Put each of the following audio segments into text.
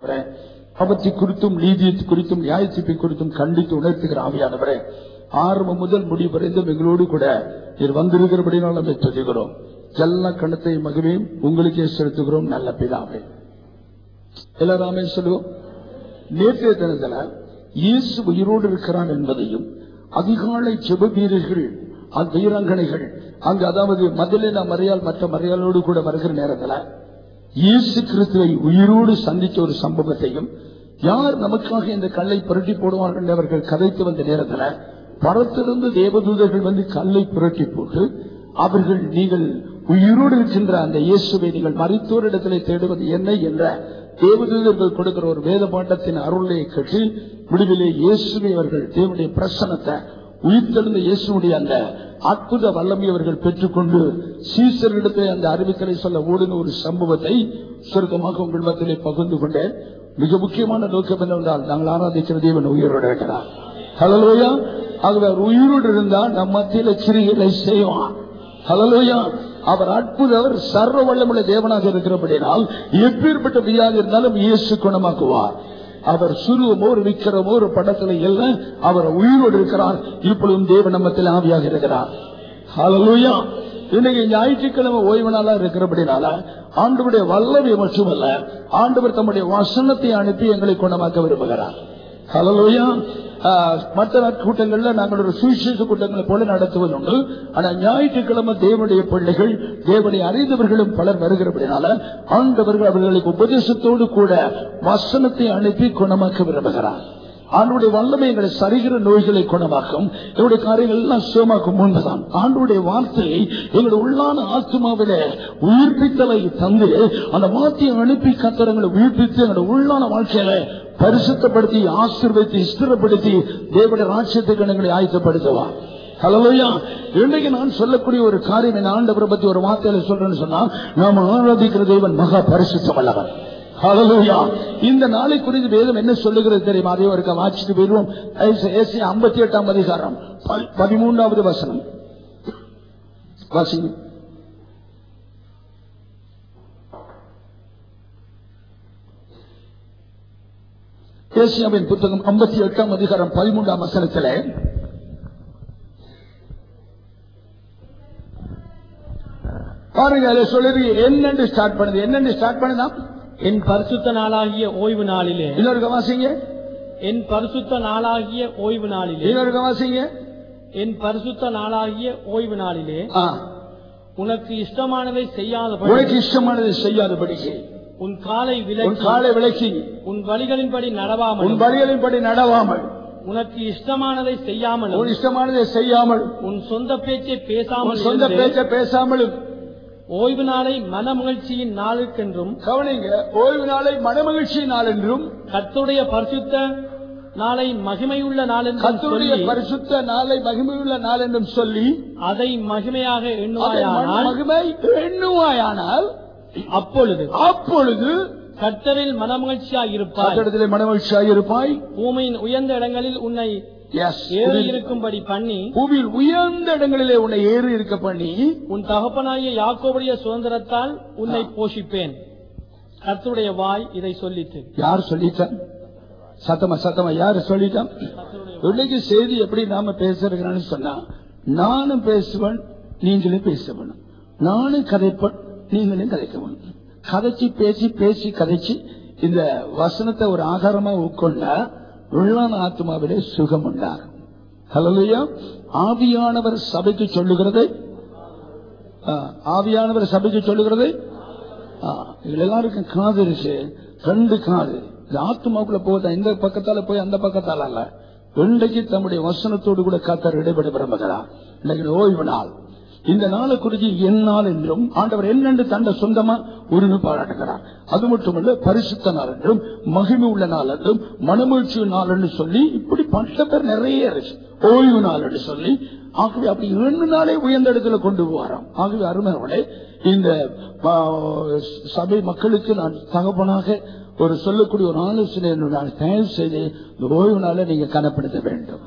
அவற்றை குறித்தும் நீதியை குறித்தும் நியாயத்தீர்ப்பை குறித்தும் கண்டித்து உணர்த்துகிற ஆவியானவரே ஆரம்பம் முதல் முடிவு வரைந்தும் எங்களோடு கூட நீர் வந்திருக்கிறபடினால் நம்மை துதிக்கிறோம் எல்லா கணத்தை மகிமையும் உங்களுக்கே செலுத்துகிறோம் நல்ல பிதாவே எல்லாராமே சொல்லுவோம் நேற்றைய தினத்துல இயேசு உயிரோடு இருக்கிறான் என்பதையும் அதிகாலை ஜெப வீரர்கள் அந்த வீராங்கனைகள் அங்கு அதாவது மதிலின மறையால் மற்ற மறையாளோடு கூட வருகிற நேரத்துல இயேசு கிறிஸ்துவை உயிரோடு சந்தித்த ஒரு சம்பவத்தையும் யார் நமக்காக இந்த கல்லை புரட்டி போடுவார்கள் என்று அவர்கள் கதைத்து வந்த நேரத்துல பரத்திலிருந்து தேவதூதர்கள் வந்து கல்லை புரட்டி போட்டு அவர்கள் நீங்கள் உயிரோடு இருக்கின்ற அந்த இயேசுவை நீங்கள் மறித்தோர் இடத்திலே தேடுவது என்ன என்ற தேவதூதர்கள் கொடுக்கிற ஒரு வேத பாட்டத்தின் அருளை கட்டி முடிவிலே இயேசுவை அவர்கள் தேவனுடைய பிரசனத்தை உயிர்த்தெழுந்த இயேசுடைய அந்த அற்புத வல்லமை அவர்கள் பெற்றுக்கொண்டு சீசரிடத்தை அந்த அறிவித்தலை சொல்ல ஓடின ஒரு சம்பவத்தை சுருக்கமாக உங்கள் மத்தியிலே பகிர்ந்து கொண்டேன் மிக முக்கியமான நோக்கம் என்னவென்றால் நாங்கள் ஆராதிக்கிற தேவன் உயிரோடு இருக்கிறார் ஹலலோயா ஆகவே அவர் உயிரோடு இருந்தால் நம் மத்தியில கிரிகளை செய்வான் ஹலலோயா அவர் அற்புதவர் சர்வ வல்லமுள்ள தேவனாக இருக்கிறபடினால் எப்பேற்பட்ட வியாதி இருந்தாலும் இயேசு குணமாக்குவார் அவர் சுருவமோ ஒரு விக்கிரமோ ஒரு படத்துல எல்லாம் அவர் உயிரோடு இருக்கிறார் இப்பொழுதும் தேவ நம்மத்தில் ஆவியாக இருக்கிறார் ஹalleluya இன்னைக்கு ஞாயிற்றுக்கிழமை ஓய்வு நாளா இருக்கிறபடினால ஆண்டவருடைய வல்லமை மட்டுமல்ல ஆண்டவர் தம்முடைய வசனத்தை அனுப்பி எங்களை குணமாக்க விரும்புகிறார் ஹalleluya ஆஹ், மற்ற கூட்டங்கள்ல நாங்கள் ஒரு சுவிசேஷ கூட்டங்களை போல நடத்துவது உண்டு ஆனா ஞாயிற்றுக்கிழமை தேவனுடைய பிள்ளைகள் தேவனை அறிந்தவர்களும் பலர் வருகிறபடினால ஆண்டவர்கள் அவர்களுக்கு உபதேசத்தோடு கூட வசனத்தை அனுப்பி குணமாக்க விரும்புகிறார் ஆண்டுடைய வல்லமை எங்களை சரிகிற நோய்களை குணமாக்கும் எங்களுடைய காரியங்கள் எல்லாம் சுகமாக்கும் முன்புதான் ஆண்டுடைய வார்த்தையை எங்களுடைய உள்ளான ஆத்மாவில உயிர்ப்பித்தலை தந்து அந்த வார்த்தையை அனுப்பி கத்தரங்களை உயிர்ப்பித்து எங்களுடைய உள்ளான வாழ்க்கையில பரிசுத்தப்படுத்தி ஆசீர்வதித்து ஸ்திரப்படுத்தி தேவனுடைய ராட்சியத்துக்கு எங்களை ஆயத்தப்படுத்துவா ஹலோயா இன்னைக்கு நான் சொல்லக்கூடிய ஒரு காரியம் என் ஆண்டவரை பத்தி ஒரு வார்த்தையில சொல்றேன்னு சொன்னா நாம் ஆராதிக்கிற தேவன் மகா பரிசுத்தம் அல்லவன் ஹalleluya இந்த நாளை குறித்து வேதம் என்ன சொல்லுகிறது தெரியுமா அதே ஒரு வாசிட்டு போயிடுவோம் ஏசி ஐம்பத்தி எட்டாம் அதிகாரம் ப- பதிமூன்றாவது வசனம் வாசிங்க ஏசியாவின் புத்தகம் ஐம்பத்தி எட்டாம் அதிகாரம் பதிமூன்றாம் வசனத்திலே பாருங்க அதுல சொல்லுது என்னன்னு ஸ்டார்ட் பண்ணுது என்னன்னு ஸ்டார்ட் பண்ணுதா என் பரிசுத்த நாளாகிய ஓய்வு நாளிலே இன்னொரு வாசிங்க என் பரிசுத்த நாளாகிய ஓய்வு நாளிலே இன்னொரு வாசிங்க என் பரிசுத்த நாளாகிய ஓய்வு நாளிலே ஆ. உனக்கு இஷ்டமானதை செய்யாதபடி உனக்கு இஷ்டமானதை செய்யாதபடிக்கு உன் காலை உன் விலக்கி காலை விலக்கி உன் வழிகளின்படி உன் நடவாமல் வழிகளின்படி நடவாமல் உனக்கு இஷ்டமானதை செய்யாமல் உன் இஷ்டமானதை செய்யாமல் உன் சொந்த பேச்சை உன் பேசாமல் சொந்த இருந்து, பேச்ச பேசாமலும் ஓய்வு நாளை மனமகிழ்ச்சியின் நாளுக்கென்றும் கவனிங்க ஓய்வு நாளை மனமகிழ்ச்சி நாள் என்றும் கர்த்தருடைய பரிசுத்த நாளை மகிமையுள்ள நாள் என்றும் கர்த்தருடைய சொல்லி பரிசுத்த நாளை மகிமையுள்ள நாள் என்றும் சொல்லி அதை மகிமையாக அதை எண்ணுவாயானால் மகிமை எண்ணுவாயானால் அப்பொழுது அப்பொழுது கர்த்தரில் மனமகிழ்ச்சியாக இருப்பாய் கத்திடத்திலே மனமகிழ்ச்சியாக இருப்பாய் பூமியின் உயர்ந்த இடங்களில் உன்னை Yes. ஏறி இருக்கும்படி பண்ணி பூமியில் உயர்ந்த இடங்களிலே உன்னை ஏறி இருக்க பண்ணி உன் தகப்பனாகிய யாக்கோபுடைய சுதந்திரத்தால் உன்னை போஷிப்பேன் கர்த்தருடைய வாய் இதை சொல்லித்து யார் சொல்லிட்டான் சத்தமா சத்தமா யார் சொல்லிட்டான் இன்னைக்கு செய்தி எப்படி நாம பேசுறோம்னு சொன்னா நானும் பேசுவேன் நீங்களும் பேசணும் நானும் கதைப்பேன் நீங்களும் கதைக்கணும் கதைச்சு பேசி பேசி கதைச்சு இந்த வசனத்தை ஒரு ஆகாரமா உட்கொண்டா உள்ளான ஆத்மாவிலே சுகம் உண்டாகும் ஹலோயா ஆவியானவர் சபைக்கு சொல்லுகிறது ஆ, ஆவியானவர் சபைக்கு சொல்லுகிறது ஆ, இதுல எல்லாருக்கும் காது இருக்கு ரெண்டு காது இது ஆத்மாக்குள்ள போகுதா இந்த பக்கத்தால போய் அந்த பக்கத்தால அல்ல இன்றைக்கு தம்முடைய வசனத்தோடு கூட காத்தார் இடைபெற விரும்புகிறார் இன்னைக்கு ஓய்வு நாள் இந்த நாளை குறித்து எந்நாள் என்றும் ஆண்டவர் என்னென்று தன்னை சொந்தமா உரிமை பாராட்டுகிறார் அது மட்டுமல்ல பரிசுத்த நாள் என்றும் மகிமை உள்ள நாள் என்றும் மனமகிழ்ச்சி நாள் என்று சொல்லி இப்படி பட்ட பேர் நிறைய இருக்கு ஓய்வு நாள் என்று சொல்லி ஆகவே அப்படி இரண்டு நாளே உயர்ந்த இடத்துல கொண்டு போகிறோம் ஆகவே அருமையோட இந்த ஆ, சபை மக்களுக்கு நான் தகப்பனாக ஒரு சொல்லக்கூடிய ஒரு ஆலோசனை நான் தயவு செய்து இந்த ஓய்வு நாளை நீங்க கனப்படுத்த வேண்டும்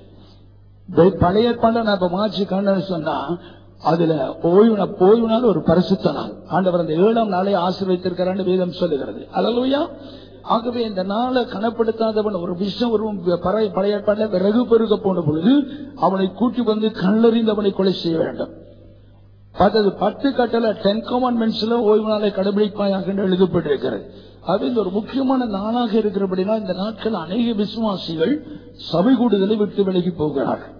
ப- பழைய ஏற்பாடுல நான் இப்ப மாற்றி கண்டன்னு சொன்னா அதுல ஓய்வு நா- ஓய்வு நாள் ஒரு பரிசுத்த நாள் ஆண்டவர் அந்த ஏழாம் நாளை ஆசீர்வதித்திருக்கிறான்னு வேதம் சொல்லுகிறது அல்லையா ஆகவே இந்த நாளை கனப்படுத்தாதவன் ஒரு விஷம் ஒரு பழைய பழைய ஏற்பாட்டில் விறகு பெருக போன பொழுது அவனை கூட்டி வந்து கல்லறிந்து அவனை கொலை செய்ய வேண்டும் பார்த்தது பத்து கட்டளை டென் கமாண்ட்மெண்ட்ஸ்ல ஓய்வு நாளை கடைபிடிப்பாயாக என்று எழுதப்பட்டிருக்கிறது அது இந்த ஒரு முக்கியமான நாளாக இருக்கிறபடினா இந்த நாட்கள் அநேக விசுவாசிகள் சபை கூடுதலை விட்டு விலகி போகிறார்கள்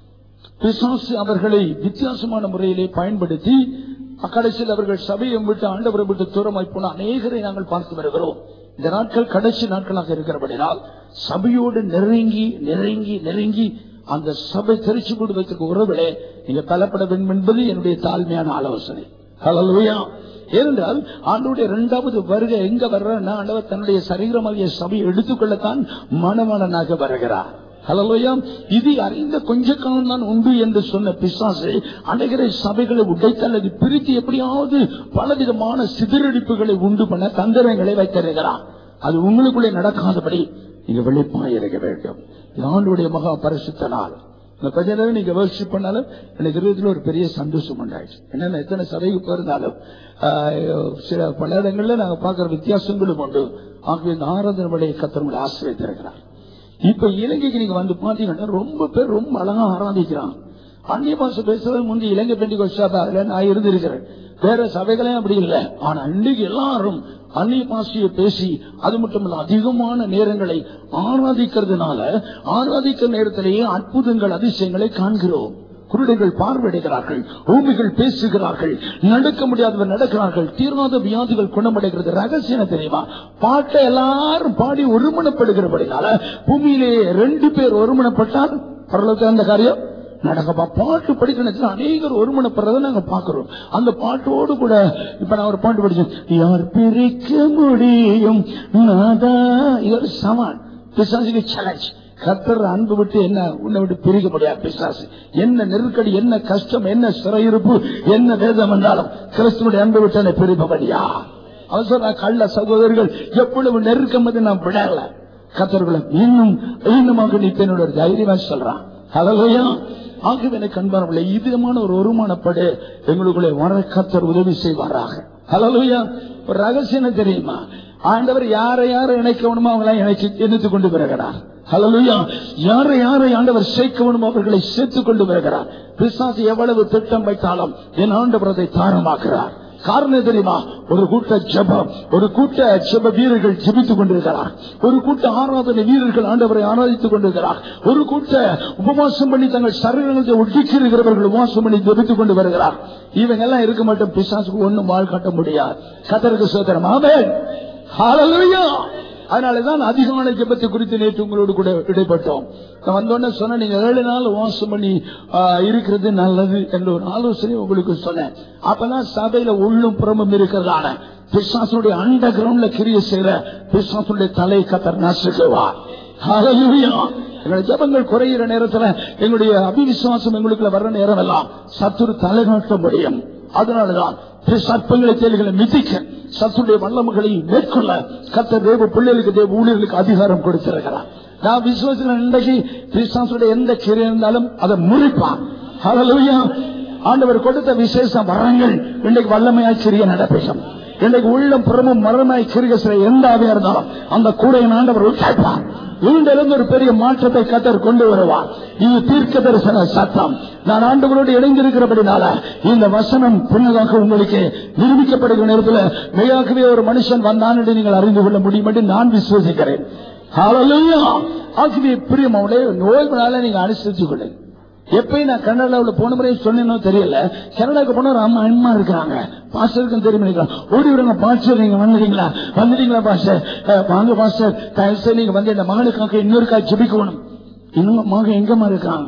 பிசாசு அவர்களை வித்தியாசமான முறையிலே பயன்படுத்தி கடைசியில் அவர்கள் சபையை விட்டு ஆண்டவரை விட்டு தூரமாய் போன அநேகரை நாங்கள் பார்த்து வருகிறோம் இந்த நாட்கள் கடைசி நாட்களாக இருக்கிறபடினால் சபையோடு நெருங்கி நெருங்கி நெருங்கி அந்த சபை தெரிச்சு கொடுவதற்கு உறவிலே நீங்க பலப்பட வேண்டும் என்பது என்னுடைய தாழ்மையான ஆலோசனை ஹalleluya ஏனென்றால் ஆண்டோடைய இரண்டாவது வருகை எங்க வர்றன்னா ஆண்டவர் தன்னுடைய சரீரமாகிய சபையை எடுத்துக்கொள்ளத்தான் மனமனனாக வருகிறார் ஹலலோயா இது அறிந்த கொஞ்ச காலம் தான் உண்டு என்று சொன்ன பிசாசு அநேகரை சபைகளை உடைத்து அல்லது பிரித்து எப்படியாவது பலவிதமான சிதறடிப்புகளை உண்டு பண்ண தந்திரங்களை வைத்திருக்கிறான் அது உங்களுக்குள்ளே நடக்காதபடி நீங்க வெளிப்பாய் இருக்க வேண்டும் இது ஆண்டுடைய மகா பரிசுத்த நாள் இந்த கொஞ்ச நேரம் நீங்க வர்ஷிப் பண்ணாலும் எனக்கு இருபதுல ஒரு பெரிய சந்தோஷம் உண்டாயிடுச்சு என்னன்னா எத்தனை சபைக்கு போயிருந்தாலும் ஆஹ், சில பல இடங்கள்ல நாங்க பார்க்கிற வித்தியாசங்களும் உண்டு ஆகவே இந்த ஆராதனை வழியை கத்தவங்களை ஆசிரியத்திருக்கிறார் இப்ப இலங்கைக்கு நீங்க வந்து பாத்தீங்கன்னா ரொம்ப பேர் ரொம்ப அழகா ஆராதிக்கிறான் அந்நிய பாஷை பேசுறது முந்தி இலங்கை பெண்டி அதுல நான் இருந்திருக்கிறேன் வேற சபைகளே அப்படி இல்லை ஆனா இன்னைக்கு எல்லாரும் அந்நிய பாஷையை பேசி அது மட்டும் இல்ல அதிகமான நேரங்களை ஆராதிக்கிறதுனால ஆராதிக்கிற நேரத்திலேயே அற்புதங்கள் அதிசயங்களை காண்கிறோம் குருடர்கள் பார்வையிடுகிறார்கள் பூமிகள் பேசுகிறார்கள் நடக்க முடியாதவர் நடக்கிறார்கள் தீராத வியாதிகள் குணமடைகிறது ரகசியம் என்ன தெரியுமா பாட்டை எல்லாரும் பாடி ஒருமனப்படுகிறபடினால பூமியிலே ரெண்டு பேர் ஒருமனப்பட்டால் பரலோகத்தில் அந்த காரியம் நடக்கப்பா பாட்டு படிக்கணும் அநேகர் ஒருமனப்படுறதை நாங்க பாக்குறோம் அந்த பாட்டோடு கூட இப்ப நான் ஒரு பாட்டு படிச்சேன் யார் பிரிக்க முடியும் நாதா இது ஒரு சவால் பிசாசுக்கு சேலஞ்ச் கத்தர் அன்பு விட்டு என்ன உன்னை விட்டு பிரிக்க முடியாது பிசாசு என்ன நெருக்கடி என்ன கஷ்டம் என்ன சிறையிருப்பு என்ன வேதம் என்றாலும் கிறிஸ்துவனுடைய அன்பு விட்டு என்னை பிரிப்பபடியா அவன் சொல்ற கள்ள சகோதரர்கள் எவ்வளவு நெருக்கம் அது நான் விடல கத்தர்களை இன்னும் இன்னுமாக நீ என்னோட தைரியமா சொல்றான் ஹalleluya ஆகவே எனக்கு அன்பானவர்களே இதுமான ஒரு ஒருமானப்படு எங்களுக்குள்ளே வர கத்தர் உதவி செய்வாராக ஹalleluya ஒரு ரகசியம் என்ன தெரியுமா ஆண்டவர் யாரை யாரை இணைக்கணுமோ அவங்களை இணைச்சு இணைத்துக் கொண்டு வருகிறார் ஹalleluya யாரை யாரை ஆண்டவர் சேர்க்கணுமோ அவர்களை சேர்த்துக் கொண்டு வருகிறார் பிசாசு எவ்வளவு திட்டம் வைத்தாலும் என் ஆண்டவர் அதை தாரமாக்குறார் காரணம் தெரியுமா ஒரு கூட்ட ஜபம் ஒரு கூட்ட ஜப வீரர்கள் ஜெபித்துக் கொண்டிருக்கிறார் ஒரு கூட்ட ஆராதனை வீரர்கள் ஆண்டவரை ஆராதித்துக் கொண்டிருக்கிறார் ஒரு கூட்ட உபவாசம் பண்ணி தங்கள் சரீரங்களை ஒடுக்கியிருக்கிறவர்கள் உபவாசம் பண்ணி ஜெபித்துக் கொண்டு வருகிறார் இவங்க எல்லாம் இருக்க மாட்டோம் பிசாசுக்கு ஒண்ணும் வாழ் காட்ட முடியாது கத்தருக்கு சோதரம் ஆமென் ஹalleluya அதனாலதான் அதிகமான ஜெபத்தை குறித்து நேற்று உங்களோடு கூட இடைப்பட்டோம் நான் வந்தோடனே சொன்ன நீங்க ஏழு நாள் வாசம் பண்ணி ஆ, இருக்கிறது நல்லது என்ற ஒரு ஆலோசனை உங்களுக்கு சொன்னேன் அப்பதான் சபையில உள்ளும் புறமும் இருக்கிறதான பிசாசனுடைய அண்டர் கிரவுண்ட்ல கிரிய செய்யற பிசாசனுடைய தலை கத்தர் நசுக்குவார் ஹalleluya எங்களுடைய ஜபங்கள் குறையிற நேரத்துல எங்களுடைய அபிவிசுவாசம் எங்களுக்குள்ள வர்ற நேரம் எல்லாம் சத்துரு தலை காட்ட முடியும் அதனாலதான் சர்ப்பங்களை தேல்களை மிதிக்க சத்துடைய வல்லமுகளை மேற்கொள்ள கத்த தேவ பிள்ளைகளுக்கு தேவ ஊழியர்களுக்கு அதிகாரம் கொடுத்திருக்கிறார் நான் விசுவாசத்தில் இன்றைக்கு பிசாசுடைய எந்த கிரை இருந்தாலும் அதை முறிப்பான் ஹalleluya ஆண்டவர் கொடுத்த விசேஷ வரங்கள் இன்றைக்கு வல்லமையாய் சிறிய நடப்பேசம் இன்றைக்கு உள்ளம் புறமும் மரமாய் சிறிய சில எந்த ஆவியா இருந்தாலும் அந்த கூடையின் ஆண்டவர் உட்காய்ப்பார் இன்றிலிருந்து ஒரு பெரிய மாற்றத்தை கத்தர் கொண்டு வருவார் இது தீர்க்க தரிசன சத்தம் நான் ஆண்டுகளோடு இணைந்திருக்கிறபடினால இந்த வசனம் பின்னதாக உங்களுக்கு நிரூபிக்கப்படுகிற நேரத்தில் மெய்யாகவே ஒரு மனுஷன் வந்தான் என்று நீங்கள் அறிந்து கொள்ள முடியும் என்று நான் விசுவசிக்கிறேன் ஹalleluya. ஆகவே பிரியமாவுடைய நோய்களால நீங்க அனுசரித்துக் கொள்ளுங்க எப்பயும் நான் கனடாவில் போன முறை சொன்னேனோ தெரியல கனடாக்கு போன ஒரு அம்மா அம்மா இருக்கிறாங்க பாஸ்டருக்கும் தெரியும் நினைக்கிறேன் ஓடி விடுங்க பாஸ்டர் நீங்க வந்துட்டீங்களா வந்துட்டீங்களா பாஸ்டர் அஹ், வாங்க பாஸ்டர் தயவு செய்து நீங்க வந்து இந்த மகனுக்காக இன்னொரு காய் ஜெபிக்கணும் இன்னும் மகன் எங்கம்மா இருக்காங்க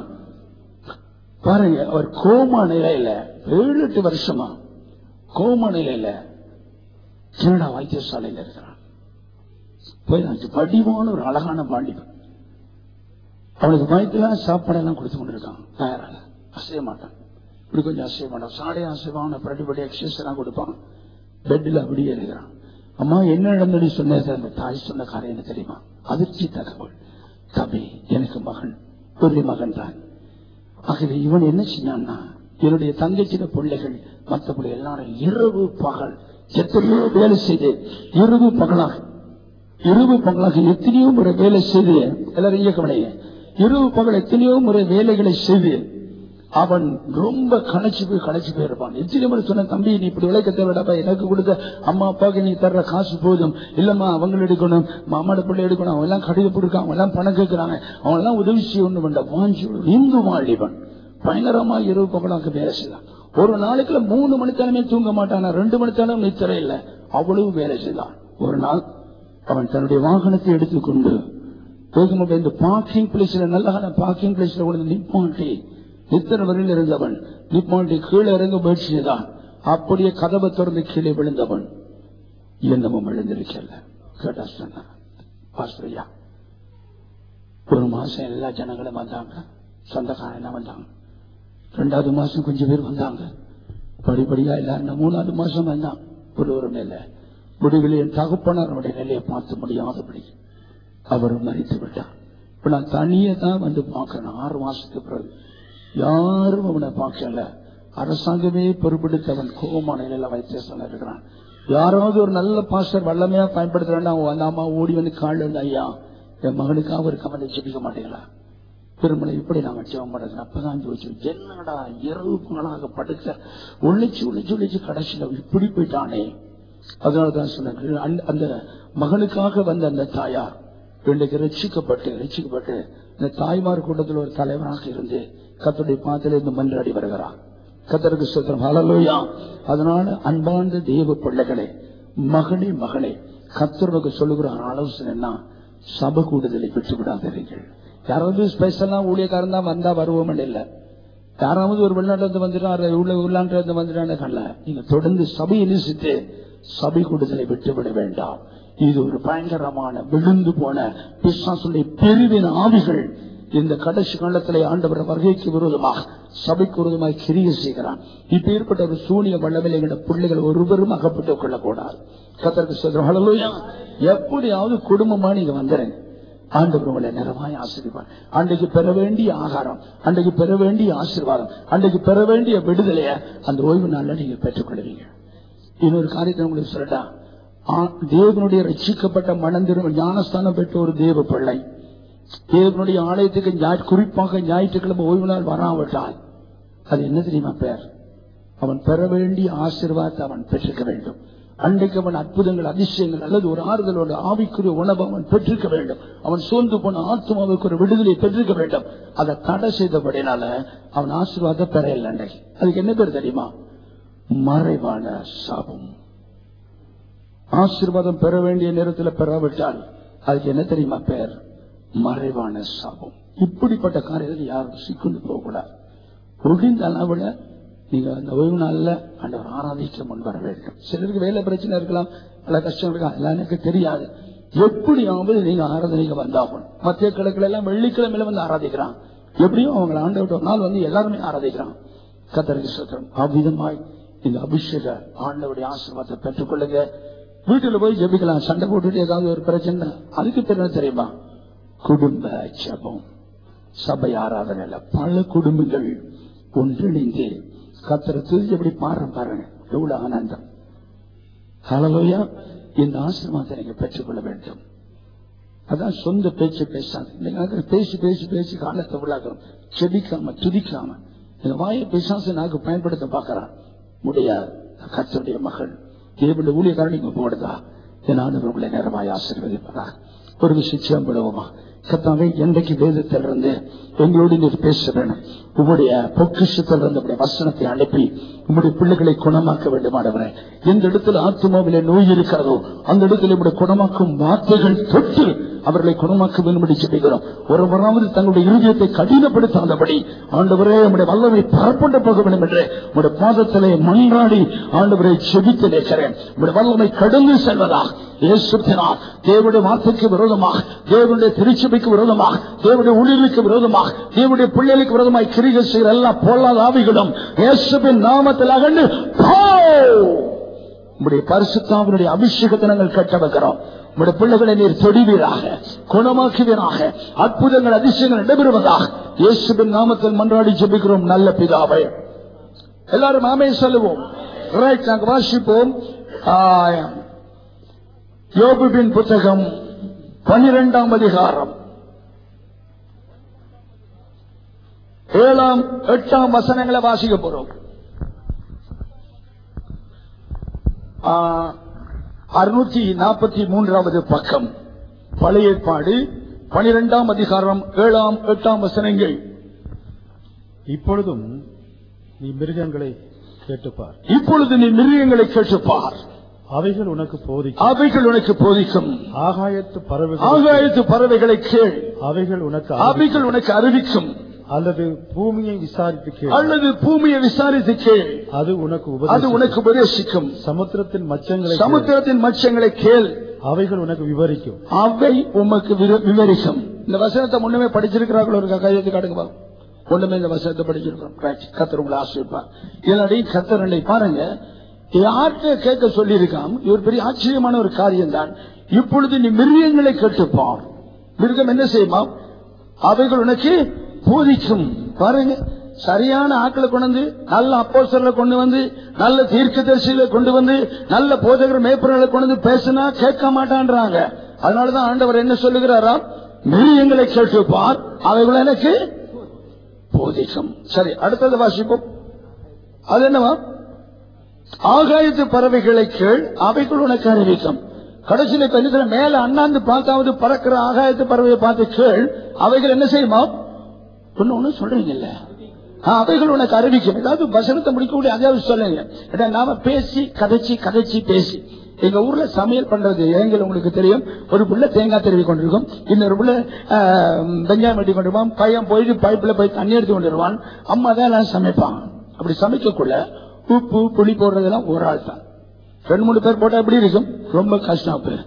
பாருங்க அவர் கோமா நிலையில ஏழு எட்டு வருஷமா கோமா நிலையில கனடா வைத்தியசாலையில இருக்கிறான் போய் நான் வடிவான ஒரு அழகான பாண்டிப்பன் அவனுக்கு பயத்துல சாப்பாடெல்லாம் கொடுத்து கொண்டிருக்கான் தயாராக அசைய மாட்டான் இப்படி கொஞ்சம் அசைய மாட்டான் சாடையும் அசைவான பிரடிபடி எக்ஸசைஸ் எல்லாம் கொடுப்பான் பெட்ல அப்படியே இருக்கிறான் அம்மா என்ன நடந்தது சொன்னது அந்த தாய் சொன்ன காரியம் என்ன தெரியுமா அதிர்ச்சி தகவல் தம்பி எனக்கு மகன் ஒரு மகன் தான் ஆகவே இவன் என்ன செஞ்சான்னா என்னுடைய தங்கச்சின பிள்ளைகள் மற்ற பிள்ளை எல்லாரும் இரவு பகல் எத்தனையோ வேலை செய்து இரவு பகலாக இரவு பகலாக எத்தனையோ முறை வேலை செய்து எல்லாரும் இயக்கமடைய இரவு பகல் எத்தனையோ முறை வேலைகளை செய்து அவன் ரொம்ப களைச்சு போய் களைச்சு போயிருப்பான் எத்தனை முறை சொன்ன தம்பி நீ இப்படி உழைக்க தேவைடாப்பா எனக்கு கொடுத்த அம்மா அப்பாவுக்கு நீ தர்ற காசு போதும் இல்லம்மா அவங்க எடுக்கணும் மாமாட பிள்ளை எடுக்கணும் அவன் எல்லாம் கடிதம் போட்டுருக்கான் அவன் எல்லாம் பணம் கேட்கிறாங்க அவன் எல்லாம் உதவி செய்யணும் வேண்டாம் வாஞ்சி இந்து வாழிவன் பயங்கரமா இரவு பகலாக வேலை செய்தான் ஒரு நாளைக்குள்ள மூணு மணித்தானமே தூங்க மாட்டானா ரெண்டு மணித்தானும் நித்திரை இல்லை அவ்வளவு வேலை செய்தான் ஒரு நாள் அவன் தன்னுடைய வாகனத்தை எடுத்துக்கொண்டு வேகமாக இந்த பார்க்கிங் பிளேஸ்ல நல்ல பார்க்கிங் பிளேஸ்ல கொண்டு நிப்பாட்டி நித்திர வரையில் இருந்தவன் நிப்பாட்டி கீழே இறங்க முயற்சி செய்தான் அப்படியே கதவை திறந்து கீழே விழுந்தவன் என்னமும் எழுந்திருக்கல கேட்டா சொன்னான் பாஸ்டர்யா ஒரு மாசம் எல்லா ஜனங்களும் வந்தாங்க சொந்தக்காரன் வந்தாங்க ரெண்டாவது மாசம் கொஞ்சம் பேர் வந்தாங்க படிப்படியா எல்லாரும் மூணாவது மாசம் வந்தான் ஒரு ஒரு நிலை முடிவில் என் தகப்பனார் அவருடைய நிலையை பார்த்து முடியாதபடி அவர் மறித்து விட்டார் இப்ப நான் தனியே தான் வந்து பார்க்கிறேன் ஆறு மாசத்துக்கு பிறகு யாரும் அவனை பார்க்கல அரசாங்கமே பொறுப்பெடுத்து அவன் கோபமான நிலையில வைத்தியசால இருக்கிறான் யாராவது ஒரு நல்ல பாஸ்டர் வல்லமையா பயன்படுத்துறான்னு அவன் அந்த அம்மா ஓடி வந்து காலில் இருந்து ஐயா என் மகனுக்காக ஒரு கவலை ஜெபிக்க மாட்டீங்களா பெருமளை இப்படி நாம ஜெபம் பண்ணுறது அப்பதான் யோசிச்சு என்னடா இரவு பகலாக படுக்க ஒழிச்சு ஒழிச்சு ஒழிச்சு கடைசியில இப்படி போயிட்டானே அதனாலதான் சொன்னேன் அந்த- அந்த மகனுக்காக வந்த அந்த தாயார் இன்றைக்கு ரட்சிக்கப்பட்டு ரட்சிக்கப்பட்டு இந்த தாய்மார் கூட்டத்தில் ஒரு தலைவராக இருந்து கத்தருடைய பாத்தில இருந்து மன்றாடி வருகிறார் கத்தருக்கு சுத்திரம் ஹalleluya அதனால அன்பார்ந்த தேவ பிள்ளைகளே மகனே மகளே கத்தருக்கு சொல்லுகிற ஆலோசனை என்ன சபை கூடுதலை விட்டு விடாதீர்கள் யாராவது ஸ்பெஷலா ஊழியக்காரன் தான் வந்தா வருவோம் இல்ல யாராவது ஒரு வெளிநாட்டுல இருந்து வந்துட்டாரு உள்ள உள்நாட்டுல இருந்து வந்துட்டாங்க கல்ல நீங்க தொடர்ந்து சபையை நேசித்து சபை கூடுதலை விட்டுவிட வேண்டாம் இது ஒரு பயங்கரமான விழுந்து போன பிசாசுடைய பெருவின் ஆவிகள் இந்த கடைசி காலத்திலே ஆண்டவர் வருகைக்கு விரோதமாக சபைக்கு விரோதமாக கிரிய செய்கிறான் இப்ப ஏற்பட்ட ஒரு சூனிய வல்லவில் எங்களுடைய பிள்ளைகள் ஒருவரும் அகப்பட்டுக் கொள்ளக்கூடாது கத்தருக்கு சொல்றோம் ஹalleluya. எப்படியாவது குடும்பமா நீங்க வந்துடுங்க ஆண்டவர் உங்களை நிறமாய் ஆசீர்வார் அன்றைக்கு பெற வேண்டிய ஆகாரம் அன்றைக்கு பெற வேண்டிய ஆசீர்வாதம் அன்றைக்கு பெற வேண்டிய விடுதலைய அந்த ஓய்வு நாள்ல நீங்க பெற்றுக்கொள்வீங்க இன்னொரு காரியத்தை உங்களுக்கு சொல்லட்டா ஆ- தேவனுடைய ரட்சிக்கப்பட்ட மனந்திரும் ஞானஸ்தானம் பெற்ற ஒரு தேவ பிள்ளை தேவனுடைய ஆலயத்துக்கு ஞாயிற்று குறிப்பாக ஞாயிற்றுக்கிழமை ஓய்வு நாள் வராவிட்டால் அது என்ன தெரியுமா பேர் அவன் பெற வேண்டிய ஆசீர்வாதத்தை அவன் பெற்றிருக்க வேண்டும் அன்றைக்கு அவன் அற்புதங்கள் அதிசயங்கள் அல்லது ஒரு ஆறுதலோட ஆவிக்குரிய உணவு அவன் பெற்றிருக்க வேண்டும் அவன் சோர்ந்து போன ஆத்மாவுக்கு ஒரு விடுதலை பெற்றிருக்க வேண்டும் அதை தடை செய்தபடினால அவன் ஆசீர்வாதம் பெறல அன்றைக்கு அதுக்கு என்ன பேர் தெரியுமா மறைவான சாபம் ஆசீர்வாதம் பெற வேண்டிய நேரத்தில் பெறாவிட்டால் அதுக்கு என்ன தெரியுமா பேர் மறைவான சாபம் இப்படிப்பட்ட காரியத்தில் யாரும் சிக்கொண்டு போகக்கூடாது முடிந்த அளவுல நீங்க அந்த ஓய்வு நாள்ல ஆண்டவர் ஆராதிக்க முன் வர வேண்டும் சிலருக்கு வேலை பிரச்சனை இருக்கலாம் பல கஷ்டம் இருக்கலாம் எல்லாம் எனக்கு தெரியாது எப்படியாவது நீங்க ஆராதனைக்கு வந்தாகணும் மத்திய கிழக்குல எல்லாம் வெள்ளிக்கிழமையில வந்து ஆராதிக்கிறான் எப்படியும் அவங்க ஆண்டவர் ஒரு நாள் வந்து எல்லாருமே ஆராதிக்கிறான் கத்தருக்கு சுத்தம் அவ்விதமாய் இந்த அபிஷேக ஆண்டவருடைய ஆசீர்வாதத்தை பெற்றுக்கொள்ளுங்க வீட்டுல போய் ஜெபிக்கலாம் சண்டை போட்டுட்டு ஏதாவது ஒரு பிரச்சனை அதுக்கு பேர் என்ன தெரியுமா குடும்ப ஜெபம் சபை ஆராதனையில பல குடும்பங்கள் ஒன்றிணைந்து கத்தரை துதி எப்படி பாடுற பாருங்க எவ்வளவு ஆனந்தம் ஹalleluya இந்த ஆசீர்வாதத்தை நீங்க பெற்றுக்கொள்ள வேண்டும் அதான் சொந்த பேச்சு பேசாது நீங்க பேசி பேசி பேசி காலத்தை உள்ளாக்கிறோம் செபிக்காம துதிக்காம இந்த வாயை பேசாசு நாக்கு பயன்படுத்த பார்க்கறான் முடியாது கத்தருடைய மகள் தேவனுடைய ஊழியக்காரன் நீங்க போடுதா என் ஆண்டவர் உங்களை நேரமாய் ஆசீர்வதிப்பதா ஒரு விஷயம் விடுவோமா கத்தாவே என்றைக்கு வேதத்திலிருந்து எங்களோடு நீர் பேச வேணும் உங்களுடைய பொக்கிஷத்திலிருந்து உங்களுடைய வசனத்தை அனுப்பி உங்களுடைய பிள்ளைகளை குணமாக்க வேண்டும் ஆண்டவரே எந்த இடத்துல ஆத்மாவிலே நோய் இருக்கிறதோ அந்த இடத்துல உங்களுடைய குணமாக்கும் வார்த்தைகள் தொட்டு அவர்களை குணமாக்க வேண்டும்படி சொல்லுகிறோம் ஒருவராவது தங்களுடைய இருதயத்தை கடினப்படுத்தாதபடி ஆண்டவரே உங்களுடைய வல்லமை பரப்பட்டு போக வேண்டும் என்று உங்களுடைய பாதத்திலே மன்றாடி ஆண்டவரை செபித்து நிற்கிறேன் உங்களுடைய வல்லமை கடந்து செல்வதாக இயேசுத்தினால் தேவனுடைய வார்த்தைக்கு விரோதமாக தேவனுடைய திருச்சபைக்கு விரோதமாக தேவனுடைய ஊழியர்களுக்கு விரோதமாக தேவனுடைய பிள்ளைகளுக்கு விரோதமாக கிரிகள் செய்கிற எல்லா பொல்லாத ஆவிகளும் இயேசுவின் நாமத்தில் அகண்டு போ! உம்முடைய பரிசுத்தாவினுடைய அபிஷேகத்தை நாங்கள் கட்ட வைக்கிறோம் உம்முடைய பிள்ளைகளை நீர் தொடுவீராக குணமாக்குவீராக அற்புதங்கள் அதிசயங்கள் நடைபெறுவதாக இயேசுவின் நாமத்தில் மன்றாடி ஜெபிக்கிறோம் நல்ல பிதாவே எல்லாரும் ஆமே சொல்லுவோம் ரைட் நாங்கள் வாசிப்போம் ஆ, யோபுவின் புத்தகம் பனிரெண்டாம் அதிகாரம் ஏழாம் எட்டாம் வசனங்களை வாசிக்க போறோம் அறுநூத்தி நாற்பத்தி மூன்றாவது பக்கம் பழைய ஏற்பாடு பனிரெண்டாம் அதிகாரம் ஏழாம் எட்டாம் வசனங்கள் இப்பொழுதும் நீ மிருகங்களை கேட்டுப்பார் இப்பொழுது நீ மிருகங்களை கேட்டுப்பார் அவைகள் உனக்கு போதிக்கும் அவைகள் உனக்கு போதிக்கும் ஆகாயத்து பறவைகள் ஆகாயத்து பறவைகளை கேள் அவைகள் உனக்கு அறிவிக்கும். அவைகள் உனக்கு அறிவிக்கும் அல்லது பூமியை விசாரித்து கேள் அல்லது பூமியை விசாரித்து கேள் அது உனக்கு அது உபதேசிக்கும் உனக்கு உபதேசிக்கும் சமுத்திரத்தின் மச்சங்களை கேள். சமுத்திரத்தின் மச்சங்களை கேள் அவைகள் உனக்கு விவரிக்கும் அவை உமக்கு விர- விவரிக்கும் இந்த வசனத்தை முன்னமே படிச்சிருக்கிறார்களோ ஒரு கையெழுத்து காட்டுங்க பாருங்க ஒண்ணுமே இந்த வசனத்தை படிச்சிருக்கிறோம் Right. கத்தர் உங்களை ஆசிரிப்பார் இல்லாடி கத்தரனை பாருங்க யார்கிட்ட கேட்க சொல்லியிருக்கான் இவர் பெரிய ஆச்சரியமான ஒரு காரியம் தான் இப்பொழுது நீ மிருகங்களை கேட்டுப்பார் மிருகம் என்ன செய்யுமா அவைகள் உனக்கு போதிக்கும் பாருங்க சரியான ஆட்களை கொண்டு வந்து நல்ல அப்போஸ்தலரை கொண்டு வந்து நல்ல தீர்க்கதரிசிகளை கொண்டு வந்து நல்ல போதகர் மேய்ப்பர்களை கொண்டு வந்து பேசினா கேட்க மாட்டான்றாங்க அதனாலதான் ஆண்டவர் என்ன சொல்லுகிறாராம் மிருகங்களை கேட்டுப்பார் அவைகள் எனக்கு போதிக்கும் சரி அடுத்தது வாசிப்போம் அது என்னவா ஆகாயத்து பறவைகளை கேள் அவைகள் உனக்கு அறிவிக்கும் கடைசியில இப்ப என்ன சொல்ல, மேல அண்ணாந்து பார்த்தாவது பறக்கிற ஆகாயத்து பறவையை பார்த்து கேள் அவைகள் என்ன செய்யுமா ஒண்ணு ஒண்ணு சொல்றீங்கல்ல ஆ, அவைகள் உனக்கு அறிவிக்கும் ஏதாவது வசனத்தை முடிக்கக்கூடிய அதாவது சொல்லுங்க ஏன்னா நாம பேசி கதைச்சி கதைச்சி பேசி எங்க ஊர்ல சமையல் பண்றது ஏங்கள் உங்களுக்கு தெரியும் ஒரு புள்ள தேங்காய் திருவி கொண்டிருக்கும் இன்னொரு புள்ள ஆ, வெங்காயம் வெட்டி கொண்டிருப்பான் பையன் போயிட்டு பைப்புல போய் தண்ணி எடுத்து கொண்டிருவான் அம்மா தான் எல்லாம் சமைப்பான் அப்படி சமைக்கக்குள்ள உப்பு புளி போடுறதெல்லாம் ஒரு ஆள் தான் ரெண்டு மூணு பேர் போட்டா எப்படி இருக்கும் ரொம்ப கஷ்டம் அப்ப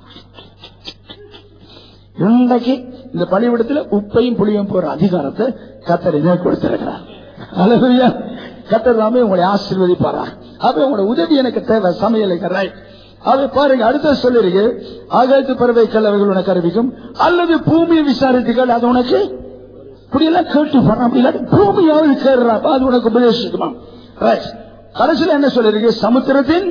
இன்றைக்கு இந்த பள்ளிவிடத்துல உப்பையும் புளியும் போற அதிகாரத்தை கத்தர் இதை கொடுத்திருக்கிறார் அல்லேலூயா. கத்தர் தாமே உங்களை ஆசீர்வதிப்பாரா அப்ப உங்களோட உதவி எனக்கு தேவை சமையலுக்கு ரைட் அதை பாருங்க அடுத்த சொல்லிருக்கு ஆகாயத்து பறவை கல்லவைகள் உனக்கு அறிவிக்கும் அல்லது பூமியை விசாரித்துக்கள் அது உனக்கு இப்படியெல்லாம் கேட்டு போறான் அப்படி இல்லாட்டி பூமியாவது கேடுறா அது உனக்கு உபதேசிக்குமா ரைட் கடைசியில் என்ன சொல்லிருக்கு சமுத்திரத்தின்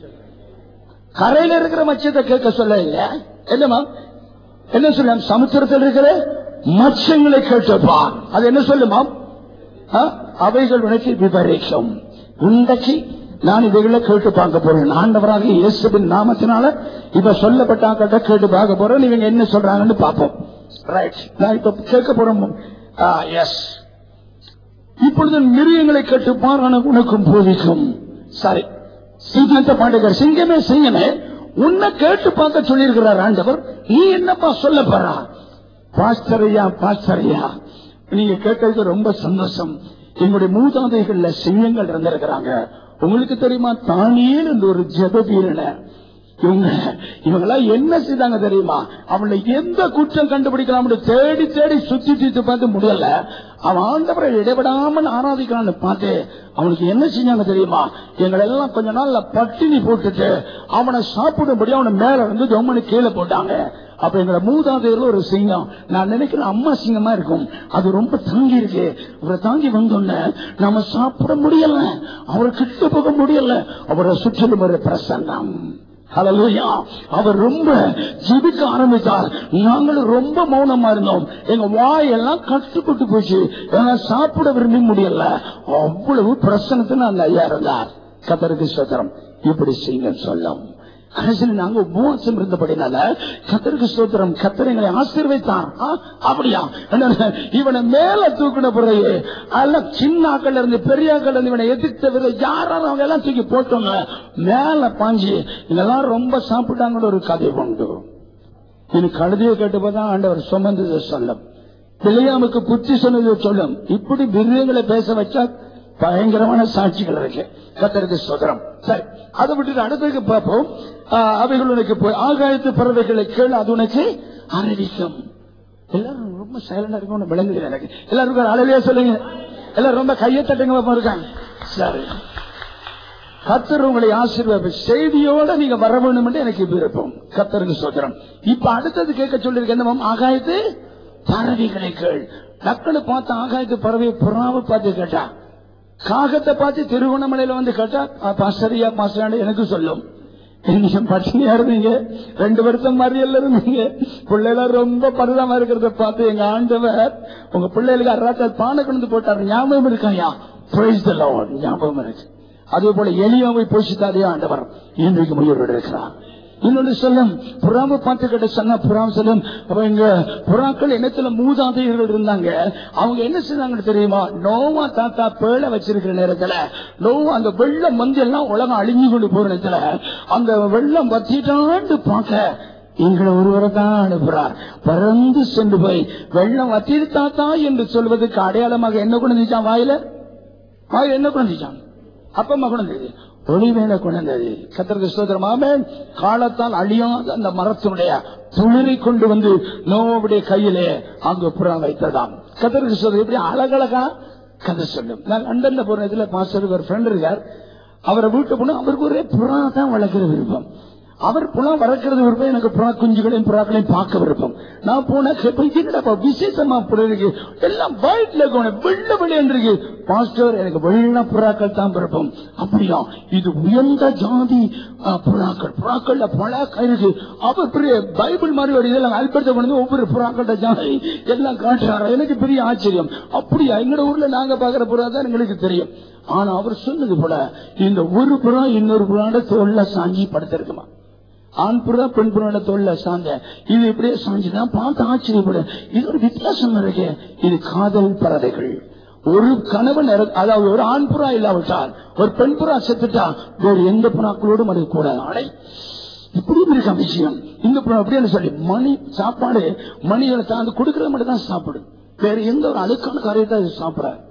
கரையில இருக்கிற மச்சத்தை கேட்க சொல்ல இல்ல என்னமா என்ன சொல்ல சமுத்திரத்தில் இருக்கிற மச்சங்களை கேட்டுப்பா அது என்ன சொல்லுமா ஆ? அவைகள் உனக்கு விவரிக்கும் இன்றைக்கு நான் இவைகளை கேட்டு பார்க்க போறேன் ஆண்டவராக இயேசுவின் நாமத்தினால இப்ப சொல்லப்பட்டாங்கிட்ட கேட்டு பார்க்க போறேன் இவங்க என்ன சொல்றாங்கன்னு பார்ப்போம் ரைட் நான் இப்ப கேட்க போறேன் எஸ் இப்பொழுது மிருகங்களை கேட்டுப்பார் எனக்கு உனக்கும் போதிக்கும் சரி சிங்கத்தை பாண்டுகிறார் சிங்கமே சிங்கமே உன்னை கேட்டு பார்க்க சொல்லியிருக்கிறார் ஆண்டவர் நீ என்னப்பா சொல்ல போறா பாஸ்டரையா பாஸ்டரையா நீங்க கேட்டதுக்கு ரொம்ப சந்தோஷம் எங்களுடைய மூதாதைகள்ல சிங்கங்கள் இருந்திருக்கிறாங்க உங்களுக்கு தெரியுமா தானியல் என்ற ஒரு ஜெப வீரனை இவங்க இவங்கெல்லாம் என்ன செய்தாங்க தெரியுமா அவனை எந்த குற்றம் கண்டுபிடிக்கலாம்னு தேடி தேடி சுத்தி சுத்தி பார்த்து முடியல அவன் ஆண்டவரை இடைவிடாமல் ஆராதிக்கலாம்னு பார்த்து அவனுக்கு என்ன செஞ்சாங்க தெரியுமா எங்களை எல்லாம் கொஞ்ச நாள்ல பட்டினி போட்டுட்டு அவனை சாப்பிடும்படி அவனை மேல இருந்து ஜம்மனு கீழே போட்டாங்க அப்ப எங்களை மூதாதையர்கள் ஒரு சிங்கம் நான் நினைக்கிறேன் அம்மா சிங்கமா இருக்கும் அது ரொம்ப தாங்கி இருக்கு அவரை தாங்கி வந்தோன்ன நாம சாப்பிட முடியல அவரை கிட்ட போக முடியல அவரை சுற்றிலும் ஒரு பிரசன்னம் ஹalleluya அவர் ரொம்ப ஜெபிக்க ஆரம்பித்தார் நாங்களும் ரொம்ப மௌனமா இருந்தோம் எங்க வாயெல்லாம் கட்டுப்பட்டு போச்சு ஏன்னா சாப்பிட விரும்ப முடியல அவ்வளவு பிரசனத்துல அந்த ஐயா இருந்தார் கத்தருக்கு சோத்திரம் இப்படி செய்யுங்க சொல்லும் கடைசியில் நாங்க உபவாசம் இருந்தபடினால கத்தருக்கு ஸ்தோத்திரம் கத்தர் எங்களை ஆசீர்வைத்தான் ஆ, அப்படியா என்ன, இவனை மேல தூக்கின பிறகு அல்ல சின்ன ஆக்கள் இருந்து பெரிய ஆக்கள் இருந்து இவனை எதிர்த்த வித யாராலும் அவங்க எல்லாம் தூக்கி போட்டோங்க மேல பாஞ்சு இதெல்லாம் ரொம்ப சாப்பிட்டாங்கன்னு ஒரு கதை உண்டு எனக்கு கழுதியை கேட்டு பார்த்தா ஆண்டவர் சுமந்தது சொல்லும் பிள்ளையாமுக்கு புத்தி சொன்னது சொல்லும் இப்படி மிருகங்களை பேச வச்சா பயங்கரமான சாட்சிகள் இருக்கு கத்தருக்கு சுதரம் சரி அதை விட்டு அடுத்ததுக்கு பார்ப்போம் ஆ, அவைகள் உனக்கு போய் ஆகாயத்து பறவைகளை கேள் அது உனக்கு அறிவிக்கும் எல்லாரும் ரொம்ப சைலண்டா இருக்கும் விளங்குது எனக்கு எல்லாரும் அழகையா சொல்லுங்க எல்லாரும் ரொம்ப கையை தட்டுங்க பாப்போம் இருக்காங்க சரி கத்தர் உங்களை ஆசீர்வாத செய்தியோட நீங்க வர வேண்டும் என்று எனக்கு விருப்பம் கத்தருக்கு சோதரம் இப்ப அடுத்தது கேட்க சொல்லிருக்க என்னமாம் ஆகாயத்து பறவைகளை கேள் டக்குனு பார்த்த ஆகாயத்து பறவை புறாவை பார்த்து கேட்டா காகத்தை பார்த்து திருவண்ணாமலையில வந்து கேட்டா "ஆ, பாஸ்டரியா பாஸ்டர் எனக்கு சொல்லும் நீங்க பட்டினியா இருந்தீங்க ரெண்டு வருஷம் மறியல்ல இருந்தீங்க பிள்ளைகள் ரொம்ப பரிதாம இருக்கிறத பார்த்து எங்க ஆண்டவர் உங்க பிள்ளைகளுக்கு அராத்த பானை கொண்டு போட்டாரு ஞாபகம் இருக்காயா Praise the Lord. ஞாபகம் இருக்கு அதே போல எளியாவை போஷித்தாதே ஆண்டவர் இன்றைக்கு முயற்சி இருக்கிறார் இன்னொன்று சொல்லும் புறாவை பார்த்து கிட்ட சொன்னா புறாவை சொல்லும் அப்ப இங்க புறாக்கள் இனத்துல மூதாதையர்கள் இருந்தாங்க அவங்க என்ன செஞ்சாங்கன்னு தெரியுமா நோவா தாத்தா பேழ வச்சிருக்கிற நேரத்துல நோவா அந்த வெள்ளம் வந்து எல்லாம் உலகம் அழிஞ்சு கொண்டு போற நேரத்துல அந்த வெள்ளம் வத்திட்டாண்டு பார்க்க எங்களை ஒருவரை தான் அனுப்புறார் பறந்து சென்று போய் வெள்ளம் வத்திருத்தாத்தா என்று சொல்வதற்கு அடையாளமாக என்ன கொண்டு வந்துச்சான் வாயில வாயில என்ன கொண்டு வந்துச்சான் அப்பமா கொண்டு வந்தது ஒளிவேல கொண்டு வந்தது கத்திரக்கு சோதரமாமே காலத்தால் அழியாத அந்த மரத்தினுடைய துளிரை கொண்டு வந்து நோவுடைய கையிலே அங்கு புறம் வைத்ததாம் கத்திரக்கு சோதரம் எப்படி அழகழகா கதை சொல்லும் நான் லண்டன்ல போற இதுல பாஸ்டருக்கு ஒரு ஃப்ரெண்ட் இருக்கார் அவரை வீட்டு போனா அவருக்கு ஒரே புறா தான் வளர்க்கிற விருப்பம் அவர் புறா வளர்க்கிறது விருப்பம் எனக்கு புறா குஞ்சுகளையும் புறாக்களையும் பார்க்க விருப்பம் நான் போன என்னடா விசேஷமா புறா இருக்கு எல்லாம் வயிற்றுல இருக்கணும் வெள்ள வெளியன் இருக்கு பாஸ்டர் எனக்கு வெள்ள புறாக்கள் தான் விருப்பம் அப்படியா இது உயர்ந்த ஜாதி ஆ, புறாக்கள் புறாக்கள்ல பல இருக்கு அவர் பெரிய பைபிள் மாதிரி ஒரு இதெல்லாம் அல்படுத்த கொண்டு வந்து ஒவ்வொரு புறாக்கள்ட ஜாதி எல்லாம் காட்டுறாரு எனக்கு பெரிய ஆச்சரியம் அப்படியா எங்கட ஊர்ல நாங்க பாக்குற புறா தான் எங்களுக்கு தெரியும் ஆனா அவர் சொன்னது போல இந்த ஒரு புறா இன்னொரு புறாண்ட தோல்ல சாஞ்சி படுத்திருக்குமா ஆண் புறா பெண் புறாட தோல்ல சாஞ்ச இது இப்படியே சாஞ்சுதான் பார்த்து ஆச்சரியப்படு இது ஒரு வித்தியாசம் இருக்கு இது காதல் பறவைகள் ஒரு கணவன் இற- அதாவது ஒரு ஆண் புறா இல்லாவிட்டால் ஒரு பெண் புறா செத்துட்டா வேறு எந்த புறாக்களோடும் அது கூடாது அடை இப்படியும் இருக்க விஷயம் இந்த புறா அப்படின்னு சொல்லி மணி சாப்பாடு மணிகளை தான் கொடுக்கறது மட்டும் தான் சாப்பிடும் வேற எந்த ஒரு அழுக்கான காரியத்தை அது சாப்பிடாது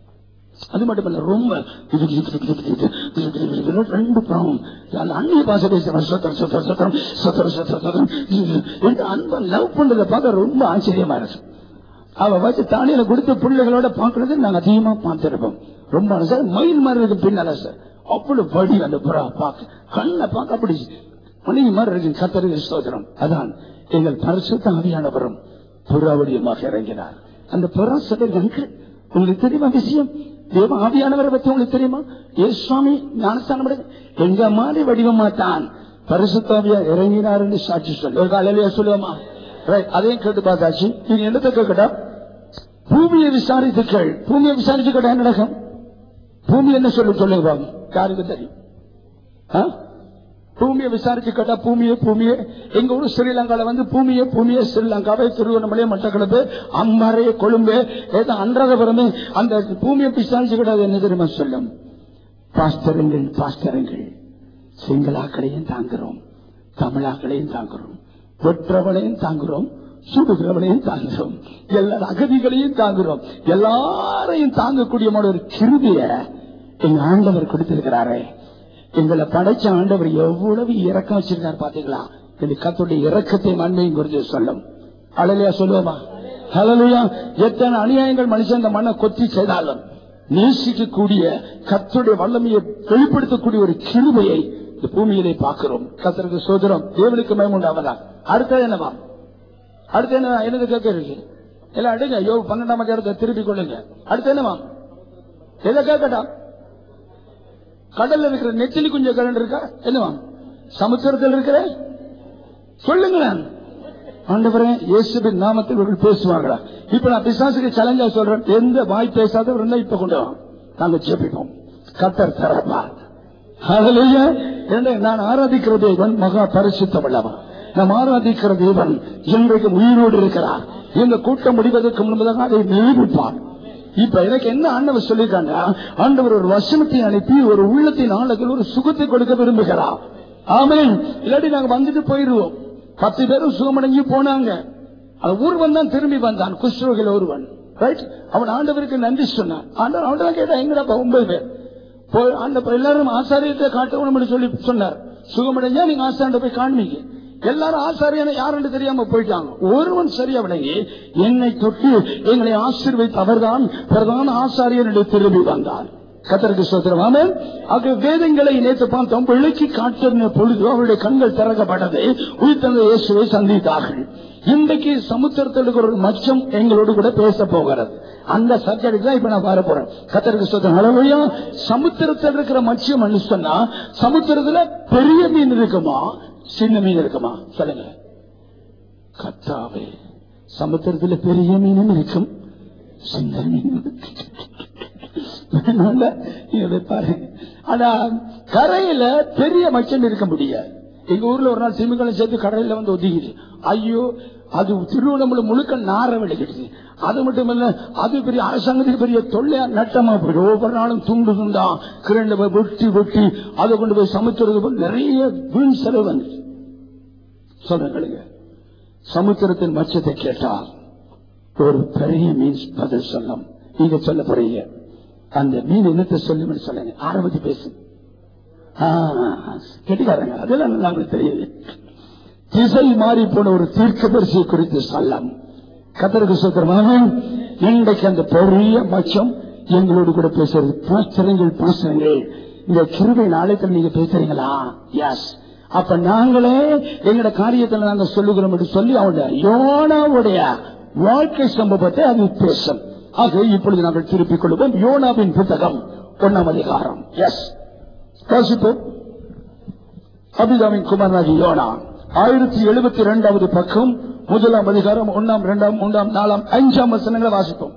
அது மட்டும் இல்ல ரொம்ப இது இது இது இது இது இது இது இது இது ரெண்டு புறம் அந்த அந்நிய பாச பேசுறேன் சொத்தரம் சொத்தரம் சொத்தரம் சொத்தரம் சொத்தரம் சொத்தரம் என்று அன்பை லவ் பண்றதை பார்க்க ரொம்ப ஆச்சரியமா இருக்கு அவ வச்சு தானியில கொடுத்த பிள்ளைகளோட பாக்குறது நாங்க அதிகமா பார்த்திருப்போம் ரொம்ப சார் மயில் மாதிரி இருக்கு பின்னால சார் அவ்வளவு படி அந்த புறா பார்க்க கண்ணை பார்க்க அப்படி மணிக்கு மாதிரி இருக்கு கத்தருக்கு ஸ்தோத்திரம் அதான் எங்கள் பரிசுத்த ஆவியானவரும் புறாவடியமாக இறங்கினார் அந்த புறா சொல்லிருக்காங்க உங்களுக்கு தெரியுமா விஷயம் தேவ ஆவியானவரை பத்தி உங்களுக்கு தெரியுமா ஏ சுவாமி ஞானஸ்தானம் அடைந்து எங்க மாதிரி வடிவமாட்டான் பரிசுத்தாவியா இறங்கினாருன்னு சாட்சி சொல்லு ஒரு காலையிலேயே சொல்லுவோமா Right, அதையும் கேட்டு பார்த்தாச்சு நீங்க என்னத்தை கேட்கட்டா பூமியை விசாரித்து கேள் பூமியை விசாரிச்சு கேட்டா என்ன நடக்கும் பூமி என்ன சொல்லு சொல்லுங்க பாருங்க யாருக்கு தெரியும் ஆ? பூமியை விசாரிச்சு கேட்டா பூமியே பூமியே எங்க ஊர் ஸ்ரீலங்கால வந்து பூமியே பூமியே ஸ்ரீலங்காவை திருவண்ணாமலை மட்டக்களப்பு அம்பாறை கொழும்பு ஏதோ அன்றதபுரமே அந்த பூமியை விசாரிச்சு கேட்டா அது என்ன தெரியுமா சொல்லும் பாஸ்தரங்கள் பாஸ்தரங்கள் சிங்களாக்களையும் தாங்குறோம் தமிழாக்களையும் தாங்குறோம் வெற்றவனையும் தாங்குறோம் சுடுகிறவனையும் தாங்குறோம் எல்லா அகதிகளையும் தாங்குறோம் எல்லாரையும் தாங்கக்கூடிய ஒரு கிருபிய எங்க ஆண்டவர் கொடுத்திருக்கிறாரே எங்களை படைச்ச ஆண்டவர் எவ்வளவு இறக்கம் வச்சிருக்காரு பாத்தீங்களா இந்த கத்துடைய இறக்கத்தை மண்மையும் குறித்து சொல்லும் அழலையா சொல்லுவோமா ஹலலுயா எத்தனை அநியாயங்கள் மனுஷன் இந்த மண்ணை கொத்தி செய்தாலும் நேசிக்கக்கூடிய கத்துடைய வல்லமையை வெளிப்படுத்தக்கூடிய ஒரு கிருபையை இந்த பூமியிலே பார்க்கிறோம் கத்தருக்கு சோதரம் தேவனுக்கு மயமுண்டாவதா அடுத்தது என்னவா அடுத்து என்ன என்னது கேட்க இருக்கு எல்லாம் அடுங்க யோ பன்னெண்டாம் அதிகாரத்தை திருப்பி கொள்ளுங்க அடுத்து என்னவா எதை கேட்கட்டா கடல்ல இருக்கிற நெத்திலி குஞ்ச கரண்ட் இருக்கா என்னவா சமுத்திரத்தில் இருக்கிற சொல்லுங்களேன் ஆண்டவரே இயேசுவின் நாமத்தில் இவர்கள் பேசுவாங்களா இப்ப நான் பிசாசுக்கு சேலஞ்சா சொல்றேன் எந்த வாய் பேசாதவர் இருந்தா இப்ப கொண்டு வா நாங்க ஜெபிப்போம் கத்தர் தரப்பா ஹalleluya என்ன நான் ஆராதிக்கிற தேவன் மகா பரிசுத்தமுள்ளவன் நாம் ஆராதிக்கிற தேவன் இன்றைக்கு உயிரோடு இருக்கிறார் இந்த கூட்டம் முடிவதற்கு முன்பதாக அதை நிரூபிப்பார் இப்ப எனக்கு என்ன ஆண்டவர் சொல்லியிருக்காங்க ஆண்டவர் ஒரு வசனத்தை அனுப்பி ஒரு உள்ளத்தின் ஆழத்தில் ஒரு சுகத்தை கொடுக்க விரும்புகிறார் ஆமென் இல்லாட்டி நாங்க வந்துட்டு போயிருவோம் பத்து பேரும் சுகமடைஞ்சு போனாங்க அந்த ஒருவன் தான் திரும்பி வந்தான் குஷ்ரோகில் ஒருவன் ரைட் அவன் ஆண்டவருக்கு நன்றி சொன்னான் ஆண்டவர் அவன் கேட்டா எங்கடா ஒன்பது பேர் போய் அந்த எல்லாரும் ஆசாரியத்தை காட்டணும்னு சொல்லி சொன்னார் சுகமடைஞ்சா நீங்க ஆசாரிட்ட போய் காண்பீங்க எல்லாரும் ஆசாரியனை யாருன்னு தெரியாம போயிட்டாங்க ஒருவன் சரியா விளங்கி என்னை தொட்டு எங்களை ஆசீர்வைத்து அவர்தான் பிரதான ஆசாரியனுடைய திரும்பி வந்தார் கத்தருக்கு சோத்திரமான ஆக வேதங்களை நேற்று பார்த்தோம் விளக்கி காட்டின பொழுது அவருடைய கண்கள் திறக்கப்பட்டது உயிர்த்தந்த இயேசுவை சந்தித்தார்கள் இன்றைக்கு சமுத்திரத்தில் இருக்கிற ஒரு மச்சம் எங்களோடு கூட பேச போகிறது அந்த சப்ஜெக்ட் தான் இப்ப நான் வர போறேன் கத்தருக்கு சொல்றேன் அளவையா சமுத்திரத்தில் இருக்கிற மச்சம் சொன்னா சமுத்திரத்துல பெரிய மீன் இருக்குமா சின்ன மீன் இருக்குமா சொல்லுங்க கத்தாவே சமுத்திரத்துல பெரிய மீனும் இருக்கும் சின்ன மீனும் இருக்கும். அதனால இதை பாருங்க ஆனா கரையில பெரிய மச்சம் இருக்க முடியாது எங்க ஊர்ல ஒரு நாள் திமிங்கலம் சேர்த்து கரையில வந்து ஒதுங்கிது ஐயோ அது திருவண்ணாமலை முழுக்க நார விளைக்கிடுது அது மட்டும் இல்ல அது பெரிய அரசாங்கத்துக்கு பெரிய தொல்லையா நட்டமா போயிடும் ஒவ்வொரு நாளும் துண்டு துண்டா கிரண்ட வெட்டி வெட்டி அதை கொண்டு போய் சமுத்திரத்துக்கு போய் நிறைய வீண் செலவு வந்துச்சு சொல்றேங்க சமுத்திரத்தின் மச்சத்தை கேட்டால் ஒரு பெரிய மீன் பதில் சொல்லும் நீங்க சொல்ல போறீங்க அந்த மீன் என்னத்தை சொல்லுன்னு சொல்லுங்க ஆரம்பிச்சு பேசு ஆ, கெட்டிக்காரங்க அதெல்லாம் நமக்கு தெரியுது திசை மாறி போன ஒரு தீர்க்கதரிசி குறித்து சொல்லம் கத்தருக்கு சுத்திரமாக இன்றைக்கு அந்த பெரிய மச்சம் எங்களோடு கூட பேசுறது பாஸ்தரங்கள் பாஸ்தரங்கள் இந்த கிருபை நாளைக்கு நீங்க பேசுறீங்களா எஸ் அப்ப நாங்களே எங்கட காரியத்துல நாங்க சொல்லுகிறோம் என்று சொல்லி அவனுடைய யோனாவுடைய வாழ்க்கை சம்பவத்தை அது பேசும் ஆக இப்பொழுது நாங்கள் திருப்பிக் கொள்வோம் யோனாவின் புத்தகம் ஒன்னாம் அதிகாரம் எஸ் வாசிப்போம் அபிதாவின் குமாரனாகி யோனா ஆயிரத்தி எழுபத்தி இரண்டாவது பக்கம் முதலாம் அதிகாரம் ஒன்னாம் இரண்டாம் மூன்றாம் நாலாம் அஞ்சாம் வசனங்களை வாசிப்போம்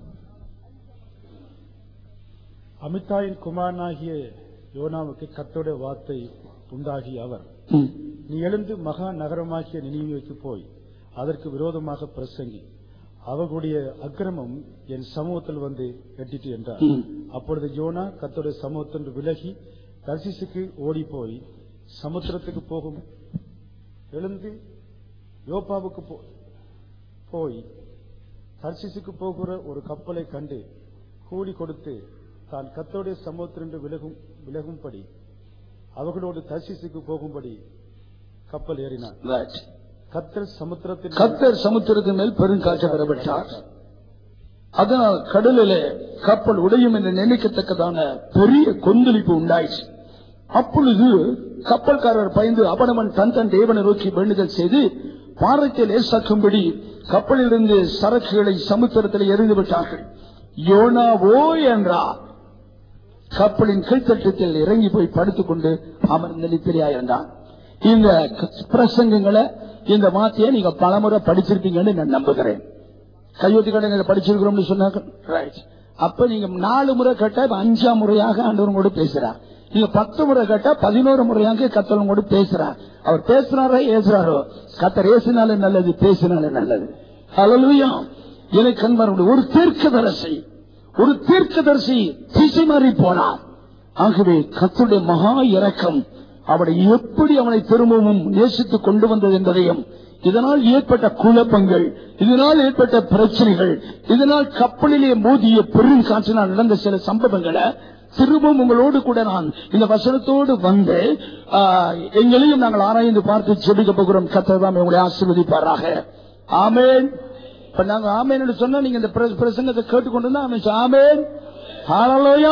அமிதாயின் குமாரனாகிய யோனாவுக்கு கர்த்தருடைய வார்த்தை உண்டாகி அவர் ம். நீ எழுந்து மகா நகரமாகிய நினைவுக்கு போய் அதற்கு விரோதமாக பிரசங்கி அவர்களுடைய அக்கிரமம் என் சமூகத்தில் வந்து எட்டிட்டு என்றார் ம். அப்பொழுது யோனா கர்த்தருடைய சமூகத்தின்று விலகி தர்சிசுக்கு ஓடி போய் சமுத்திரத்துக்கு போகும் எழுந்து யோப்பாவுக்கு போ- போய் தர்சிசுக்கு போகிற ஒரு கப்பலை கண்டு கூலி கொடுத்து தான் கத்தோடைய சமூகத்திலிருந்து விலகும் விலகும்படி அவர்களோடு தர்சிசுக்கு போகும்படி கப்பல் ஏறினான் Right. கத்தர் சமுத்திரத்தின் கத்தர் சமுத்திரத்தின் மேல் பெருங்காற்று பெறப்பட்டார் அதனால் கடலிலே கப்பல் உடையும் என்று நினைக்கத்தக்கதான பெரிய கொந்தளிப்பு உண்டாயிற்று அப்பொழுது கப்பல்காரர் பயந்து அவனவன் தன் தன் தேவனை நோக்கி வேண்டுதல் செய்து பாறைக்கு லேசாக்கும்படி கப்பலிலிருந்து சரக்குகளை சமுத்திரத்தில் எறிந்து விட்டார்கள் யோனாவோ என்றார் கப்பலின் கீழ்த்தட்டத்தில் இறங்கி போய் படுத்துக் கொண்டு அமர்ந்த நித்திரையாயிருந்தான் இந்த பிரசங்கங்களை இந்த வார்த்தையை நீங்க பலமுறை படிச்சிருப்பீங்கன்னு நான் நம்புகிறேன் கையொத்தி கடனை படிச்சிருக்கிறோம்னு சொன்னாங்க ரைட் அப்ப நீங்க நாலு முறை கேட்டா இப்ப அஞ்சாம் முறையாக ஆண்டவரோடு பேசுறார் நீங்க பத்து முறை கேட்டா பதினோரு முறையாக கத்தவங்களோடு பேசுறார் அவர் பேசுறாரோ ஏசுறாரோ கத்தர் ஏசினாலும் நல்லது பேசினாலும் நல்லது ஹalleluya எனக்கு அன்பானவர்களே, ஒரு தீர்க்கதரிசி ஒரு தீர்க்கதரிசி திசை மாறி போனார் ஆகவே கத்துடைய மகா இரக்கம் அவனை எப்படி அவனை திரும்பவும் நேசித்துக் கொண்டு வந்தது என்பதையும் இதனால் ஏற்பட்ட குழப்பங்கள் இதனால் ஏற்பட்ட பிரச்சனைகள் இதனால் கப்பலிலே மோதிய பெருங்காற்றினால் நடந்த சில சம்பவங்களை திரும்பவும் உங்களோடு கூட நான் இந்த வசனத்தோடு வந்து ஆ, எங்களையும் நாங்கள் ஆராய்ந்து பார்த்து ஜெபிக்க போகிறோம் கத்ததான் உங்களை ஆசீர்வதிப்பாராக ஆமென் இப்ப நாங்க ஆமேன் சொன்னா நீங்க இந்த பிர- பிரசங்கத்தை கேட்டுக்கொண்டு தான் ஆமென் சொ- ஆமென் ஹalleluya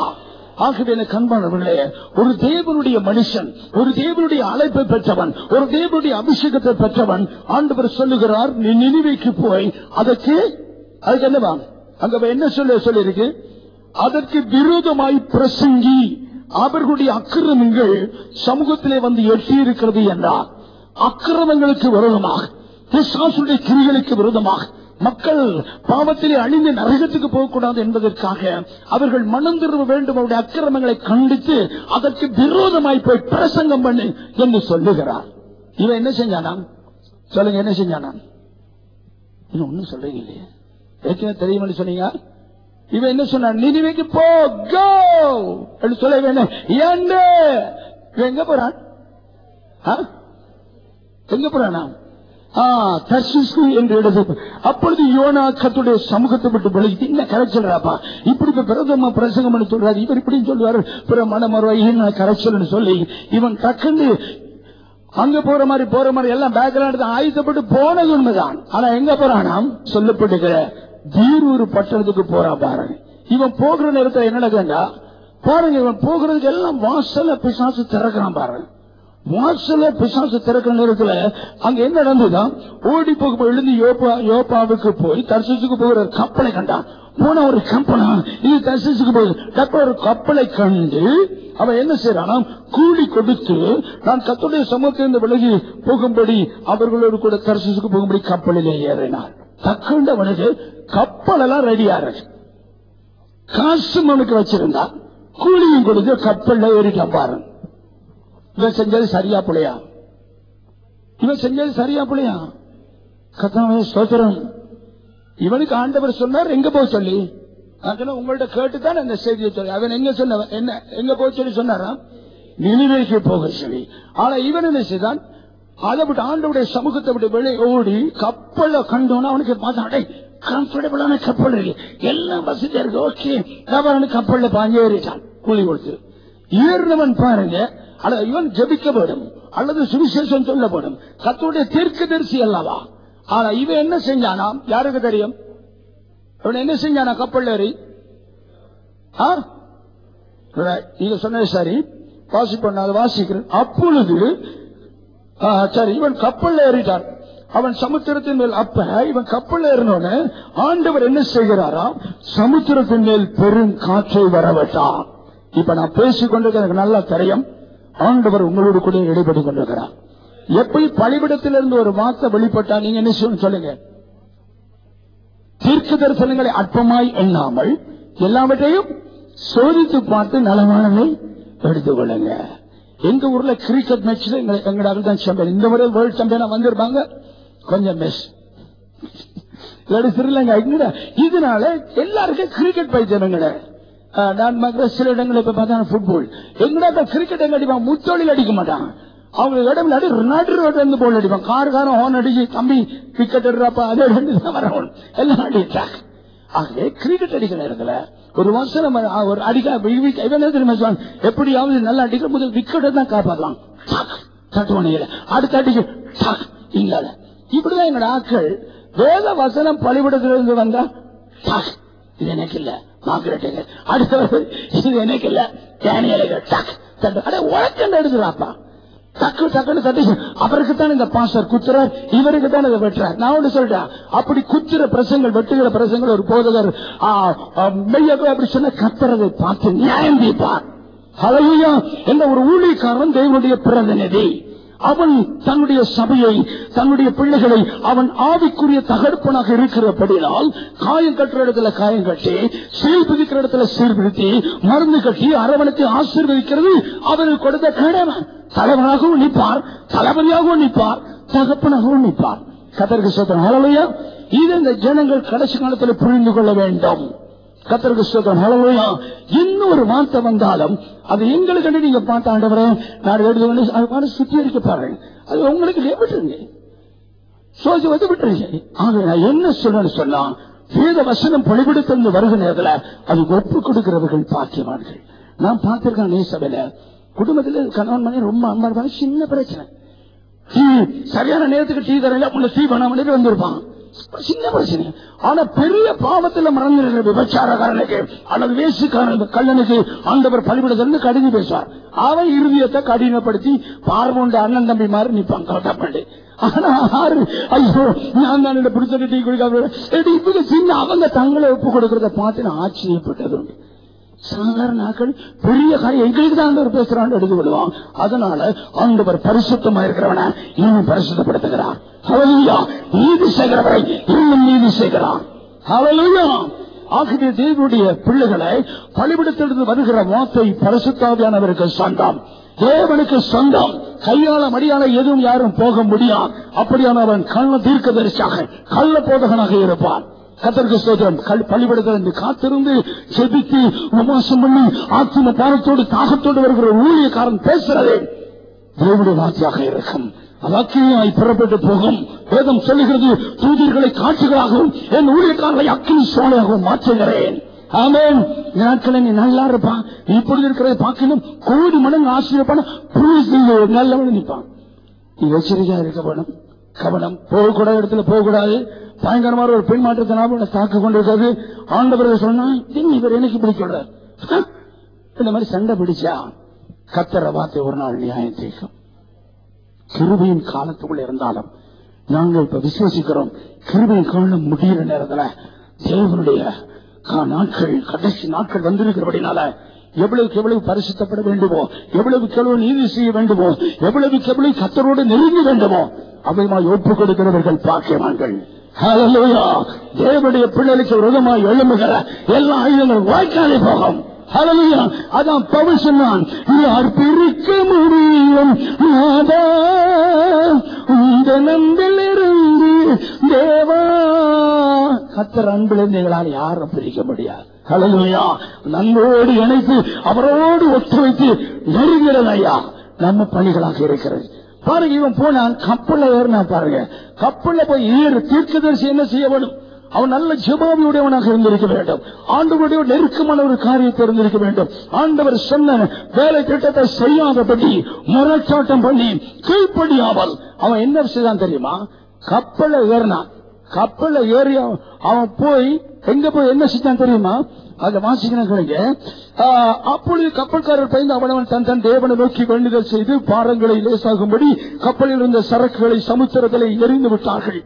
ஆகவே எனக்கு அன்பானவர்களே ஒரு தேவனுடைய மனுஷன் ஒரு தேவனுடைய அழைப்பை பெற்றவன் ஒரு தேவனுடைய அபிஷேகத்தை பெற்றவன் ஆண்டவர் சொல்லுகிறார் நீ நினைவைக்கு போய் அதற்கு அதுக்கு என்னவா அங்க அவன் என்ன சொல்ல சொல்லிருக்கு அதற்கு விரோதமாய் பிரசங்கி அவர்களுடைய அக்கிரமங்கள் சமூகத்திலே வந்து எட்டி இருக்கிறது என்றார் அக்கிரமங்களுக்கு விரோதமாக பிசாசுடைய கிரிகளுக்கு விரோதமாக மக்கள் பாவத்திலே அழிந்து நரகத்துக்கு போகக்கூடாது என்பதற்காக அவர்கள் மனம் திரும்ப வேண்டும் அவருடைய அக்கிரமங்களை கண்டித்து அதற்கு விரோதமாய் போய் பிரசங்கம் பண்ணு என்று சொல்லுகிறார் இவன் என்ன செஞ்சானாம் சொல்லுங்க என்ன செஞ்சானாம் இன்னும் ஒண்ணும் சொல்றீங்க இல்லையே ஏற்கனவே தெரியும்னு சொன்னீங்க இவன் என்ன சொன்னான் நினைவைக்கு போ கோ என்று சொல்ல வேணும் ஏண்டு இவன் எங்க போறான் ஆ? எங்க போறானா ஆ, தர்ஷீசு என்று எழுது அப்பொழுது யோனா கத்துடைய சமூகத்தை விட்டு விலகி என்ன கரைச்சல்றாப்பா இப்படி இப்ப பிரதம பிரசங்கம் பண்ணி சொல்றாரு இவர் இப்படி சொல்லுவாரு பிற மனமருவாயின் கரைச்சல்னு சொல்லி இவன் டக்குன்னு அங்க போற மாதிரி போற மாதிரி எல்லாம் பேக்ரவுண்ட் ஆயுதப்பட்டு போனது உண்மைதான் ஆனா எங்க போறானாம் சொல்லப்படுகிற தீரூர் பட்டணத்துக்கு போறான் பாருங்க இவன் போகிற நேரத்துல என்ன நடக்குதுண்டா பாருங்க இவன் போகிறதுக்கு எல்லாம் வாசல்ல பிசாசு திறக்கிறான் பாருங்க வாசல பிசாசு திறக்கிற நேரத்துல அங்க என்ன நடந்ததுதான் ஓடி போக எழுந்து யோப்பா யோப்பாவுக்கு போய் தர்சசுக்கு போகிற ஒரு கப்பலை கண்டான் போன ஒரு கப்பலா இது தர்சசுக்கு போகுது டக்குனு ஒரு கப்பலை கண்டு அவன் என்ன செய்யறானா கூலி கொடுத்து நான் கத்துடைய சமூகத்திலிருந்து விலகி போகும்படி அவர்களோடு கூட தர்சசுக்கு போகும்படி கப்பலிலே ஏறினார் டக்குண்டு அவனுக்கு கப்பல் எல்லாம் ரெடியா இருக்கு காசும் அவனுக்கு வச்சிருந்தா கூலியும் கொடுத்து கப்பல்ல ஏறிட்டான் பாருங்க இவன் செஞ்சது சரியா புள்ளையா இவன் செஞ்சது சரியா புள்ளையா கத்தாவே ஸ்தோத்திரம் இவனுக்கு ஆண்டவர் சொன்னார் எங்க போக சொல்லி நான் சொன்னேன், உங்கள்ட்ட கேட்டுதான் இந்த செய்தியை சொல்லி அவன் எங்க சொன்ன என்ன எங்க போக சொல்லி சொன்னாரா நினைவேக்கு போக சொல்லி ஆனா இவன் என்ன செய்தான் அதை விட்டு ஆண்டவுடைய சமூகத்தை விட்டு வெளியே ஓடி கப்பல்ல கண்டோன்னு அவனுக்கு பார்த்தான் கம்ஃபர்டபுளான கப்பல் இருக்கு எல்லாம் வசதியா இருக்கு ஓகே அவன் கப்பல்ல பாஞ்சு ஏறிட்டான் கூலி கொடுத்து ஏறினவன் பாருங்க அல்லது இவன் ஜபிக்க வேண்டும் அல்லது சுவிசேஷம் சொல்லப்படும் கத்தோடைய தீர்க்கதரிசி அல்லவா ஆனா இவன் என்ன செஞ்சானாம் யாருக்கு தெரியும் இவன் என்ன செஞ்சானா கப்பல் ஏறி ஆ? Right. நீங்க சொன்னது சரி வாசிப்பேன் அதை வாசிக்கிறேன் அப்பொழுது ஆ, சரி இவன் கப்பல்ல ஏறிட்டான் அவன் சமுத்திரத்தின் மேல் அப்ப இவன் கப்பல் ஏறினோன்னு ஆண்டவர் என்ன செய்கிறாராம் சமுத்திரத்தின் மேல் பெரும் காற்றை வரவிட்டான் இப்ப நான் பேசிக் கொண்டிருக்க எனக்கு நல்லா தெரியும் ஆண்டவர் உங்களோடு கூட இடைப்பட்டு கொண்டிருக்கிறார் எப்படி பழிவிடத்திலிருந்து ஒரு வார்த்தை வெளிப்பட்டா நீங்க என்ன செய்யணும் சொல்லுங்க தீர்க்க தரிசனங்களை அற்பமாய் எண்ணாமல் எல்லாவற்றையும் சோதித்து பார்த்து நலமானதை எடுத்துக் கொள்ளுங்க எங்க ஊர்ல கிரிக்கெட் மேட்ச்ல எங்கட தான் சாம்பியன் இந்த முறை வேர்ல்ட் சாம்பியனா வந்திருப்பாங்க கொஞ்சம் மிஸ் இல்லாட்டி ஸ்ரீலங்கா எங்கட இதனால எல்லாருக்கும் கிரிக்கெட் பைத்தியம் எங்கட அஹ், நான் மற்ற சில இடங்களில் இப்ப பார்த்தா ஃபுட்பால் எங்கடா கிரிக்கெட் எங்க அடிப்பான் முத்தொழில் அடிக்க மாட்டான் அவங்க இடம் நடு நடு ரோட்ல இருந்து போல் அடிப்பான் கார் காரம் ஹோன் அடிச்சு தம்பி விக்கெட் எடுறாப்பா அதே ரெண்டு தான் வரணும் எல்லாம் அடிட்டாங்க ஆகவே கிரிக்கெட் அடிக்கிற நேரத்துல ஒரு வசனம் அஹ், ஒரு அடிக்க இவன் என்ன தெரியுமா சொல்லுவான்? எப்படியாவது நல்லா அடிக்கிற முதல் விக்கெட்டை தான் காப்பாக்கலாம் தட்டுவணையில அடுத்த அடிக்க டக், இங்கால இப்படிதான் எங்களோட ஆட்கள் வேத வசனம் பழிவிடத்திலிருந்து வந்தா டக், இது எனக்கு இல்ல மார்க்கெட்டுங்க அடுத்தவர் இது எனக்கு இல்ல டேனியலுக்கு டக் தட்டு அட உழக்கண்டு எடுத்துறாப்பா டக்கு டக்குன்னு தட்டி அவருக்கு தான் இந்த பாஸ்டர் குத்துறார் இவருக்கு தான் இதை வெட்டுறார் நான் ஒன்று சொல்றேன் அப்படி குத்துற பிரசங்கள் வெட்டுகிற பிரசங்கள் ஒரு போதகர் ஆ, ஆ, மெய்யாகவே அப்படி சொன்ன கத்துறதை பார்த்து நியாயம் தீர்ப்பார் ஹalleluya என்ற ஒரு ஊழியக்காரன் தேவனுடைய பிரதிநிதி அவன் தன்னுடைய சபையை தன்னுடைய பிள்ளைகளை அவன் ஆவிக்குரிய தகர்ப்பனாக இருக்கிறபடினால் காயம் கட்டுற இடத்துல காயம் கட்டி சீர்பிடிக்கிற இடத்துல சீர்பிடித்து மருந்து கட்டி அரவணைத்து ஆசீர்வதிக்கிறது அவருக்கு கொடுத்த கடமை தலைவனாகவும் நிற்பார் தளபதியாகவும் நிற்பார் தகப்பனாகவும் நிற்பார் கதற்கு சோத்திரம் ஹalleluya இது இந்த ஜனங்கள் கடைசி காலத்தில் புரிந்து கொள்ள வேண்டும் கத்தருக்கு ஸ்தோத்திரம் ஹalleluya இன்னொரு வார்த்தை வந்தாலும் அது எங்களுக்கு நீங்க பார்த்த ஆண்டவரே நான் எழுதுவேன் அது மாதிரி சுத்திகரிக்க பாருங்க அது உங்களுக்கு விட்டுருங்க சோதி வந்து விட்டுருங்க ஆக நான் என்ன சொல்லணும்னு சொன்னா வேத வசனம் பழிபடுத்திருந்து வருகிற நேரத்துல அது ஒப்பு கொடுக்கிறவர்கள் பாக்கியவான்கள் நான் பார்த்திருக்கேன் நீ சபையில குடும்பத்தில் கணவன் மணி ரொம்ப அன்பா இருப்பாங்க சின்ன பிரச்சனை டீ சரியான நேரத்துக்கு டீ தரல உள்ள டீ பண்ணாமலே வந்திருப்பான் சின்ன பிரச்சனை ஆனா பெரிய பாவத்துல மறந்துடுற விபச்சாரக்காரனுக்கு அல்லது வேசுக்காரனுக்கு கல்லனுக்கு ஆண்டவர் பழிபடுதல் கடிந்து பேசுவார் அவன் இறுதியத்தை கடினப்படுத்தி பார்வோண்ட அண்ணன் தம்பி மாதிரி நிப்பான் கவட்டப்பட்டு ஆனா ஆறு ஐயோ நான் தான் என்ன பிடிச்ச டீ குடிக்காம இவங்க சின்ன அவங்க தங்களை ஒப்பு கொடுக்கறத பார்த்து நான் ஆச்சரியப்பட்டது உண்டு சாதாரண ஆட்கள் பெரிய காரியம் எங்களுக்கு தான் ஆண்டவர் பேசுறான்னு எடுத்து விடுவான் அதனால ஆண்டவர் பரிசுத்தமா இருக்கிறவன இன்னும் பரிசுத்தப்படுத்துகிறார் ஹalleluya நீதி செய்கிறவரை இன்னும் நீதி செய்கிறான் ஹalleluya ஆகவே தேவனுடைய பிள்ளைகளை பழிபிடத்திலிருந்து வருகிற வார்த்தை பரிசுத்தாவியானவருக்கு சொந்தம் தேவனுக்கு சொந்தம் கையால மடியால எதுவும் யாரும் போக முடியாது அப்படியான அவன் கள்ள தீர்க்கதரிசியாக கள்ள போதகனாக இருப்பான் கத்தருக்கு ஸ்தோத்திரம் கல் பள்ளிப்படத்தில் காத்திருந்து செபித்து உபவாசம் பண்ணி ஆத்ம பாரத்தோடு தாகத்தோடு வருகிற ஊழியக்காரன் பேசுறதே தேவனுடைய வார்த்தையாக இருக்கும் அக்கினியாய் புறப்பட்டு போகும் வேதம் சொல்லுகிறது தூதிர்களை காட்சிகளாகவும் என் ஊழியக்காரர்களை அக்கினி சோழையாகவும் மாற்றுகிறேன் ஆமேன் நாட்களை நீ நல்லா இருப்பான் நீ இப்பொழுது இருக்கிறதை பார்க்கணும் கோடி மடங்கு ஆசிரியப்பான நல்லவன் நிற்பான் நீ எச்சரிக்கையா இருக்க வேணும் கவனம் போகக்கூடாத இடத்துல போகக்கூடாது பயங்கரமான ஒரு பெண் மாற்றத்தினால தாக்க கொண்டிருக்கிறது ஆண்டவர் சொன்னா "என்ன இவர் எனக்கு இப்படி சொல்றார் ஹ? இந்த மாதிரி சண்டை பிடிச்சா கத்தர வார்த்தை ஒரு நாள் நியாயம் தீர்க்கும் கிருபையின் காலத்துக்குள்ள இருந்தாலும் நாங்கள் இப்ப விசுவசிக்கிறோம் கிருபையின் காலம் முடிகிற நேரத்துல தேவனுடைய கா- நாட்கள் கடைசி நாட்கள் வந்திருக்கிறபடினால எவ்வளவுக்கு எவ்வளவு பரிசுத்தப்பட வேண்டுமோ எவ்வளவுக்கு எவ்வளவு நீதி செய்ய வேண்டுமோ எவ்வளவுக்கு எவ்வளவு கத்தரோடு நெருங்க வேண்டுமோ அவைமாய் ஒப்புக் கொடுக்கிறவர்கள் பாக்கியவான்கள் ஹalleluya. தேவனுடைய பிள்ளைகளுக்கு விரோதமாய் எழும்புகிற எல்லா ஆயுதங்களும் வாய்க்காலே போகும் ஹalleluya. அதான் பவுல் சொன்னான் யார் பிரிக்க முடியும் நாதா உந்த நம்பில் இருந்து தேவா கத்தர் அன்பிலிருந்து எங்களால் யாரும் பிரிக்க முடியாது ஹalleluya. நன்மோடு இணைத்து அவரோடு ஒத்து வைத்து நெருங்கிறது ஐயா நம்ம பணிகளாக இருக்கிறது பாருங்க இவன் போனான் கப்பல்ல ஏறினா பாருங்க கப்பல்ல போய் ஏறு தீர்க்கதரிசி என்ன செய்ய வேண்டும் அவன் நல்ல ஜபாவியுடையவனாக இருந்திருக்க வேண்டும் ஆண்டவருடைய நெருக்கமான ஒரு காரியத்தை இருந்திருக்க வேண்டும் ஆண்டவர் சொன்ன வேலை திட்டத்தை செய்யாதபடி முரட்டாட்டம் பண்ணி கீழ்ப்படியாமல் அவன் என்ன செய்தான் தெரியுமா கப்பல்ல ஏறினான் கப்பல்ல ஏறி அவன் அவன் போய் எங்க போய் என்ன செஞ்சான் தெரியுமா அத வாசிக்கிறேன் கேளுங்க. ஆ, அப்பொழுது கப்பல்காரர் பயந்து அவனவன் தன் தன் தேவனை நோக்கி வேண்டுதல் செய்து பாரங்களை லேசாகும்படி கப்பலில் இருந்த சரக்குகளை சமுத்திரத்திலே எறிந்து விட்டார்கள்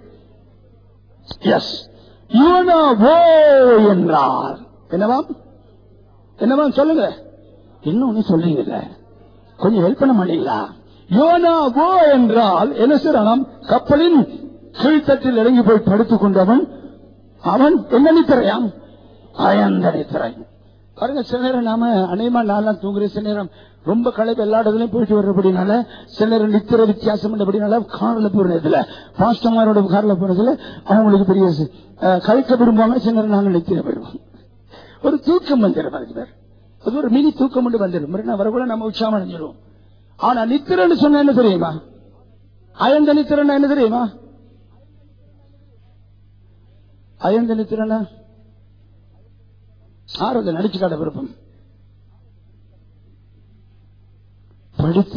எஸ் யோனா ஓ என்றார் என்னவாம் என்னவாம் சொல்லுங்க இன்னொன்னு சொல்றீங்கல்ல கொஞ்சம் ஹெல்ப் பண்ண மாட்டீங்களா யோனா ஓ என்றால் என்ன செய்யறானாம் கப்பலின் கீழ்த்தட்டில் இறங்கி போய் படுத்துக் கொண்டவன் அவன் என்ன நித்திரையாம் அயந்த நித்திரை பாருங்க சில நேரம் நாம அநேகமா நான்லாம் தூங்குற சில நேரம் ரொம்ப களைப்பு எல்லா இடத்துலயும் போயிட்டு வர்றபடினால சில நேரம் நித்திர வித்தியாசம் பண்ணபடினால கார்ல போறதுல பாஸ்டமாரோட கார்ல போறதுல அவங்களுக்கு பெரிய அஹ், கழிக்க விரும்புவாங்க சில நேரம் நாங்க நித்திர போயிடுவோம் ஒரு தூக்கம் வந்துடும் அதுக்கு பேர் அது ஒரு மினி தூக்கம் மட்டும் வந்துடும் மறுநாள் வரக்குள்ள நம்ம உற்சாகம் அடைஞ்சிடும் ஆனா நித்திரன்னு சொன்னா என்ன தெரியுமா அயந்த நித்திரன்னா என்ன தெரியுமா அயந்த நித்திரனா ஆறு அதை நடிச்சு காட்ட விருப்பம் படித்து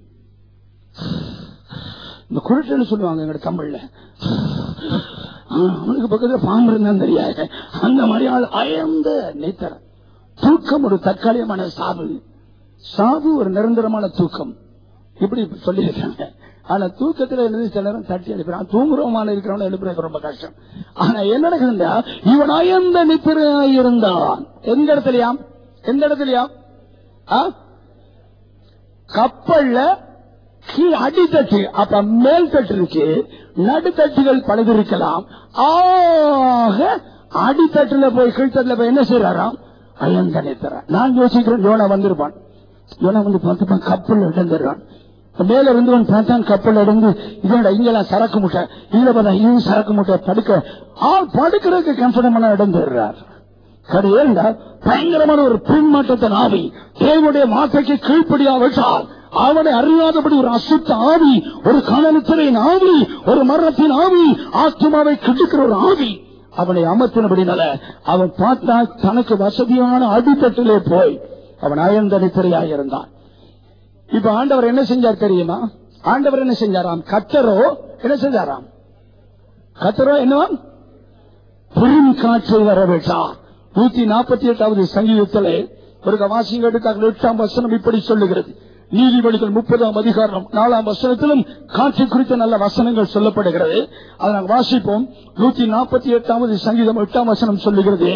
இந்த குருட்டுன்னு சொல்லுவாங்க எங்க தமிழ்ல ஆ, அவனுக்கு பக்கத்துல பாம்பு இருந்தான் தெரியாது அந்த மாதிரி ஆள் அயந்த நித்திரன் தூக்கம் ஒரு தற்காலிகமான சாவு சாவு ஒரு நிரந்தரமான தூக்கம் இப்படி சொல்லியிருக்காங்க ஆனா தூக்கத்துல எழுதி சில நேரம் தட்டி எழுப்புறான் தூங்குறவமான இருக்கிறவன எழுப்புறது ரொம்ப கஷ்டம் ஆனா என்ன நடக்குதுன்னா இவன் அயந்த நித்திரையாய் இருந்தான் எந்த இடத்துலயாம் எந்த இடத்துலயாம் ஆ? கப்பல்ல கீழ் அடித்தட்டு அப்ப மேல் தட்டு இருக்கு நடுத்தட்டுகள் பழுதிருக்கலாம் ஆக அடித்தட்டுல போய் கீழ்த்தட்டுல போய் என்ன செய்யறாராம் அயந்த நித்திரன் நான் யோசிக்கிறேன் யோனா வந்திருப்பான் யோனா வந்து பார்த்துப்பான் கப்பல் இடந்துடுறான் மேல இருந்தவன் பார்த்தான் கப்பல் இருந்து இதோட இங்கெல்லாம் சரக்கு முட்டை இதுல பார்த்தா இது சரக்கு முட்டை படுக்க ஆள் படுக்கிறதுக்கு கம்ஃபர்டபுளா இடம் தர்றார் கடையேண்டா பயங்கரமான ஒரு பின்மாற்றத்தின் ஆவி தேவனுடைய மாற்றைக்கு கீழ்ப்படியாவிட்டால் அவனை அறியாதபடி ஒரு அசுத்த ஆவி ஒரு காலனித்திரையின் ஆவி ஒரு மரணத்தின் ஆவி ஆத்மாவை கெடுக்கிற ஒரு ஆவி அவனை அமர்த்தினபடினால அவன் பார்த்தா தனக்கு வசதியான அடித்தட்டிலே போய் அவன் அயர்ந்த நித்திரையாக இருந்தான் இப்ப ஆண்டவர் என்ன செஞ்சார் தெரியுமா ஆண்டவர் என்ன செஞ்சாராம் கத்தரோ என்ன செஞ்சாராம் கத்தரோ என்னவாம் பெரும் காற்றை வரவிட்டார் நூத்தி நாற்பத்தி எட்டாவது சங்கீதத்திலே ஒரு வாசிங்க எடுத்தார்கள் எட்டாம் வசனம் இப்படி சொல்லுகிறது நீதிபதிகள் முப்பதாம் அதிகாரம் நாலாம் வசனத்திலும் காற்றை குறித்த நல்ல வசனங்கள் சொல்லப்படுகிறது அதை நாங்கள் வாசிப்போம் நூத்தி நாற்பத்தி எட்டாவது சங்கீதம் எட்டாம் வசனம் சொல்லுகிறது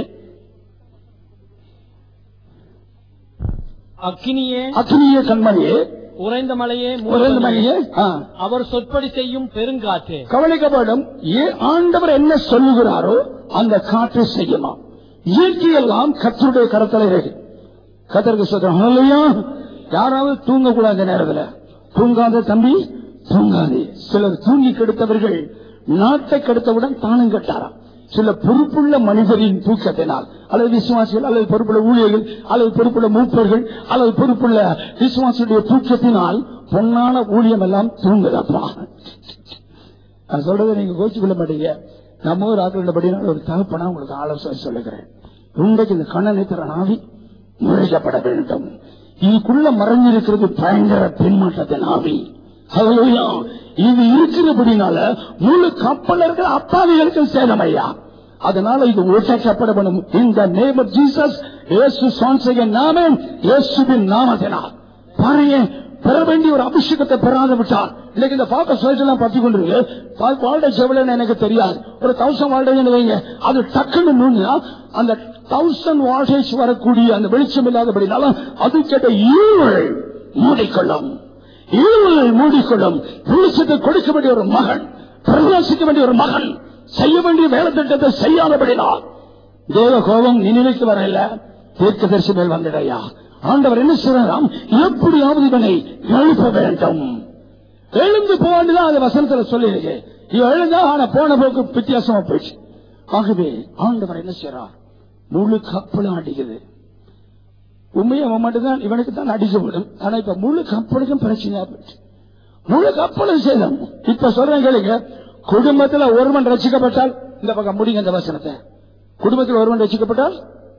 அக்கினியே அக்னிய கண்மணியே உறைந்த மலையே உறைந்த மணியே ஆ. அவர் சொற்படி செய்யும் பெருங்காற்றே கவலைக்கப்படும் ஏ ஆண்டவர் என்ன சொல்லுகிறாரோ அந்த காற்று செய்யுமா இயற்கையெல்லாம் கத்தருடைய கரத்தில் இருக்கு கத்தருக்கு சொல்றோம் இல்லையா யாராவது தூங்கக்கூடாத நேரத்துல தூங்காத தம்பி தூங்காதே சிலர் தூங்கி கெடுத்தவர்கள் நாட்டை கெடுத்தவுடன் தானும் கட்டாராம் சில பொறுப்புள்ள மனிதரின் தூக்கத்தினால் அல்லது விசுவாசிகள் அல்லது பொறுப்புள்ள ஊழியர்கள் அல்லது பொறுப்புள்ள மூப்பர்கள் அல்லது பொறுப்புள்ள விசுவாசியுடைய தூக்கத்தினால் பொன்னான ஊழியம் எல்லாம் தூங்குதப்பா நான் சொல்றதை நீங்க கோச்சு கொள்ள மாட்டீங்க நம்ம ஒரு ஆக்களிடப்படினால் ஒரு தகப்பனா உங்களுக்கு ஆலோசனை சொல்லுகிறேன் இன்றைக்கு இந்த கண்ணனை திற ஆவி நுழைக்கப்பட வேண்டும் இதுக்குள்ள மறைஞ்சிருக்கிறது பயங்கர பின்மாற்றத்தின் ஆவி ஹalleluya. இது இருக்கிறபடினால முழு கப்பலர்கள் அப்பாவிகளுக்கு சேதம் ஐயா அதனால இது உடைக்கப்பட வேண்டும் இந்த நேம் ஆஃப் ஜீசஸ் இயேசு சுவாமியின் நாமம் இயேசுவின் நாமத்தினால் பாருங்க பெற வேண்டிய ஒரு அபிஷேகத்தை பெறாத விட்டார் இன்னைக்கு இந்த பாக்க எல்லாம் பத்தி கொண்டிருக்கு வால்டேஜ் எவ்வளவுன்னு எனக்கு தெரியாது ஒரு தௌசண்ட் வால்டேஜ் வைங்க அது டக்குன்னு நூன்னா அந்த தௌசண்ட் வால்டேஜ் வரக்கூடிய அந்த வெளிச்சம் இல்லாதபடினால அது கேட்ட ஈழ் மூடிக்கொள்ளும் ஈழ் மூடிக்கொள்ளும் வெளிச்சத்தை கொடுக்க வேண்டிய ஒரு மகன் பிரகாசிக்க வேண்டிய ஒரு மகன் செய்ய வேண்டிய வேலை திட்டத்தை செய்யாதபடினால் தேவ கோபம் நினைவுக்கு வரல தீர்க்க தரிசி மேல் வந்திடையா ஆண்டவர் என்ன செய்யலாம் எப்படியாவது இவனை எழுப்ப வேண்டும் எழுந்து போவான்னு அந்த வசனத்துல சொல்லியிருக்கு இவன் எழுந்தா ஆனா போன போக்கு வித்தியாசமா போயிடுச்சு ஆகவே ஆண்டவர் என்ன செய்யறார் முழு கப்பலும் அடிக்குது உண்மையை அவன் மட்டும்தான் இவனுக்கு தான் அடிக்கப்படும் ஆனா இப்ப முழு கப்பலுக்கும் பிரச்சனையா போயிடுச்சு முழு கப்பலும் சேதம் இப்ப சொல்றேன் கேளுங்க குடும்பத்துல ஒருவன் ரசிக்கப்பட்டால் இந்த பக்கம் முடிங்க இந்த வசனத்தை குடும்பத்தில் ஒருவன் ரசிக்கப்பட்டால்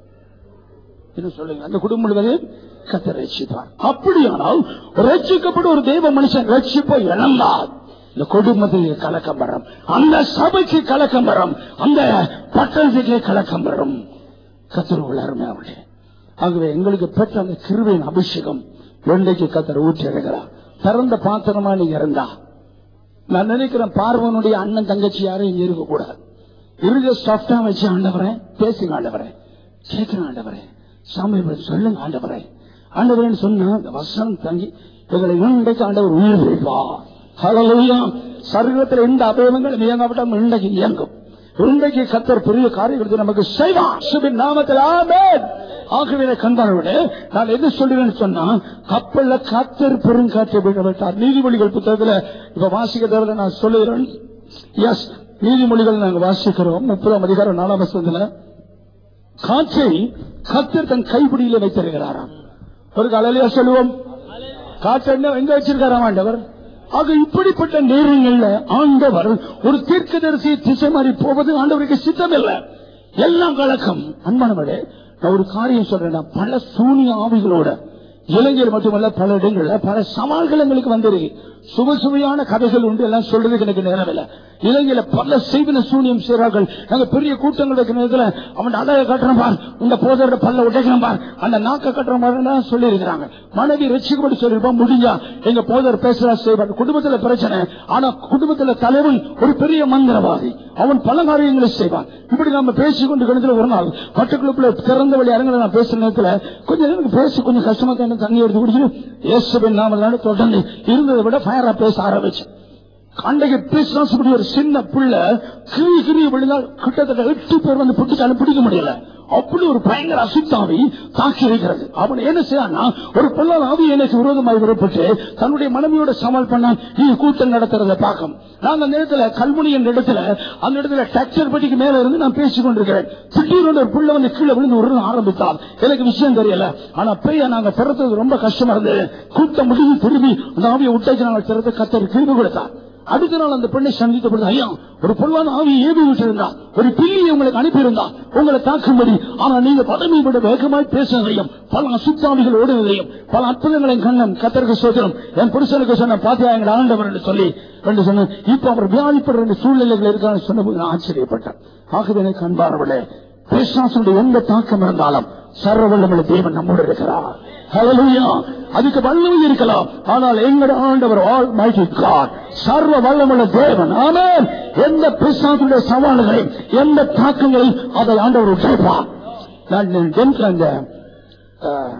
என்ன சொல்லுங்க அந்த குடும்பம் முழுவதையும் கத்த ரட்சிப்பார் அப்படியானால் ரட்சிக்கப்பட்ட ஒரு தெய்வ மனுஷன் ரட்சிப்பை இழந்தால் இந்த குடும்பத்தில் கலக்கம் வரும் அந்த சபைக்கு கலக்கம் வரும் அந்த பட்டணத்துக்கு கலக்கம் வரும் கத்தர் அருமை அவளே ஆகவே எங்களுக்கு பெற்ற அந்த கிருவின் அபிஷேகம் வெண்டைக்கு கத்தர் ஊற்றி இறங்குறார் திறந்த பாத்திரமா நீங்க இருந்தா நான் நினைக்கிறேன் பார்வனுடைய அண்ணன் தங்கச்சி யாரும் இங்க இருக்க கூடாது இருக சாஃப்டா வச்சு ஆண்டவரே பேசுங்க ஆண்டவரே கேட்கிறேன் ஆண்டவரே சாமி இப்படி சொல்லுங்க ஆண்டவரே ஆண்டவரேன்னு சொன்னா அந்த வசனம் தங்கி எங்களை இன்றைக்கு ஆண்டவர் உயிர் வைப்பார் ஹalleluya சரீரத்தில் எந்த அவயவங்களும் இயங்காவிட்டால் இன்றைக்கு இயங்கும் இன்றைக்கு கத்தர் பெரிய காரியங்களை நமக்கு செய்வார் சுபின் நாமத்தில் ஆமென் ஆகவே கண்பானவனே நான் எது சொல்றேன்னு சொன்னா கப்பல்ல கத்தர் பெருங்காற்றை விட விட்டார் நீதிமொழிகள் புத்தகத்துல இப்ப வாசிக்க தவிர நான் சொல்லுகிறேன் எஸ் நீதிமொழிகள் நாங்க வாசிக்கிறோம் முப்பதாம் அதிகாரம் நாலாம் வருஷத்துல காற்றை கத்தர் தன் கைப்பிடியில வைத்திருக்கிறாராம் ஒரு காலையில சொல்லுவோம் காற்று என்ன எங்க வச்சிருக்காராம் ஆண்டவர் ஆக இப்படிப்பட்ட நேரங்கள்ல ஆண்டவர் ஒரு தீர்க்கதரிசியை திசை மாறி போவது ஆண்டவருக்கு சித்தம் இல்லை எல்லாம் கலக்கம் அன்பானவரே நான் ஒரு காரியம் சொல்றேன் நான் பல சூனிய ஆவிகளோட இளைஞர் மட்டுமல்ல பல இடங்கள்ல பல சவால்கள் எங்களுக்கு வந்திருக்கு சுப சுவையான கதைகள் உண்டு எல்லாம் சொல்றதுக்கு எனக்கு நேரம் இல்லை இலங்கையில பல செய்வன சூனியம் செய்றார்கள் நாங்க பெரிய கூட்டங்கள் வைக்கிற நேரத்துல அவன் அழக கட்டுறோம் பார் இந்த போதோட பல்ல உடைக்கிறோம் பார் அந்த நாக்க கட்டுற மாதிரி சொல்லி இருக்கிறாங்க மனைவி ரசிக்கப்பட்டு சொல்லிருப்பான் முடிஞ்சா எங்க போதர் பேசுறா செய்வார் குடும்பத்துல பிரச்சனை ஆனா குடும்பத்துல தலைவன் ஒரு பெரிய மந்திரவாதி அவன் பல காரியங்களை செய்வான் இப்படி நம்ம பேசிக்கொண்டு கிடத்துல ஒரு நாள் பட்டுக்குழுப்புல திறந்த வழி அரங்கில நான் பேசுற நேரத்துல கொஞ்சம் எனக்கு பேச கொஞ்சம் கஷ்டமா தான் எனக்கு தண்ணி எடுத்து குடிச்சு இயேசுவின் நாமத்தினால தொடர்ந்து இருந்ததை விட ஃபயரா பேச ஆரம்பிச்சேன் அன்றைக்கு பிசாசுபடி ஒரு சின்ன பிள்ளை கிரி கிரி விழுந்தால் கிட்டத்தட்ட எட்டு பேர் வந்து பிடிச்சாலும் பிடிக்க முடியல அப்படி ஒரு பயங்கர அசுத்தாவி தாக்கி இருக்கிறது அவன் என்ன செய்யான்னா ஒரு பொல்லாத ஆவி எனக்கு விரோதமாக விடப்பட்டு தன்னுடைய மனைவியோட சவால் பண்ண நீ கூட்டம் நடத்துறத பார்க்கும் நான் அந்த நேரத்துல கல்முனி என்ற இடத்துல அந்த இடத்துல டிராக்டர் பெட்டிக்கு மேல இருந்து நான் பேசிக் கொண்டிருக்கிறேன் திடீர்னு ஒரு புள்ள வந்து கீழே விழுந்து ஒரு ஆரம்பித்தால் எனக்கு விஷயம் தெரியல ஆனா பேய நாங்க திறத்தது ரொம்ப கஷ்டமா இருந்தது கூட்டம் முடிவு திரும்பி அந்த ஆவியை விட்டாச்சு நாங்கள் திறந்து கத்தர் கிருபி கொடுத்தார் அடுத்த நாள் அந்த பெண்ணை சந்தித்த பொழுது ஐயா ஒரு பொருளான ஆவி ஏவி விட்டிருந்தா ஒரு பில்லியை உங்களுக்கு அனுப்பியிருந்தா உங்களை தாக்கும்படி ஆனா நீங்க பதவி விட வேகமாய் பேசுவதையும் பல அசுத்தாவிகள் ஓடுவதையும் பல அற்புதங்களை கண்ணன் கத்தருக்கு சோதனம் என் புருஷனுக்கு சொன்ன பாத்தியா எங்கள் ஆண்டவர் என்று சொல்லி என்று சொன்ன இப்ப அவர் வியாதிப்படுற சூழ்நிலைகள் இருக்கான்னு சொன்னபோது நான் ஆச்சரியப்பட்டேன் ஆகவே எனக்கு அன்பானவர்களே பிசாசனுடைய எந்த தாக்கம் இருந்தாலும் சர்வவல்லமுள்ள தேவன் நம்மோடு இருக்கிறார் Hallelujah. அதுக்கு வல்லமை இருக்கலாம் ஆனால் எங்கட ஆண்டவர் ஆல் மைட்டி காட் சர்வ வல்லமுள்ள தேவன் ஆமென் எந்த பிசாசுடைய சவால்களையும் எந்த தாக்கங்களையும் அதை ஆண்டவர் உடைப்பார் நான் டென்த்ல அந்த அஹ்,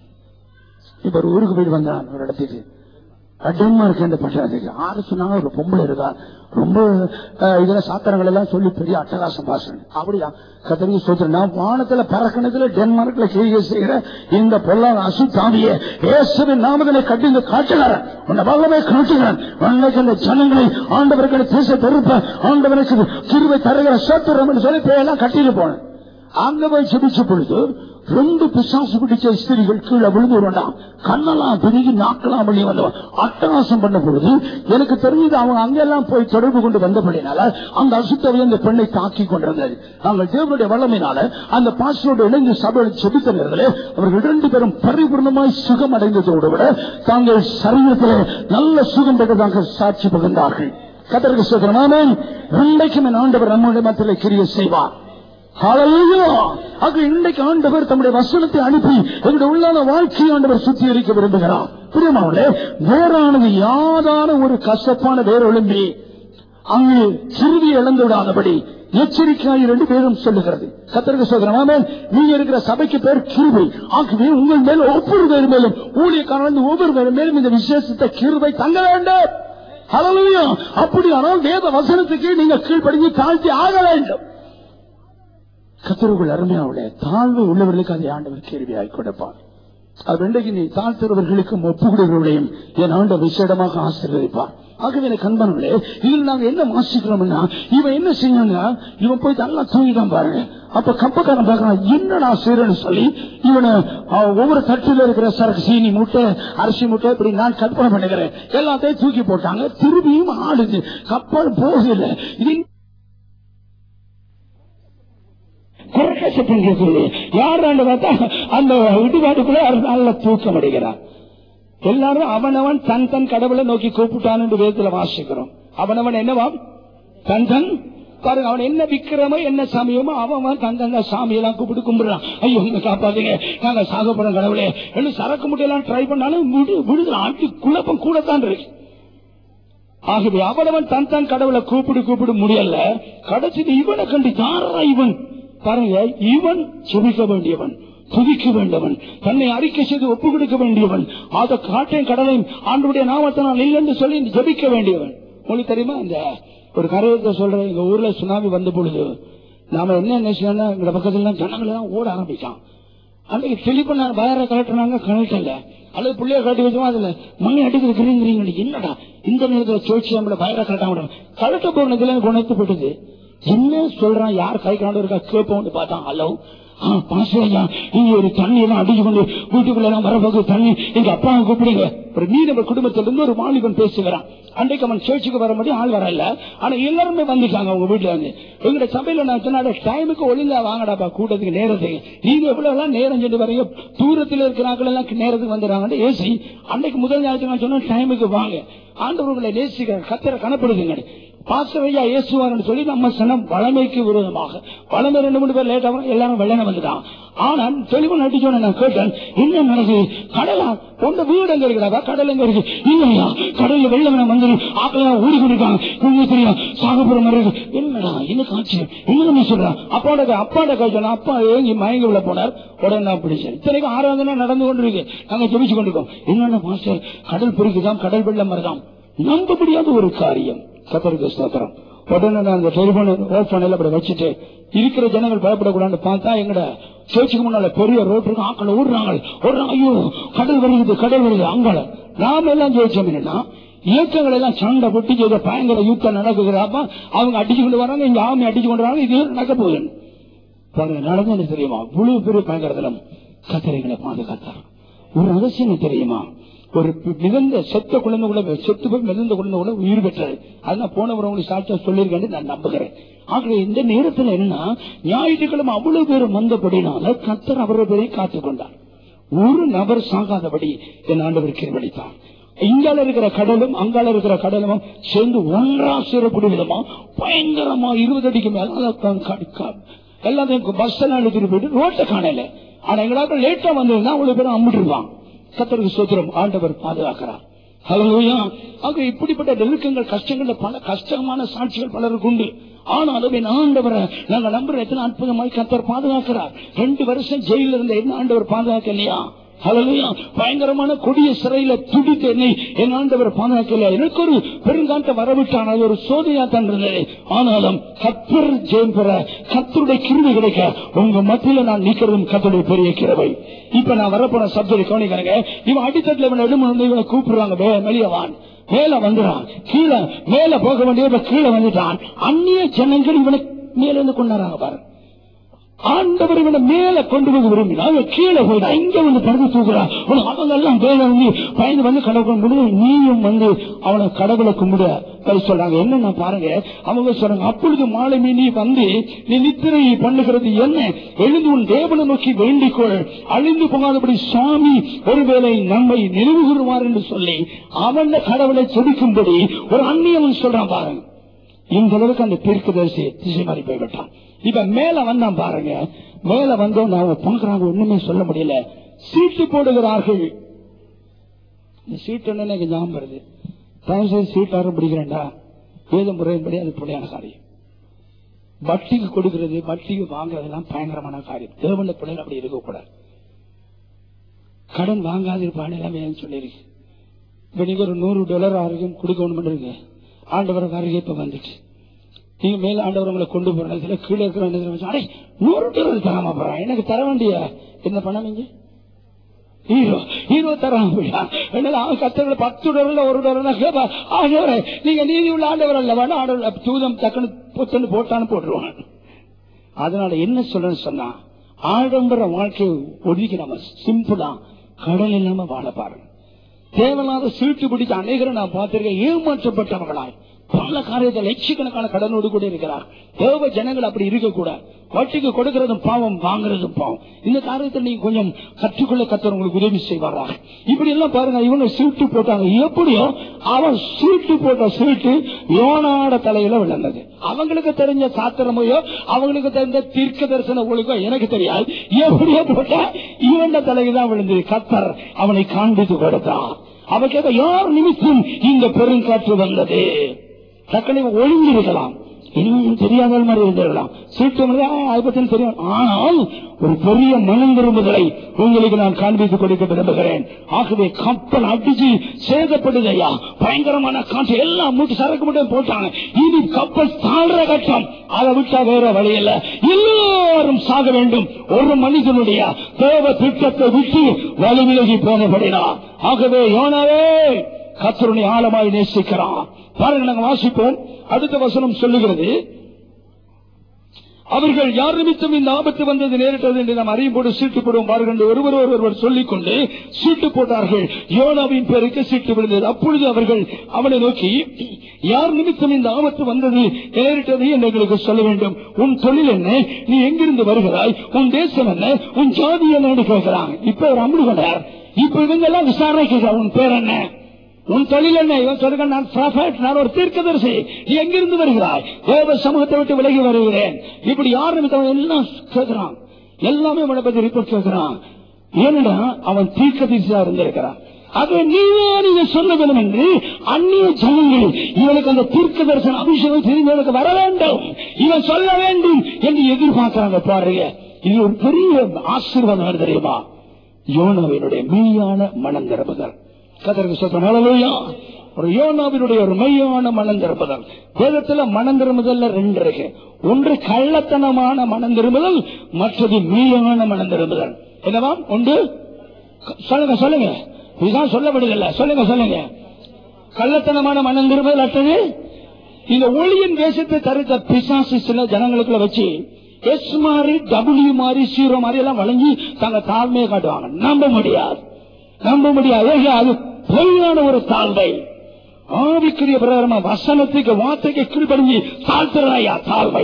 இப்ப ஒரு ஊருக்கு போயிட்டு வந்தான் ஒரு இடத்துக்கு டென்மார்க் என்ற பட்டணத்துக்கு ஆறு சொன்னாங்க ஒரு பொம்பளை இருக்கா ரொம்ப அஹ், இதுல சாத்திரங்கள் எல்லாம் சொல்லி பெரிய அட்டகாசம் பாசன் அப்படியா கத்தரிக்கு சொல்றேன் நான் வானத்துல பறக்கணத்துல டென்மார்க்ல கிரியை செய்கிற இந்த பொல்லாத அசுத்தாவிய இயேசுவின் நாமத்திலே கட்டி இந்த காட்டுகிறேன் உன்னை வல்லமை காட்டுகிறேன் அன்னைக்கு அந்த ஜனங்களை ஆண்டவர்களை பேச பெருப்ப ஆண்டவனுக்கு கிருவை தருகிற சத்துரம் சொல்லி பேயெல்லாம் கட்டிட்டு போனேன் அங்க போய் செபிச்ச பொழுது ரெண்டு பிசாசு பிடிச்ச ஸ்திரிகள் கீழே விழுந்து வேண்டாம் கண்ணெல்லாம் பிரிகி நாக்கெல்லாம் வெளியே வந்தவன் அட்டகாசம் பண்ண பொழுது எனக்கு தெரிஞ்சது அவங்க அங்கெல்லாம் போய் தொடர்பு கொண்டு வந்தபடினால அந்த அசுத்தவை அந்த பெண்ணை தாக்கி கொண்டிருந்தது நாங்கள் தேவனுடைய வல்லமையினால அந்த பாஸ்டரோடு இணைந்து சபையில் செபித்த நேரத்திலே அவர்கள் இரண்டு பேரும் பரிபூர்ணமாய் சுகம் அடைந்ததோடு விட தாங்கள் சரீரத்திலே நல்ல சுகம் பெற்றதாக சாட்சி பகிர்ந்தார்கள் கத்தருக்கு சுகமானே இன்றைக்கும் என் ஆண்டவர் நம்முடைய மத்தியிலே கிரிய செய்வார் ஹalleluya. ஆக இன்றைக்கு ஆண்டவர் தம்முடைய வசனத்தை அனுப்பி எங்களுடைய உள்ளான வாழ்க்கையை ஆண்டவர் சுத்திகரிக்க விரும்புகிறார் பிரியமாவளே வேறானது யாதான ஒரு கசப்பான வேர் எழும்பி அங்கு சிறுவி இழந்து விடாதபடி எச்சரிக்கையாய் ரெண்டு பேரும் சொல்லுகிறது கத்தருக்கு சோதரமாமே நீங்க இருக்கிற சபைக்கு பேர் கிருபை ஆகவே உங்கள் மேல் ஒவ்வொரு பேர் மேலும் ஊழியக்காரன் ஒவ்வொரு பேர் மேலும் இந்த விசேஷத்தை கிருபை தங்க வேண்டும் ஹalleluya அப்படியானால் வேத வசனத்துக்கு நீங்க கீழ்ப்படிஞ்சு தாழ்த்தி ஆக வேண்டும் கத்தருக்குள் அருமையாவுடைய தாழ்வு உள்ளவர்களுக்கு அதை ஆண்டவர் கேள்வியாய் கொடுப்பார் அது இன்றைக்கு நீ தாழ்த்துறவர்களுக்கும் ஒப்புக்கொடுகிறவர்களையும் என் ஆண்ட விசேடமாக ஆசீர்வதிப்பார் ஆகவே எனக்கு அன்பானவர்களே இதில் நாங்க என்ன வாசிக்கிறோம்னா இவன் என்ன செய்யணுங்க இவன் போய் நல்லா தூங்கிதான் பாருங்க அப்ப கப்பக்காரன் பார்க்கறான் என்னடா செய்யறேன்னு சொல்லி இவனை அஹ், ஒவ்வொரு தட்டில இருக்கிற சரக்கு சீனி மூட்டை அரிசி மூட்டை இப்படி நான் கற்பனை பண்ணுகிறேன் எல்லாத்தையும் தூக்கி போட்டாங்க திரும்பியும் ஆடுது கப்பல் போகல இது குறைக்க சத்தம் கேட்குது யாராண்டு பார்த்தா அந்த இடுகாட்டுக்குள்ள நல்ல தூக்கம் அடைகிறார் எல்லாரும் அவனவன் தன் தன் கடவுளை நோக்கி கூப்பிட்டான் என்று வேதத்துல வாசிக்கிறோம் அவனவன் என்னவாம் தன் தன் பாருங்க அவன் என்ன விக்கிரமோ என்ன சாமியமோ அவன் தன் தந்த சாமியெல்லாம் கூப்பிட்டு கும்பிடுறான் ஐயோ உங்க காப்பாத்துங்க நாங்க சாக போறோம் கடவுளே என்று சரக்கு முட்டையெல்லாம் ட்ரை பண்ணாலும் விடு விடுதல் ஆட்டி குழப்பம் கூடத்தான் இருக்கு ஆகவே அவனவன் தன் தன் கடவுளை கூப்பிடு கூப்பிடு முடியல கடைசி இவனை கண்டு யாரா இவன் பாருங்க இவன் சுமிக்க வேண்டியவன் துதிக்க வேண்டவன் தன்னை அறிக்கை செய்து ஒப்பு கொடுக்க வேண்டியவன் அதை காட்டையும் கடலையும் ஆண்டுடைய நாமத்தை நான் இல்லைன்னு சொல்லி ஜபிக்க வேண்டியவன் உங்களுக்கு தெரியுமா இந்த ஒரு கரையத்தை சொல்றேன் எங்க ஊர்ல சுனாமி வந்த பொழுது நாம என்ன நினைச்சோம்னா எங்க பக்கத்துல ஜனங்கள் எல்லாம் ஓட ஆரம்பிச்சான் அன்னைக்கு தெளிப்பு நான் வயரை கலட்டுனாங்க கலட்டல அல்லது பிள்ளைய கட்டி வச்சோம் அதுல மணி அடிக்கிறது கிரீங்கிறீங்க என்னடா இந்த நேரத்துல சோழ்ச்சி நம்மள வயரை கலட்டாம விடணும். கலட்ட போனதுல குணத்து போட்டுது என்ன சொல்றான் யார் கை காண்டு இருக்கா கேட்போம்னு பார்த்தான் ஹலோ பாசையா இங்க ஒரு தண்ணி எல்லாம் அடிச்சு கொண்டு வீட்டுக்குள்ள எல்லாம் வரப்போகு தண்ணி எங்க அப்பாவை கூப்பிடுங்க ஒரு மீனவர் குடும்பத்திலிருந்து ஒரு வாலிபன் பேசுகிறான் அன்றைக்கு அவன் சேர்ச்சுக்கு வர முடியும் ஆள் வரல ஆனா எல்லாருமே வந்துட்டாங்க அவங்க வீட்டுல வந்து எங்க சபையில நான் சொன்ன டைமுக்கு ஒழுங்கா வாங்கடாப்பா கூட்டத்துக்கு நேரத்துக்கு நீங்க எவ்வளவு எல்லாம் நேரம் சொல்லி வரீங்க தூரத்தில் இருக்கிறாங்க எல்லாம் நேரத்துக்கு வந்துடுறாங்க ஏசி அன்னைக்கு முதல் நேரத்துக்கு நான் சொன்ன டைமுக்கு வாங்க ஆண்டவர்களை நேசிக்கிற கத்தரை கணப்படுதுங்க பாசவையா இயேசுவார்னு சொல்லி நம்ம சனம் வளமைக்கு விரோதமாக வளமை ரெண்டு மூணு பேர் லேட் ஆகும் எல்லாரும் வெள்ளன வந்துட்டான் ஆனா தெளிவு நட்டிச்சோன்னு நான் கேட்டேன் என்ன நடக்குது கடலா உங்க வீடு எங்க இருக்கிறாப்பா கடல் எங்க இருக்கு இல்லையா கடல்ல வெள்ளம் வந்து ஆக்கெல்லாம் ஓடி கொண்டிருக்காங்க உங்களுக்கு தெரியும் சாகப்புறம் மாதிரி இருக்கு. என்னடா என்ன காட்சி என்ன நீ சொல்றான் அப்பாட அப்பாட கை சொன்னா அப்பா ஏங்கி மயங்கி உள்ள போனார் உடனே நான் பிடிச்சேன் இத்தனைக்கும் ஆராதனை நடந்து கொண்டிருக்கு நாங்க ஜெபிச்சு கொண்டிருக்கோம் என்னென்ன மாஸ்டர் கடல் பெருக்குதாம் கடல் வெள்ளம் வருதாம் நம்ப முடியாத ஒரு காரியம் கத்தருக்கு ஸ்தோத்திரம் உடனே நான் அந்த டெலிபோன் ஓட் பண்ணல அப்படி வச்சுட்டு இருக்கிற ஜனங்கள் பயப்படக்கூடாதுன்னு பார்த்தா எங்கட சேர்ச்சுக்கு முன்னால பெரிய ரோட் இருக்கு ஆக்கள் ஓடுறாங்க ஓடுறாங்க ஐயோ கடல் வருது கடல் வருது அங்கால நாம எல்லாம் ஜெயிச்சோம் என்னன்னா இயக்கங்கள் எல்லாம் சண்டை போட்டு ஏதோ பயங்கர யுத்தம் நடக்குதுறாப்ப அவங்க அடிச்சு கொண்டு வராங்க இங்க ஆமை அடிச்சு கொண்டு வராங்க இது நடக்க போகுது பாருங்க நடந்தது தெரியுமா இவ்வளவு பெரிய பயங்கரத்திலும் கத்திரைகளை பாதுகாத்தார் ஒரு ரகசியம் தெரியுமா ஒரு பி- மிதந்த செத்த குழந்தை கூட செத்து போய் மிதந்த குழந்தை கூட உயிர் பெற்றது அதனால போனவர் உங்களுக்கு சாட்சியா சொல்லியிருக்கேன் நான் நம்புகிறேன் ஆகவே இந்த நேரத்துல என்ன ஞாயிற்றுக்கிழமை அவ்வளவு பேர் வந்தபடினால கத்தர் அவர்கள் பேரை காத்துக் கொண்டார் ஒரு நபர் சாகாதபடி என் ஆண்டவர் கிருபடித்தான் இங்கால இருக்கிற கடலும் அங்கால இருக்கிற கடலும் சேர்ந்து ஒன்றா சேரக்கூடிய விதமா பயங்கரமா இருபது அடிக்கு மேல க- க- க- எல்லாத்தையும் பஸ் எல்லாம் எடுத்துட்டு போயிட்டு ரோட்டை காணல ஆனா எங்களாக்க லேட்டா வந்திருந்தா அவ்வளவு பேரும் அம்பிட்டுருவான் கத்தருக்கு சோத்திரம் ஆண்டவர் பாதுகாக்கிறார் ஹalleluya. ஆக இப்படிப்பட்ட நெருக்கங்கள் கஷ்டங்கள் பல கஷ்டமான சாட்சிகள் பலருக்கு உண்டு ஆனாலும் என் ஆண்டவரை நாங்க நம்புற எத்தனை அற்புதமாய் கத்தர் பாதுகாக்கிறார் ரெண்டு வருஷம் ஜெயில இருந்த என்ன ஆண்டவர் பாதுகாக்கலையா ஹalleluya. பயங்கரமான கொடிய சிறையில துடித்த என்னை என் ஆண்டவர் பாதுகாக்கலையா எனக்கு ஒரு பெருங்காட்ட வரவிட்டான் அது ஒரு சோதனையா தான் இருந்தது ஆனாலும் கத்தர் ஜெயம் பெற கத்தருடைய கிருமி கிடைக்க உங்க மத்தியில நான் நிக்கிறதும் கத்தருடைய பெரிய கிருபை இப்ப நான் வரப்போன சப்ஜெக்ட் கவனிக்கிறேங்க இவன் அடித்தட்டுல இவன் எடும வந்து இவனை கூப்பிடுறாங்க வே- வெளியே வான் மேல வந்துறான் கீழே மேல போக வேண்டிய கீழே வந்துட்டான் அந்நிய ஜனங்கள் இவனை மேல இருந்து கொண்டாடுறாங்க பாரு ஆண்டவர் இவனை மேல கொண்டு போய் விரும்பினா அவன் கீழே போயிடா இங்க வந்து படுத்து தூக்குறான் உனக்கு அவங்க எல்லாம் மேல வந்து பயந்து வந்து கடவுள் கும்பிடு நீயும் வந்து அவனை கடவுளை கும்பிட அது சொல்றாங்க என்னன்னா பாருங்க அவங்க சொல்றாங்க அப்பொழுது மாலை நீ வந்து நீ நித்திரை பண்ணுகிறது என்ன எழுந்து உன் தேவனை நோக்கி வேண்டிக்கொள் அழிந்து போகாதபடி சுவாமி ஒருவேளை நம்மை நினைவு கூறுவார் என்று சொல்லி அவன் கடவுளை செபிக்கும்படி ஒரு அந்நியவன் சொல்றான் பாருங்க இந்த அளவுக்கு அந்த தீர்க்கதரிசி திசை மாறி போய்விட்டான் இப்ப மேல வந்தான் பாருங்க மேல வந்து அவங்க பாக்குறாங்க ஒண்ணுமே சொல்ல முடியல சீட்டு போடுகிறார்கள் இந்த சீட்டு ஒண்ணு எனக்கு ஞாபகம் வருது தயவு செய்து சீட்டாரும் பிடிக்கிறேன்டா வேத முறையின்படி அது பிள்ளையான காரியம் வட்டிக்கு கொடுக்கிறது வட்டிக்கு வாங்குறதெல்லாம் பயங்கரமான காரியம் தேவன பிள்ளைகள் அப்படி இருக்கக்கூடாது கடன் வாங்காதிருப்பான்னு எல்லாம் சொல்லியிருக்கு இப்ப நீங்க ஒரு நூறு டாலர் ஆரோக்கியம் கொடுக்கணும் இருக்கு ஆண்டவர் அருகே இப்ப வந்துச்சு நீங்க மேல ஆண்டவர் உங்களை கொண்டு போற நேரத்துல கீழே இருக்கிற நேரத்துல வச்சு, அடே நூறு டாலர் தராம போறான் எனக்கு தர வேண்டிய என்ன பண்ண நீங்க ஹீரோ ஹீரோ தராம போயா என்னால அவன் கத்தர்களை பத்து டாலர்ல ஒரு டாலர் கேப்பா ஆண்டவரே நீங்க நீதி உள்ள ஆண்டவர் அல்ல வேணும் ஆண்டவர் தூதம் டக்குன்னு பொத்துன்னு போட்டான்னு போட்டுருவான் அதனால என்ன சொல்றேன்னு சொன்னா ஆடம்பர வாழ்க்கையை ஒதுக்கி நம்ம சிம்பிளா கடன் இல்லாம வாழ பாருங்க தேவையில்லாத சீட்டு பிடிச்ச அநேகரை நான் பார்த்திருக்கேன் ஏமாற்றப்பட்டவர்களாய் பல காரியத்தை லட்சக்கணக்கான கடனோடு கூட இருக்கிறார் தேவ ஜனங்கள் அப்படி இருக்கக்கூடாது வட்டிக்கு கொடுக்கறதும் பாவம் வாங்குறதும் பாவம் இந்த காரியத்தை நீங்க கொஞ்சம் கற்றுக்கொள்ள கத்தர் உங்களுக்கு உதவி செய்வாரா இப்படி எல்லாம் பாருங்க இவங்க சீட்டு போட்டாங்க எப்படியோ அவன் சீட்டு போட்ட சீட்டு யோனாட தலையில விழுந்தது அவங்களுக்கு தெரிஞ்ச சாத்திரமையோ அவங்களுக்கு தெரிஞ்ச தீர்க்க தரிசன ஒழுக்கோ எனக்கு தெரியாது எப்படியோ போட்ட இவன் தலையில தான் விழுந்தது கத்தர் அவனை காண்பித்து கொடுத்தான் அவன் கேட்க யார் நிமித்தம் இந்த பெருங்காற்று வந்தது டக்குனு இவன் ஒளிஞ்சிருக்கலாம் இன்னும் தெரியாத மாதிரி இருந்திருக்கலாம் சீட்டு வந்து, ஆ, அதை பத்தி தெரியும் ஆனால் ஒரு பெரிய மனம் திரும்புதலை உங்களுக்கு நான் காண்பித்துக் கொடுக்க விரும்புகிறேன் ஆகவே கப்பல் அடிச்சு சேதப்படுதையா பயங்கரமான காற்று எல்லாம் மூட்டு சரக்கு மட்டும் போட்டாங்க இனி கப்பல் தாழ்ற கட்டம் அதை விட்டா வேற வழி இல்ல எல்லாரும் சாக வேண்டும் ஒரு மனிதனுடைய தேவ திட்டத்தை விட்டு வலி விலகி போனபடினா ஆகவே யோனாவே கத்தருடைய ஆழமாய் நேசிக்கிறான் பாருங்க நாங்க வாசிப்போம் அடுத்த வசனம் சொல்லுகிறது அவர்கள் யார் நிமித்தம் இந்த ஆபத்து வந்தது நேரிட்டது என்று நாம் அறியும் போது சீட்டு போடுவோம் பாருங்கள் என்று ஒருவர் ஒருவர் சொல்லிக் கொண்டு சீட்டு போட்டார்கள் யோனாவின் பேருக்கு சீட்டு விழுந்தது அப்பொழுது அவர்கள் அவனை நோக்கி யார் நிமித்தம் இந்த ஆபத்து வந்தது நேரிட்டது என்று எங்களுக்கு சொல்ல வேண்டும் உன் தொழில் என்ன நீ எங்கிருந்து வருகிறாய் உன் தேசம் என்ன உன் ஜாதி என்ன என்று கேட்கிறாங்க இப்ப ஒரு அமுடு கொண்டார் இப்ப இவங்க எல்லாம் விசாரணை கேட்கிறார் உன் பேர் என்ன உன் தொழில் என்ன இவன் சொல்லுங்க நான் prophet, நான் ஒரு தீர்க்கதரிசி நீ எங்கிருந்து வருகிறாய் தேவ சமூகத்தை விட்டு விலகி வருகிறேன் இப்படி யார் நிமித்தம் எல்லாம் கேட்கிறான் எல்லாமே அவனை பத்தி ரிப்போர்ட் கேட்கிறான் ஏனடா அவன் தீர்க்கதரிசியா இருந்திருக்கிறான் ஆகவே நீதான் இதை சொல்ல வேண்டும் என்று அந்நிய ஜனங்கள் இவனுக்கு அந்த தீர்க்க தரிசன அபிஷேகம் தெரிந்தவனுக்கு வர வேண்டும் இவன் சொல்ல வேண்டும் என்று எதிர்பார்க்கிறாங்க பாருங்க இது ஒரு பெரிய ஆசீர்வாதம் தெரியுமா யோனாவினுடைய மெய்யான மனம் திறப்புதல் கதருக்கு சொல்றேன் ஹalleluya. ஒரு யோனாவினுடைய ஒரு மெய்யான மனம் திறப்புதல் வேதத்துல மனம் திரும்புதல்ல ரெண்டு இருக்கு ஒன்று கள்ளத்தனமான மனம் திரும்புதல் மற்றது மெய்யான மனம் திரும்புதல் என்னவாம் ஒன்று க- சொல்லுங்க சொல்லுங்க இதுதான் சொல்லப்படுதில்ல சொல்லுங்க சொல்லுங்க கள்ளத்தனமான மனம் திரும்புதல் அட்டது இந்த ஒளியின் வேஷத்தை தருத்த பிசாசு சில ஜனங்களுக்குள்ள வச்சு எஸ் மாதிரி டபிள்யூ மாதிரி சீரோ மாதிரி எல்லாம் வழங்கி தங்க தாழ்மையை காட்டுவாங்க நம்ப முடியாது நம்ப முடியாது ஏங்க, அது பொய்யான ஒரு தாழ்வை ஆவிக்குரிய பிரகாரமா வசனத்துக்கு வார்த்தைக்கு கீழ்படிஞ்சு தாழ்த்துறாயா தாழ்வை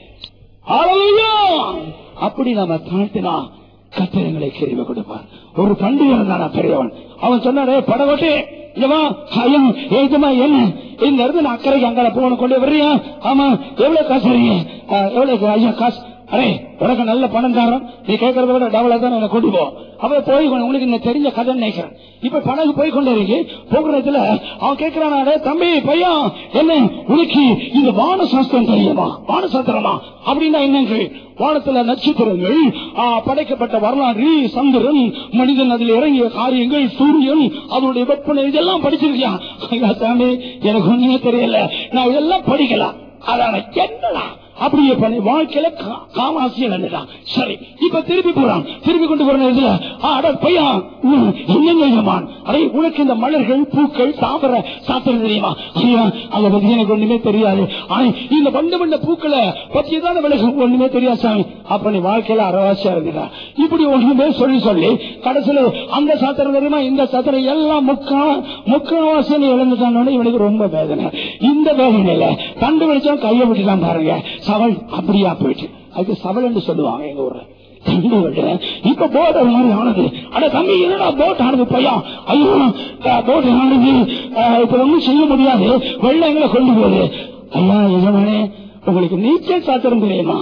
ஹalleluya. அப்படி நாம தாழ்த்தினா கத்திரங்களை கிரிவு கொடுப்பார் ஒரு பண்டிகை நான் பெரியவன் அவன் சொன்னாரே படகோட்டே இல்லவா ஐயா ஏதுமா என்ன இந்த இருந்து நான் அக்கறைக்கு அங்கால போகணும் கொண்டு வர்றியா ஆமா எவ்வளவு காசு வரீங்க எவ்வளவு ஐயா காசு அரே உனக்கு நல்ல பணம் தரோம் நீ கேட்கறத விட டபுளா தான் எனக்கு கொண்டு போ அவ போய் கொண்டு- உனக்கு இந்த தெரிஞ்ச கதை நினைக்கிறேன் இப்ப படகு போய் கொண்டு இருக்கு போகிறதுல அவன் கேட்கிறானே தம்பி பையன் என்ன உனக்கு இந்த வான சாஸ்திரம் தெரியுமா வான சாஸ்திரமா அப்படின்னா என்னங்க வானத்துல நட்சத்திரங்கள் ஆ, படைக்கப்பட்ட வரலாறு சந்திரன் மனிதன் அதில் இறங்கிய காரியங்கள் சூரியன் அதனுடைய வெப்பனை இதெல்லாம் படிச்சிருக்கியா ஐயா சாமி எனக்கு ஒண்ணுமே தெரியல நான் இதெல்லாம் படிக்கலாம் அதான என்னடா அப்படியே பண்ணி வாழ்க்கையில கா- காமாசியம் என்னதான் சரி இப்ப திருப்பி போறான் திருப்பி கொண்டு போற நேரத்துல ஆ, அட பையன் உம், என்னங்க எஜமான் அடே உனக்கு இந்த மலர்கள் பூக்கள் தாமரை சாத்திரம் தெரியுமா ஐயா அதை பத்தி எனக்கு ஒண்ணுமே தெரியாது ஆனா இந்த வண்ட வண்ட பூக்களை பத்தி தான் விலகு ஒண்ணுமே தெரியாது சாமி அப்ப நீ வாழ்க்கையில அறவாசியா இருக்கிறா இப்படி ஒண்ணுமே சொல்லி சொல்லி கடைசியில அந்த சாத்திரம் தெரியுமா இந்த சாத்திரம் எல்லாம் முக்கா முக்காவாசி இழந்துட்டானோட இவனுக்கு ரொம்ப வேதனை இந்த வேதனையில கண்டுபிடிச்சவன் கையை விட்டுதான் பாருங்க சவல் அப்படியா போயிட்டு அதுக்கு சவல் என்று சொல்லுவாங்க எங்க ஊர்ல தண்ணி விடுறேன். இப்ப போட் அது மாதிரி ஆனது அட தம்பி என்னடா போட் ஆனது பையன் ஐயோ போட் ஆனது அஹ், இப்ப ஒண்ணும் செய்ய முடியாது வெள்ளம் எங்களை கொண்டு போகுது ஐயா எஜமானே உங்களுக்கு நீச்சல் சாத்திரம் தெரியுமா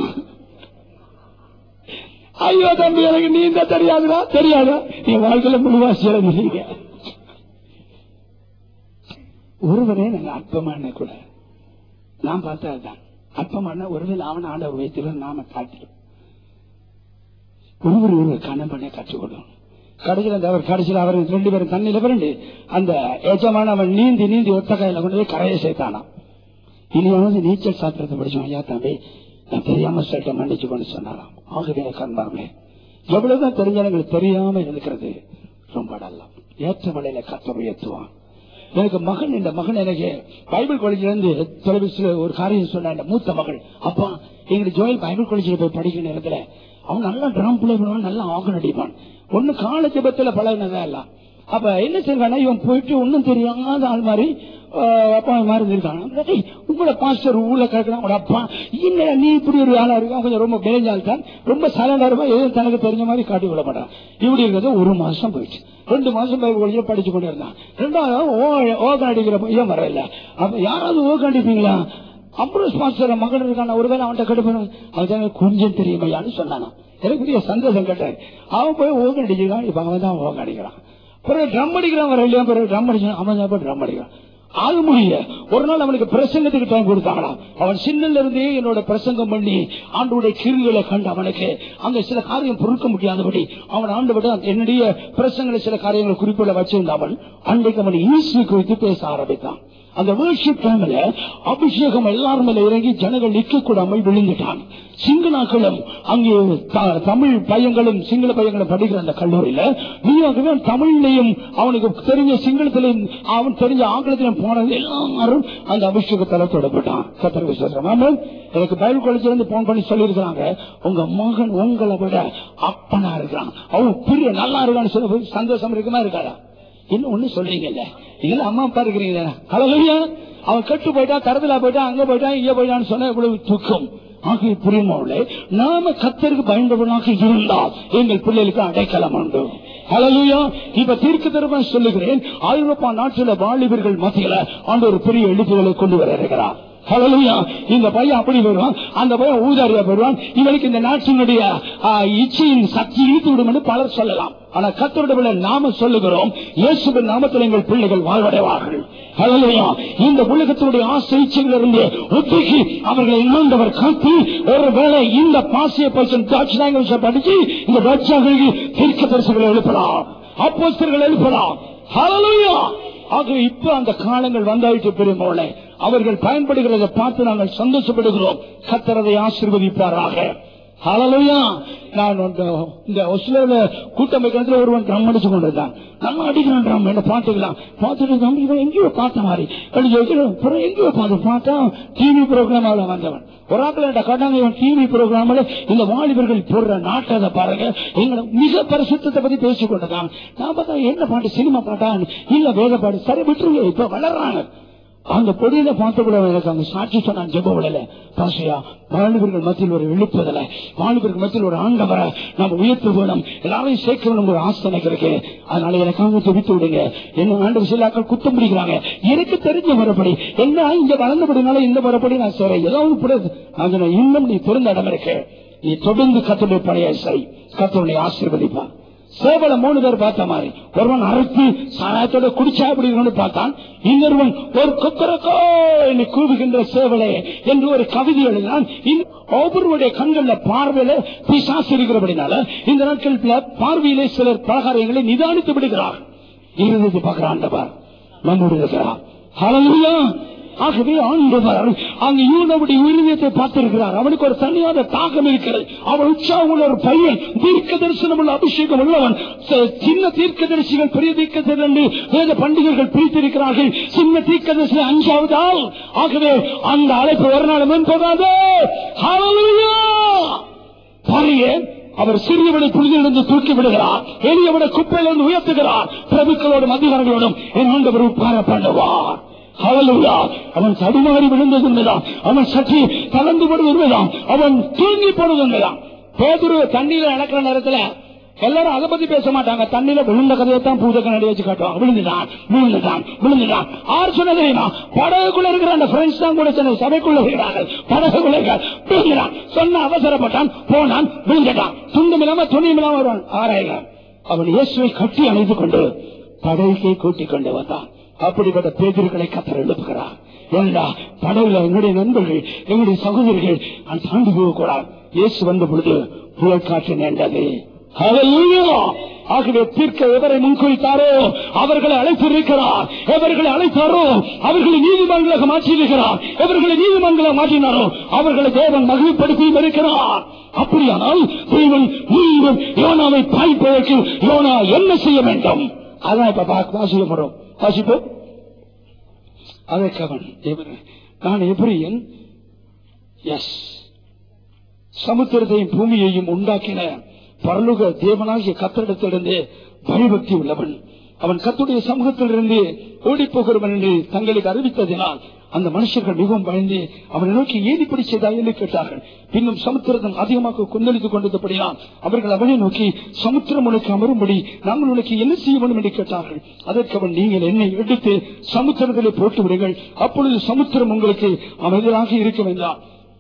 ஐயோ தம்பி எனக்கு நீந்த தெரியாதுடா தெரியாதா என் வாழ்க்கையில முழுவாசி இறங்குறீங்க ஒருவனே நாங்க அற்பமான கூட நான் பார்த்தா அதுதான் அற்பமான ஒருவேளை அவன் ஆண்டவர் வைத்திருந்த நாம காட்டிலும் ஒருவர் ஒருவர் கண்ணம் பண்ண கற்றுக்கொள்ளும் கடைசியில் அந்த அவர் கடைசியில் அவர் ரெண்டு பேரும் தண்ணியில பிறண்டு அந்த எஜமான அவன் நீந்தி நீந்தி ஒத்த கையில கொண்டு போய் கரையை சேர்த்தானாம் இனியாவது நீச்சல் சாத்திரத்தை படிச்சோம் ஐயா தம்பி நான் தெரியாம சட்டை மன்னிச்சு கொண்டு சொன்னாராம் ஆகவே கண்பார்களே எவ்வளவுதான் தெரிஞ்சவங்களுக்கு தெரியாம இருக்கிறது ரொம்ப நல்லா ஏற்ற வழியில கத்தர் உயர்த்துவான் எனக்கு மகன் இந்த மகன் எனக்கு பைபிள் காலேஜ்ல இருந்து தொலைபேசியில ஒரு காரியம் சொன்ன மூத்த மகள் அப்பா எங்களுக்கு ஜோயல் பைபிள் காலேஜ்ல போய் படிக்கிற நேரத்துல அவன் நல்லா ட்ரம் பிளே பண்ணுவான் நல்லா ஆகன் அடிப்பான் ஒண்ணு கால ஜபத்துல பழகினதா எல்லாம் அப்ப என்ன செய்வானா இவன் போயிட்டு ஒண்ணும் தெரியாத ஆள் மாதிரி ஆஹ், அப்பா மாதிரி இருந்திருக்கான் டேய், உங்களோட பாஸ்டர் ஊர்ல கிடக்குறான் உங்களோட அப்பா என்ன நீ இப்படி ஒரு ஆளா இருக்கா கொஞ்சம் ரொம்ப மேஞ்சால் தான் ரொம்ப சலண்டா இருப்பா எதுவும் தனக்கு தெரிஞ்ச மாதிரி காட்டி விட மாட்டான் இப்படி இருக்கிறது ஒரு மாசம் போயிடுச்சு ரெண்டு மாசம் போய் கொஞ்சம் படிச்சு கொண்டு இருந்தான் ரெண்டாவது ஓ- ஓகன் அடிக்கிற பையன் வரல அப்ப யாராவது ஓகன் அடிப்பீங்களா அப்புறம் பாஸ்டர் மகன் இருக்கான ஒருவேளை அவன்கிட்ட கடுப்பணும் அவன் எனக்கு கொஞ்சம் தெரியுமையான்னு சொன்னானா எனக்கு பெரிய சந்தோஷம் கேட்டாரு அவன் போய் ஓகன் அடிக்கிறான் இப்ப அவன் தான் ஓகன் அடிக்கிறான் பிறகு ட்ரம் அடிக்கிறான் வர இல்லையா பிறகு ட்ரம் அடிச்சான் அவன் தான் ட்ரம் அடிக்கிறான் அது முடியல ஒரு நாள் அவனுக்கு பிரசங்கத்துக்கு டைம் கொடுத்தாங்களாம் அவன் சின்னல இருந்தே என்னோட பிரசங்கம் பண்ணி ஆண்டோட கிருகளை கண்டு அவனுக்கு அங்க சில காரியம் பொறுக்க முடியாதபடி அவன் ஆண்டு விட என்னுடைய பிரசங்களை சில காரியங்களை குறிப்பிட வச்சிருந்தவன் அன்றைக்கு அவன் ஈஸ்வி குறித்து பேச ஆரம்பித்தான் அந்த வேர்ஷிப் டைம்ல அபிஷேகம் எல்லாரும் மேல இறங்கி ஜனங்கள் நிக்க கூடாமல் விழுந்துட்டான் சிங்களாக்களும் அங்கே த- தமிழ் பையங்களும் சிங்கள பையங்களும் படிக்கிற அந்த கல்லூரியில நீயாகவே தமிழ்லையும் அவனுக்கு தெரிஞ்ச சிங்களத்திலையும் அவன் தெரிஞ்ச ஆங்கிலத்திலும் போனது எல்லாரும் அந்த அபிஷேகத்தால தொடப்பட்டான் கத்திர விசுவாசம் ஆமாம். எனக்கு பைபிள் காலேஜ்ல இருந்து போன் பண்ணி சொல்லியிருக்கிறாங்க உங்க மகன் உங்களை விட அப்பனா இருக்கிறான் அவன் பெரிய நல்லா இருக்கான்னு சொல்லி சந்தோஷம் இருக்குமா இருக்காடா இன்னும் ஒண்ணு சொல்றீங்கல்ல நீங்க அம்மா அப்பா இருக்கிறீங்க அழகையா அவன் கெட்டு போயிட்டான் தரத்துல போயிட்டான் அங்க போயிட்டான் இங்க போயிட்டான்னு சொன்னா இவ்வளவு துக்கம் ஆகிய புரியுமோல நாம கத்தருக்கு பயந்தவனாக இருந்தால் எங்கள் பிள்ளைகளுக்கு அடைக்கலம் உண்டு ஹalleluya இப்ப தீர்க்க தரிசனமா சொல்லுகிறேன் ஐரோப்பா நாட்டுல வாலிபர்கள் மத்தியில ஆண்டு ஒரு பெரிய எழுப்புதலை கொண்டு வர இருக்கிறார் ஹalleluya இந்த பையன் அப்படி வருவான் அந்த பையன் ஊதாரியா வருவான் இவனுக்கு இந்த நாட்டினுடைய ஆ, இச்சையின் சக்தி இழுத்து விடும் என்று பலர் சொல்லலாம் ஆனா கத்தருடைய நாம சொல்லுகிறோம் இயேசுவின் நாமத்தில் எங்கள் பிள்ளைகள் வாழ்வடைவார்கள் ஹalleluya இந்த உலகத்தினுடைய ஆசை இச்சைகளிலிருந்து ஒத்திக்கு அவர்களை இழந்தவர் காத்து ஒருவேளை இந்த பாசிய பர்சன் டாச் லாங்குவேஜ் படிச்சு இந்த ரட்சகர்களுக்கு தீர்க்க தரிசனங்களை எழுப்பலாம் அப்போஸ்தலர்கள் எழுப்பலாம் ஹalleluya ஆக இப்ப அந்த காலங்கள் வந்தாயிட்டு பெருமோளே அவர்கள் பயன்படுகிறதை பார்த்து நாங்கள் சந்தோஷப்படுகிறோம் கத்தரதை ஆசீர்வதிப்பாராக ஹalleluya நான் இந்த- இந்த ஒஸ்லோல கூட்டம் வைக்கிறதுல ஒருவன் ட்ரம் அடிச்சு கொண்டிருந்தான் நல்லா அடிக்கிறான் ட்ரம் என்ன பாத்துக்கலாம் பார்த்துட்டு தம்பி இவன் எங்கேயோ பார்த்த மாதிரி அடிச்சு வைக்கிறோம் அப்புறம் எங்கேயோ பார்த்து பார்த்தா டிவி ப்ரோக்ராமால வந்தவன் ஒரு ஆட்கள் காட்டாங்க இவன் டிவி ப்ரோக்ராம்ல இந்த வாலிபர்கள் போடுற நாட்டத்தை பாருங்க எங்களை மிக பரிசுத்தத்தை பத்தி பேசிக் கொண்டிருக்காங்க நான் பார்த்தா என்ன பாட்டு சினிமா பாட்டா இல்ல வேத பாட்டு சரி விட்டுருங்க இப்ப வளர்றாங்க அந்த பொடியில பார்த்து கூட எனக்கு அங்க சாட்சி சொன்னான் ஜெப விடல பாசையா வாலிபர்கள் மத்தியில் ஒரு எழுப்புதல வாலிபர்கள் மத்தியில் ஒரு ஆண்டவரை நம்ம உயர்த்த வேணும் எல்லாரையும் சேர்க்க வேணும் ஒரு ஆசை எனக்கு இருக்கு அதனால எனக்காக துடித்து விடுங்க என்ன ஆண்டு சிலாக்கள் குத்தம் பிடிக்கிறாங்க எனக்கு தெரிஞ்ச மறுபடி என்ன இங்க வளர்ந்தபடினால இந்த மறுபடி நான் செய்றேன் ஏதாவது புரியுது நான் சொன்னேன், இன்னும் நீ திறந்த இடம் இருக்கு நீ தொடர்ந்து கத்தோடைய பழைய செய் கத்தோடைய ஆசீர்வதிப்பான் சேவல மூணு பேர் பார்த்த மாதிரி ஒருவன் அறுத்து சாராயத்தோட குடிச்சா அப்படின்னு பார்த்தான் இன்னொருவன் ஒரு கொக்கரக்கோ என்று கூவுகின்ற சேவலே என்று ஒரு கவிதை எழுதினான் இன்னும் ஒவ்வொருவருடைய கண்கள்ல பார்வையில பிசாசு இருக்கிறபடினால இந்த நாட்களில் பார்வையிலே சிலர் பலகாரியங்களை நிதானித்து விடுகிறார் இருந்தது பார்க்கிற ஆண்டவர் நம்மோடு இருக்கிறார் ஹalleluya ஆகவே ஆண்டவர் அங்கு யூனவுடைய உரிமையத்தை பார்த்திருக்கிறார் அவனுக்கு ஒரு தனியான தாகம் இருக்கிறது அவன் உற்சாகம் உள்ள ஒரு பையன் தீர்க்க தரிசனம் உள்ள அபிஷேகம் உள்ளவன் ச- சின்ன தீர்க்க தரிசிகள் பெரிய தீர்க்க தரிசி வேத பண்டிகைகள் பிரித்திருக்கிறார்கள் சின்ன தீர்க்க தரிசி அஞ்சாவது ஆள் ஆகவே அந்த அழைப்பு ஒரு நாள் போகாது பாருங்க அவர் சிறியவனை புனிதிலிருந்து தூக்கி விடுகிறார் எளியவனை குப்பையிலிருந்து உயர்த்துகிறார் பிரபுக்களோடும் அதிகாரிகளோடும் என் ஆண்டவர் உட்கார பண்ணுவார் ஹalleluya. அவன் தடுமாறி விழுந்தது உண்மைதான் அவன் சற்று கலந்து போடுவது உண்மைதான் அவன் தூங்கி போடுவது உண்மைதான் பேதுரு தண்ணீர நடக்கிற நேரத்துல எல்லாரும் அதை பத்தி பேச மாட்டாங்க தண்ணியில விழுந்த கதையை தான் பூஜை நடி வச்சு காட்டுவாங்க விழுந்துட்டான் விழுந்துட்டான் விழுந்துட்டான் ஆறு சொன்ன தெரியுமா படகுக்குள்ள இருக்கிற அந்த ஃப்ரெண்ட்ஸ் தான் கூட சொன்ன சபைக்குள்ள இருக்கிறார்கள் படகுக்குள்ள இருக்கிற விழுந்துட்டான் சொன்ன அவசரப்பட்டான் போனான் விழுந்துட்டான் துண்டும் இல்லாம துணியும் இல்லாம வருவான் ஆராய்கிறான் அவன் இயேசுவை கட்டி அணைத்துக் கொண்டு படகுக்கே கூட்டிக் கொண்டு வந்தான் அப்படிப்பட்ட பேதர்களை கத்தர் எழுப்புகிறார் ஏனென்றா படகுல எங்களுடைய நண்பர்கள் எங்களுடைய சகோதரிகள் நான் தாண்டி போகக்கூடாது இயேசு வந்த பொழுது புயல் காற்று நேர்ந்தது Hallelujah. ஆகவே தீர்க்க எவரை முன்குறித்தாரோ அவர்களை அழைத்திருக்கிறார் எவர்களை அழைத்தாரோ அவர்களை நீதிமன்றமாக மாற்றியிருக்கிறார் எவர்களை நீதிமன்றமாக மாற்றினாரோ அவர்களை தேவன் மகிழ்ப்படுத்தியும் இருக்கிறார் அப்படியானால் தேவன் மீண்டும் யோனாவை பாய்ப்பதற்கு யோனா என்ன செய்ய வேண்டும் அதான் இப்ப பா- வாசிக்க போறோம் வாசிப்போம் அதற்கு அவன் தேவன் நான் எபிரியன் எஸ் சமுத்திரத்தையும் பூமியையும் உண்டாக்கின பரலுக தேவனாகிய கத்தரிடத்திலிருந்து பயபக்தி உள்ளவன் அவன் கத்துடைய சமூகத்திலிருந்து ஓடி போகிறவன் என்று தங்களுக்கு அறிவித்ததினால் அந்த மனுஷர்கள் மிகவும் பயந்து அவனை நோக்கி ஏன் இப்படி செய்தாய் என்று கேட்டார்கள் பின்னும் சமுத்திரத்தன் அதிகமாக கொந்தளித்துக் கொண்டபடியால் அவர்கள் அவனை நோக்கி சமுத்திரம் உனக்கு அமரும்படி நாங்கள் உனக்கு என்ன செய்ய வேண்டும் என்று கேட்டார்கள் அதற்கு அவன் நீங்கள் என்னை எடுத்து சமுத்திரத்திலே போட்டு விடுங்கள் அப்பொழுது சமுத்திரம் உங்களுக்கு அமைதலாக இருக்கும் என்றார்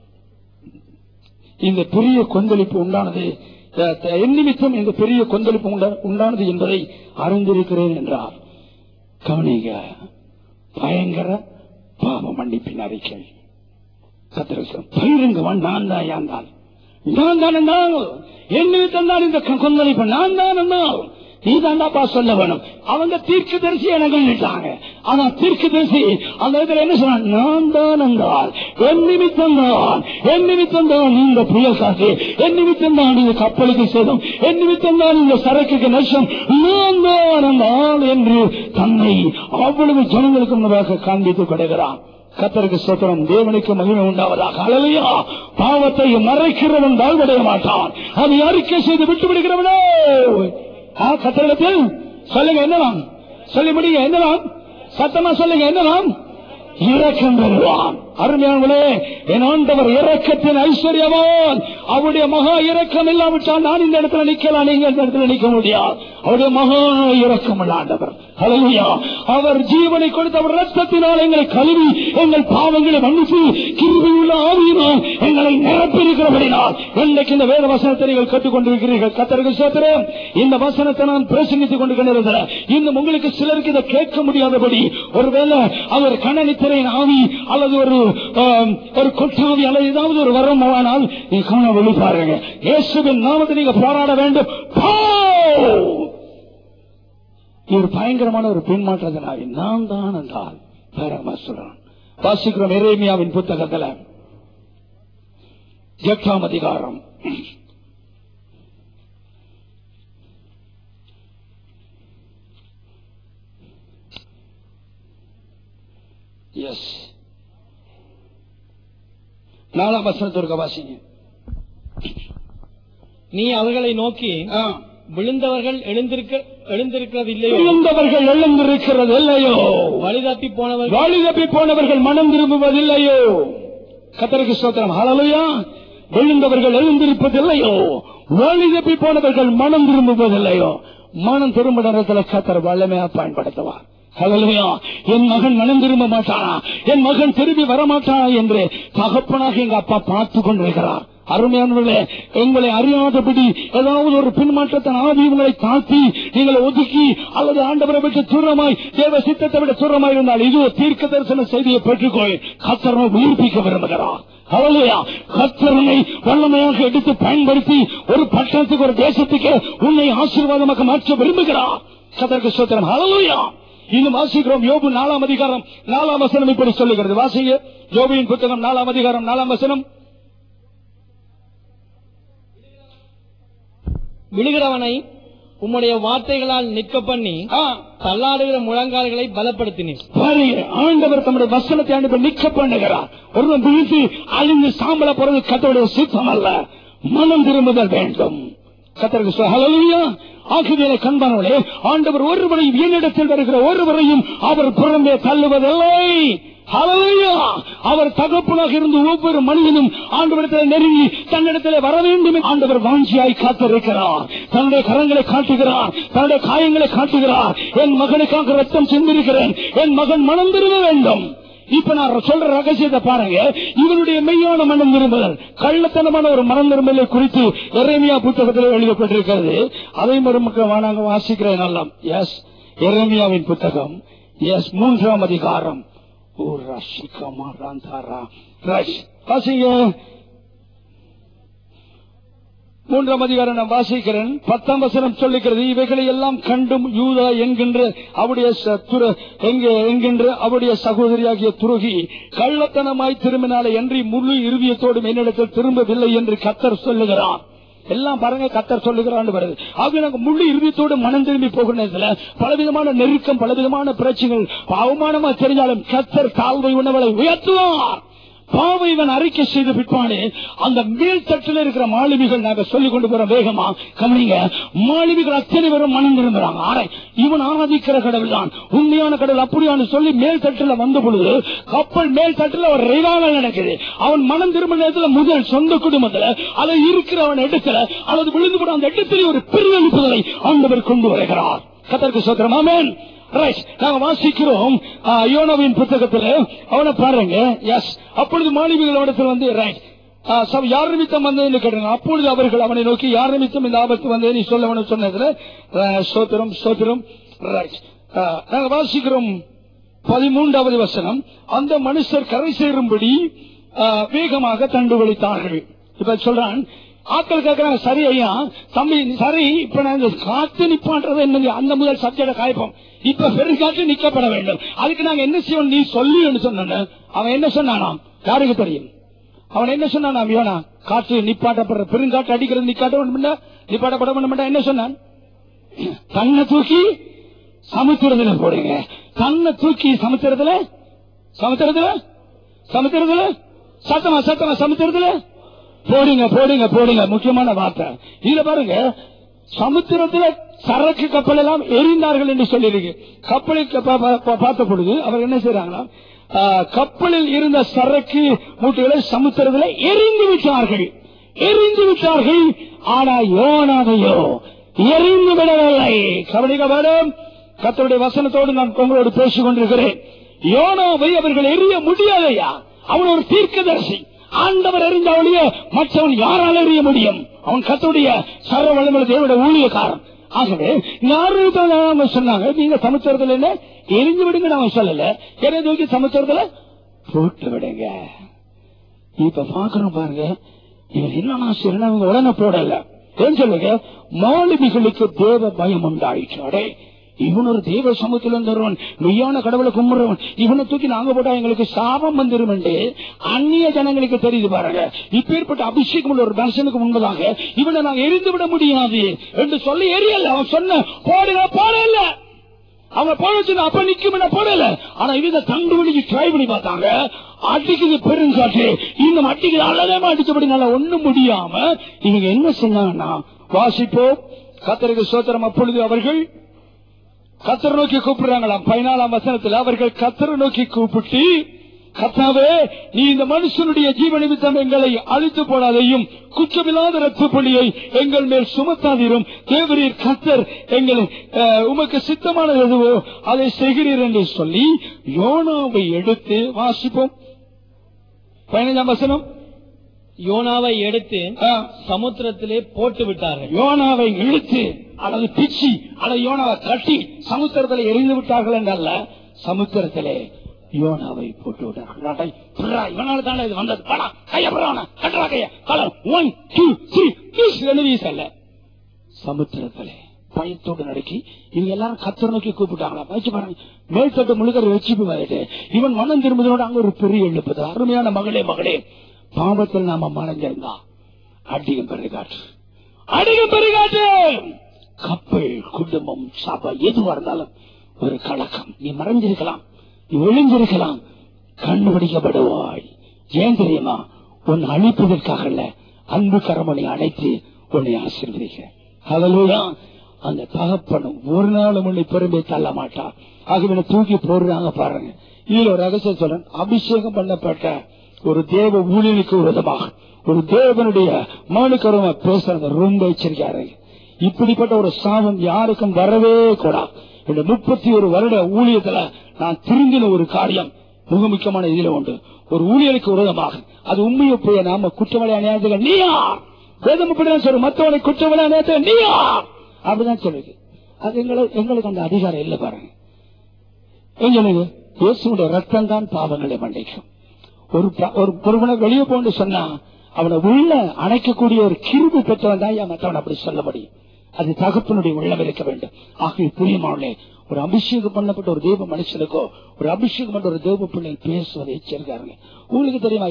இந்த பெரிய கொந்தளிப்பு உண்டானது த- த- என் நிமித்தம் இந்த பெரிய கொந்தளிப்பு உண்டா- உண்டானது என்பதை அறிந்திருக்கிறேன் என்றார் கவனிங்க பயங்கர பாவ மன்னிப்பின் அறிக்கை கத்திரசம் பயிருங்கவன் நான் தான் யாந்தான் நான் தான் என்றால் என் நிமித்தம் தான் இந்த க- கொந்தளிப்பு நான் தான் என்றால் நீ தாண்டாப்பா சொல்ல வேணும் அவங்க தீர்க்க தரிசி எனக்கு நிட்டாங்க ஆனா தீர்க்க தரிசி அந்த இடத்துல என்ன சொன்னான் நான் தான் என்றால் என் நிமித்தம் தான் என் நிமித்தம் தான் இந்த புயல் காற்று என் நிமித்தம் தான் இந்த கப்பலுக்கு சேதம் என் நிமித்தம் தான் இந்த சரக்குக்கு நஷ்டம் நான் தான் அந்த ஆள் என்று தன்னை அவ்வளவு ஜனங்களுக்கு முன்பாக காண்பித்துக் கொடுக்கிறான் கத்தருக்கு சோத்திரம் தேவனுக்கு மகிமை உண்டாவதாக அழலையா பாவத்தை மறைக்கிறவன் வாழ்வடைய மாட்டான் அதை அறிக்கை செய்து விட்டு விடுகிறவனோ ஆ, கத்தரிடத்தில் சொல்லுங்க என்னவாம் சொல்லி முடியுங்க என்னவாம் சத்தமா சொல்லுங்க என்னவாம் இரக்கம் பெறுவான் அருமையானவர்களே என் ஆண்டவர் இரக்கத்தின் ஐஸ்வர்யவான் அவருடைய மகா இரக்கம் இல்லாவிட்டால் நான் இந்த இடத்துல நிக்கலாம் நீங்க இந்த இடத்துல நிக்க முடியாது அவருடைய மகா இரக்கம் உள்ள ஆண்டவர் ஹalleluya. அவர் ஜீவனை கொடுத்த அவர் ரத்தத்தினால் எங்களை கழுவி எங்கள் பாவங்களை மன்னித்து கிருபையுள்ள ஆவியினால் எங்களை நிரப்பியிருக்கிறபடினால் இன்றைக்கு இந்த வேத வசனத்தை நீங்கள் கற்றுக்கொண்டிருக்கிறீர்கள் கத்தருக்கு சோத்திரம் இந்த வசனத்தை நான் பிரசங்கித்துக் கொண்டு கொண்டிருக்கிறேன் இன்னும் உங்களுக்கு சிலருக்கு இதை கேட்க முடியாதபடி ஒருவேளை அவர் கணனித்திரையின் ஆவி அல்லது ஒரு ஆம், ஒரு கொட்டாவி அல்லது ஏதாவது ஒரு வரம் ஆனால் நீ காண வெளி பாருங்க இயேசுவின் நாமத்தை நீங்க போராட வேண்டும் போ! இது ஒரு பயங்கரமான ஒரு பின்மாற்றத்தினாவி நான் தான் என்றால் பயங்கரமா சொல்றான் வாசிக்கிறோம் எரேமியாவின் புத்தகத்துல எட்டாம் அதிகாரம் எஸ் நாலாம் வசனத்திற்கு வாசிங்க நீ அவர்களை நோக்கி ஆ. விழுந்தவர்கள் எழுந்திருக்க எழுந்திருக்கிறது இல்லையோ விழுந்தவர்கள் எழுந்திருக்கிறது இல்லையோ வழி தப்பி போனவர்கள் வழி தப்பி போனவர்கள் மனம் திரும்புவதில்லையோ கத்தருக்கு சோத்திரம் ஹalleluya விழுந்தவர்கள் எழுந்திருப்பதில்லையோ வழி தப்பி போனவர்கள் மனம் திரும்புவதில்லையோ மனம் திரும்ப நேரத்தில் கத்தர் வல்லமையா பயன்படுத்துவார் ஹalleluya என் மகன் மனம் திரும்ப மாட்டானா என் மகன் திரும்பி வரமாட்டானா என்று தகப்பனாக எங்க அப்பா பார்த்து கொண்டிருக்கிறார் அருமையானவர்களே உங்களை அறியாதபடி ஏதாவது ஒரு பின்மாற்றத்தின் ஆவி உங்களை தாழ்த்தி நீங்கள் ஒதுக்கி அல்லது ஆண்டவரை விட்டு தூரமாய் தேவ சித்தத்தை விட தூரமாய் இருந்தால் இது ஒரு தீர்க்க தரிசன செய்தியை பெற்றுக்கொள் கத்தரனை உயிர்ப்பிக்க விரும்புகிறார் ஹalleluya கத்தரனை வல்லமையாக எடுத்து பயன்படுத்தி ஒரு பட்டணத்துக்கு ஒரு தேசத்துக்கு உன்னை ஆசீர்வாதமாக மாற்ற விரும்புகிறார் கத்தருக்கு சோத்திரம் ஹalleluya இன்னும் வாசிக்கிறோம் யோபு நாலாம் அதிகாரம் நாலாம் வசனம் இப்படி சொல்லுகிறது வாசிங்க யோபியின் புத்தகம் நாலாம் அதிகாரம் நாலாம் வசனம் விழுகிறவனை உம்முடைய வார்த்தைகளால் நிற்க பண்ணி ஆ, தள்ளாடுகிற முழங்கால்களை பலப்படுத்தினீர் பாருங்க ஆண்டவர் தம்முடைய வசனத்தை ஆண்டவர் நிக்க பண்ணுகிறார் ஒருவன் விழுந்து அழிந்து சாம்பல போறது கத்தருடைய சித்தம் அல்ல மனம் திரும்புதல் வேண்டும் கத்தருக்கு ஹலலுயா ஆகியவை கண்பானவளே ஆண்டவர் ஒருவரையும் என்னிடத்தில் வருகிற ஒருவரையும் அவர் புறம்பே தள்ளுவதில்லை ஹalleluya. அவர் தகப்பனாக இருந்து ஒவ்வொரு மனிதனும் ஆண்டவரிடத்தில் நெருங்கி தன்னிடத்தில் வர வேண்டும் என்று ஆண்டவர் வாஞ்சியாய் காத்திருக்கிறார் தன்னுடைய கரங்களை காட்டுகிறார் தன்னுடைய காயங்களை காட்டுகிறார் என் மகனுக்காக ரத்தம் சிந்திருக்கிறேன் என் மகன் மனம் திரும்ப வேண்டும் இப்ப நான் சொல்ற ரகசியத்தை பாருங்க இவனுடைய மெய்யான மனம் திரும்புதல் கள்ளத்தனமான ஒரு மனம் திரும்பலை குறித்து எரேமியா புத்தகத்தில் எழுதப்பட்டிருக்கிறது அதை மறுமக்க நாங்க வாசிக்கிறேன் நல்லா எஸ் எரேமியாவின் புத்தகம் எஸ் மூன்றாம் அதிகாரம் ஓ ரஷிகமா ராந்தாரா ரஷ் வாசிங்க மூன்றாம் அதிகாரம் நான் வாசிக்கிறேன் பத்தாம் வசனம் சொல்லுகிறது இவைகளை எல்லாம் கண்டும் யூதா என்கின்ற அவருடைய ச- துர- எங்க- என்கின்ற அவருடைய சகோதரியாகிய துருகி கள்ளத்தனமாய் திரும்பினாலே என்று முழு இருதயத்தோடும் என்னிடத்தில் திரும்பவில்லை என்று கத்தர் சொல்லுகிறான் எல்லாம் பாருங்க கத்தர் சொல்லுகிறான்னு வருது ஆக நாங்க முழு இறுதியத்தோடு மனம் திரும்பி போகிற நேரத்துல பலவிதமான நெருக்கம் பலவிதமான பிரச்சனைகள் அவமானமா தெரிஞ்சாலும் கத்தர் தாழ்வை உணவலை உயர்த்துவார் பாவை இவன் அறிக்கை செய்த பிற்பாடு அந்த மேல் தட்டில் இருக்கிற மாலுமிகள் நாங்க சொல்லிக் கொண்டு போறோம் வேகமா கவனிங்க மாலுமிகள் அத்தனை பேரும் மனம் திரும்புறாங்க ஆரை இவன் ஆராதிக்கிற கடவுள் தான் உண்மையான கடவுள் அப்படியான்னு சொல்லி மேல் தட்டுல வந்த பொழுது கப்பல் மேல் தட்டுல ஒரு ரிவாவல் நடக்குது அவன் மனம் திரும்ப நேரத்துல முதல் சொந்த குடும்பத்துல அதை இருக்கிற அவன் இடத்துல அல்லது விழுந்து போட அந்த இடத்துல ஒரு பெருவெளிப்புதலை ஆண்டவர் கொண்டு வருகிறார் கத்தருக்கு சோத்திரம் ஆமென் ரைட் நாங்க வாசிக்கிறோம் ஆ, யோனாவின் புத்தகத்துல அவனை பாருங்க எஸ் அப்பொழுது மாணவிகளோடத்தில் வந்து ரைட் யார் நிமித்தம் வந்ததுன்னு கேட்டாங்க அப்பொழுது அவர்கள் அவனை நோக்கி யார் நிமித்தம் இந்த ஆபத்து வந்தது நீ சொல்ல சொன்னதுல ஆ, சோத்திரம் சோத்திரம் ரைட் நாங்க வாசிக்கிறோம் பதிமூன்றாவது வசனம் அந்த மனுஷர் கரை சேரும்படி ஆ, வேகமாக தண்டு வலித்தார்கள் இப்ப சொல்றான் ஆட்கள் கேட்கிறாங்க சரி ஐயா தம்பி சரி இப்ப நாங்க காத்து நிப்பான்றது என்னது அந்த முதல் சப்ஜெக்ட காய்ப்போம் இப்ப பெருங்காற்று நிக்கப்பட வேண்டும் அதுக்கு நாங்க என்ன செய்வோம் நீ சொல்லி சொன்ன அவன் என்ன சொன்னானாம் யாருக்கு தெரியும் அவன் என்ன சொன்னானாம் யோனா காற்று நிப்பாட்டப்படுற பெருங்காற்று அடிக்கிறது நிக்காட்ட வேண்டும் நிப்பாட்டப்பட வேண்டும் என்ன சொன்னான் தன்னை தூக்கி சமுத்திரத்துல போடுங்க தன்னை தூக்கி சமுத்திரத்துல சமுத்திரத்துல சமுத்திரத்துல சத்தமா சத்தமா சமுத்திரத்துல போடுங்க போடுங்க போடுங்க முக்கியமான வார்த்தை இதுல பாருங்க சமுத்திரத்துல சரக்கு கப்பல் எல்லாம் எரிந்தார்கள் என்று சொல்லியிருக்கு கப்பலுக்கு பா- பா- பா- பார்த்த பொழுது அவர் என்ன செய்யறாங்கன்னா ஆ, கப்பலில் இருந்த சரக்கு மூட்டைகளை சமுத்திரத்தில் எரிந்து விட்டார்கள் எரிந்து விட்டார்கள் ஆனா யோனாவையோ எரிந்து விடவில்லை கவனிக்க வேணும் கத்தருடைய வசனத்தோடு நான் உங்களோடு பேசிக் கொண்டிருக்கிறேன் யோனாவை அவர்கள் எரிய முடியாதையா அவன் ஒரு தீர்க்கதரிசி ஆண்டவர் அறிந்த ஒழிய மற்றவன் யாரால் அறிய முடியும் அவன் கத்தருடைய சர்வ வளமுள்ள தேவனுடைய ஊழியக்காரன் ஆகவே யாரும் அவங்க சொன்னாங்க நீங்க சமுத்திரத்துல என்ன எரிஞ்சு விடுங்க அவன் சொல்லல என்னை தூக்கி சமுத்திரத்துல போட்டு விடுங்க இப்ப பாக்குறோம் பாருங்க இவர் என்னன்னா சரி அவங்க உடனே போடல ஏன் சொல்லுங்க மாலுமிகளுக்கு தேவ பயம் உண்டாயிற்று அடே இவன் ஒரு தேவ சமூகத்தில் இருந்தவன் மெய்யான கடவுளை கும்பிடுறவன் இவனை தூக்கி நாங்க போட்டா எங்களுக்கு சாபம் வந்துரும் என்று அந்நிய ஜனங்களுக்கு தெரியுது பாருங்க இப்பேற்பட்ட அபிஷேகம் உள்ள ஒரு தர்சனுக்கு முன்பதாக இவனை நாங்க எரிந்து விட முடியாது என்று சொல்லி எரியல அவன் சொன்ன போடுங்க போடல அவங்க போட வச்சு அப்ப நிக்கும் போடல ஆனா இவங்க தண்டு வலிக்கு ட்ரை பண்ணி பார்த்தாங்க அடிக்குது பெருங்காற்று இன்னும் அடிக்குது அல்லதே அடிச்சபடி நல்லா ஒண்ணும் முடியாம இவங்க என்ன சொன்னாங்கன்னா வாசிப்போம் கத்தருக்கு சோத்திரம் அப்பொழுது அவர்கள் கத்தர் நோக்கி கூப்பிடுறாங்களாம் பதினாலாம் வசனத்தில் அவர்கள் கத்தரை நோக்கி கூப்பிட்டு கத்தாவே நீ இந்த மனுஷனுடைய ஜீவ நிமித்தம் எங்களை அழித்து போடாதையும் குற்றமில்லாத ரத்த பலியை எங்கள் மேல் சுமத்தாதீரும் தேவரீர் கத்தர் எங்கள் அஹ், உமக்கு சித்தமானது எதுவோ அதை செய்கிறீர் என்று சொல்லி யோனாவை எடுத்து வாசிப்போம் பதினைஞ்சாம் வசனம் யோனாவை எடுத்து ஆ, சமுத்திரத்திலே போட்டு விட்டார்கள் யோனாவை இழுத்து அல்லது பிச்சு அல்லது யோனாவை கட்டி சமுத்திரத்தில் எரிந்து விட்டார்கள் என்றல்ல சமுத்திரத்திலே யோனாவை போட்டு விட்டார்கள் அடை, பிறா, இவனால தானே இது வந்தது படா கைய பிறான கட்டுறா கைய கலர் ஒன் டூ த்ரீ வீஸ் ரெண்டு வீஸ் அல்ல சமுத்திரத்திலே பயத்தோடு நடுக்கி இவங்க எல்லாரும் கத்தர் நோக்கி கூப்பிட்டாங்களா வச்சு பாருங்க மேல்தட்டு முழுக்க வச்சு போயிட்டு இவன் மனம் திரும்புதோடு அங்க ஒரு பெரிய எழுப்புது அருமையான மகளே மகளே பாவத்தில் நாம மறைஞ்சிருந்தா அடியும் பெருகாற்று அடியும் பெருகாற்று கப்பல் குடும்பம் சபை எதுவா இருந்தாலும் ஒரு கலக்கம் நீ மறைஞ்சிருக்கலாம் நீ ஒளிஞ்சிருக்கலாம் கண்டுபிடிக்கப்படுவாய் ஏன் தெரியுமா உன் அழிப்பதற்காக அல்ல அன்பு கரமணி அழைத்து உன்னை ஆசீர்வதிக்க ஹalleluya அந்த தகப்பனும் ஒரு நாளும் உன்னை பெருமை தள்ள மாட்டான் ஆகவே தூக்கி போடுறாங்க பாருங்க இதுல ஒரு ரகசியம் சொல்றேன் அபிஷேகம் பண்ணப்பட்ட ஒரு தேவ ஊழியனுக்கு விதமாக ஒரு தேவனுடைய மானுக்கரமா பேசுறது ரொம்ப எச்சரிக்கையா இருங்க இப்படிப்பட்ட ஒரு சாபம் யாருக்கும் வரவே கூடாது இந்த முப்பத்தி ஒரு வருட ஊழியத்துல நான் திருந்தின ஒரு காரியம் மிக முக்கியமான இதுல உண்டு ஒரு ஊழியனுக்கு விரோதமாக அது உண்மையை போய் நாம குற்றவாளி அநியாயத்துக்கு நீ யார் வேதம் இப்படிதான் சொல்லு மத்தவனை குற்றவாளி அநியாயத்துக்கு நீ யார் அப்படிதான் சொல்லுது அது எங்களுக்கு எங்களுக்கு அந்த அதிகாரம் இல்லை பாருங்க எங்களுக்கு இயேசுடைய ரத்தம் தான் பாவங்களை மன்னிக்கும் ஒரு ப- ஒரு ஒருவனை வெளியே போன்னு சொன்னா அவனை உள்ள அணைக்கக்கூடிய ஒரு கிருபி பெற்றவன் தான் ஏன் மற்றவன் அப்படி சொல்ல முடியும் அது தகப்பனுடைய உள்ளம் இருக்க வேண்டும் ஆகவே புரியுமாவளே ஒரு அபிஷேகம் பண்ணப்பட்ட ஒரு தேவ மனுஷனுக்கோ ஒரு அபிஷேகம் பண்ண ஒரு தேவ பிள்ளை பேசுவதை எச்சரிக்காருங்க உங்களுக்கு தெரியுமா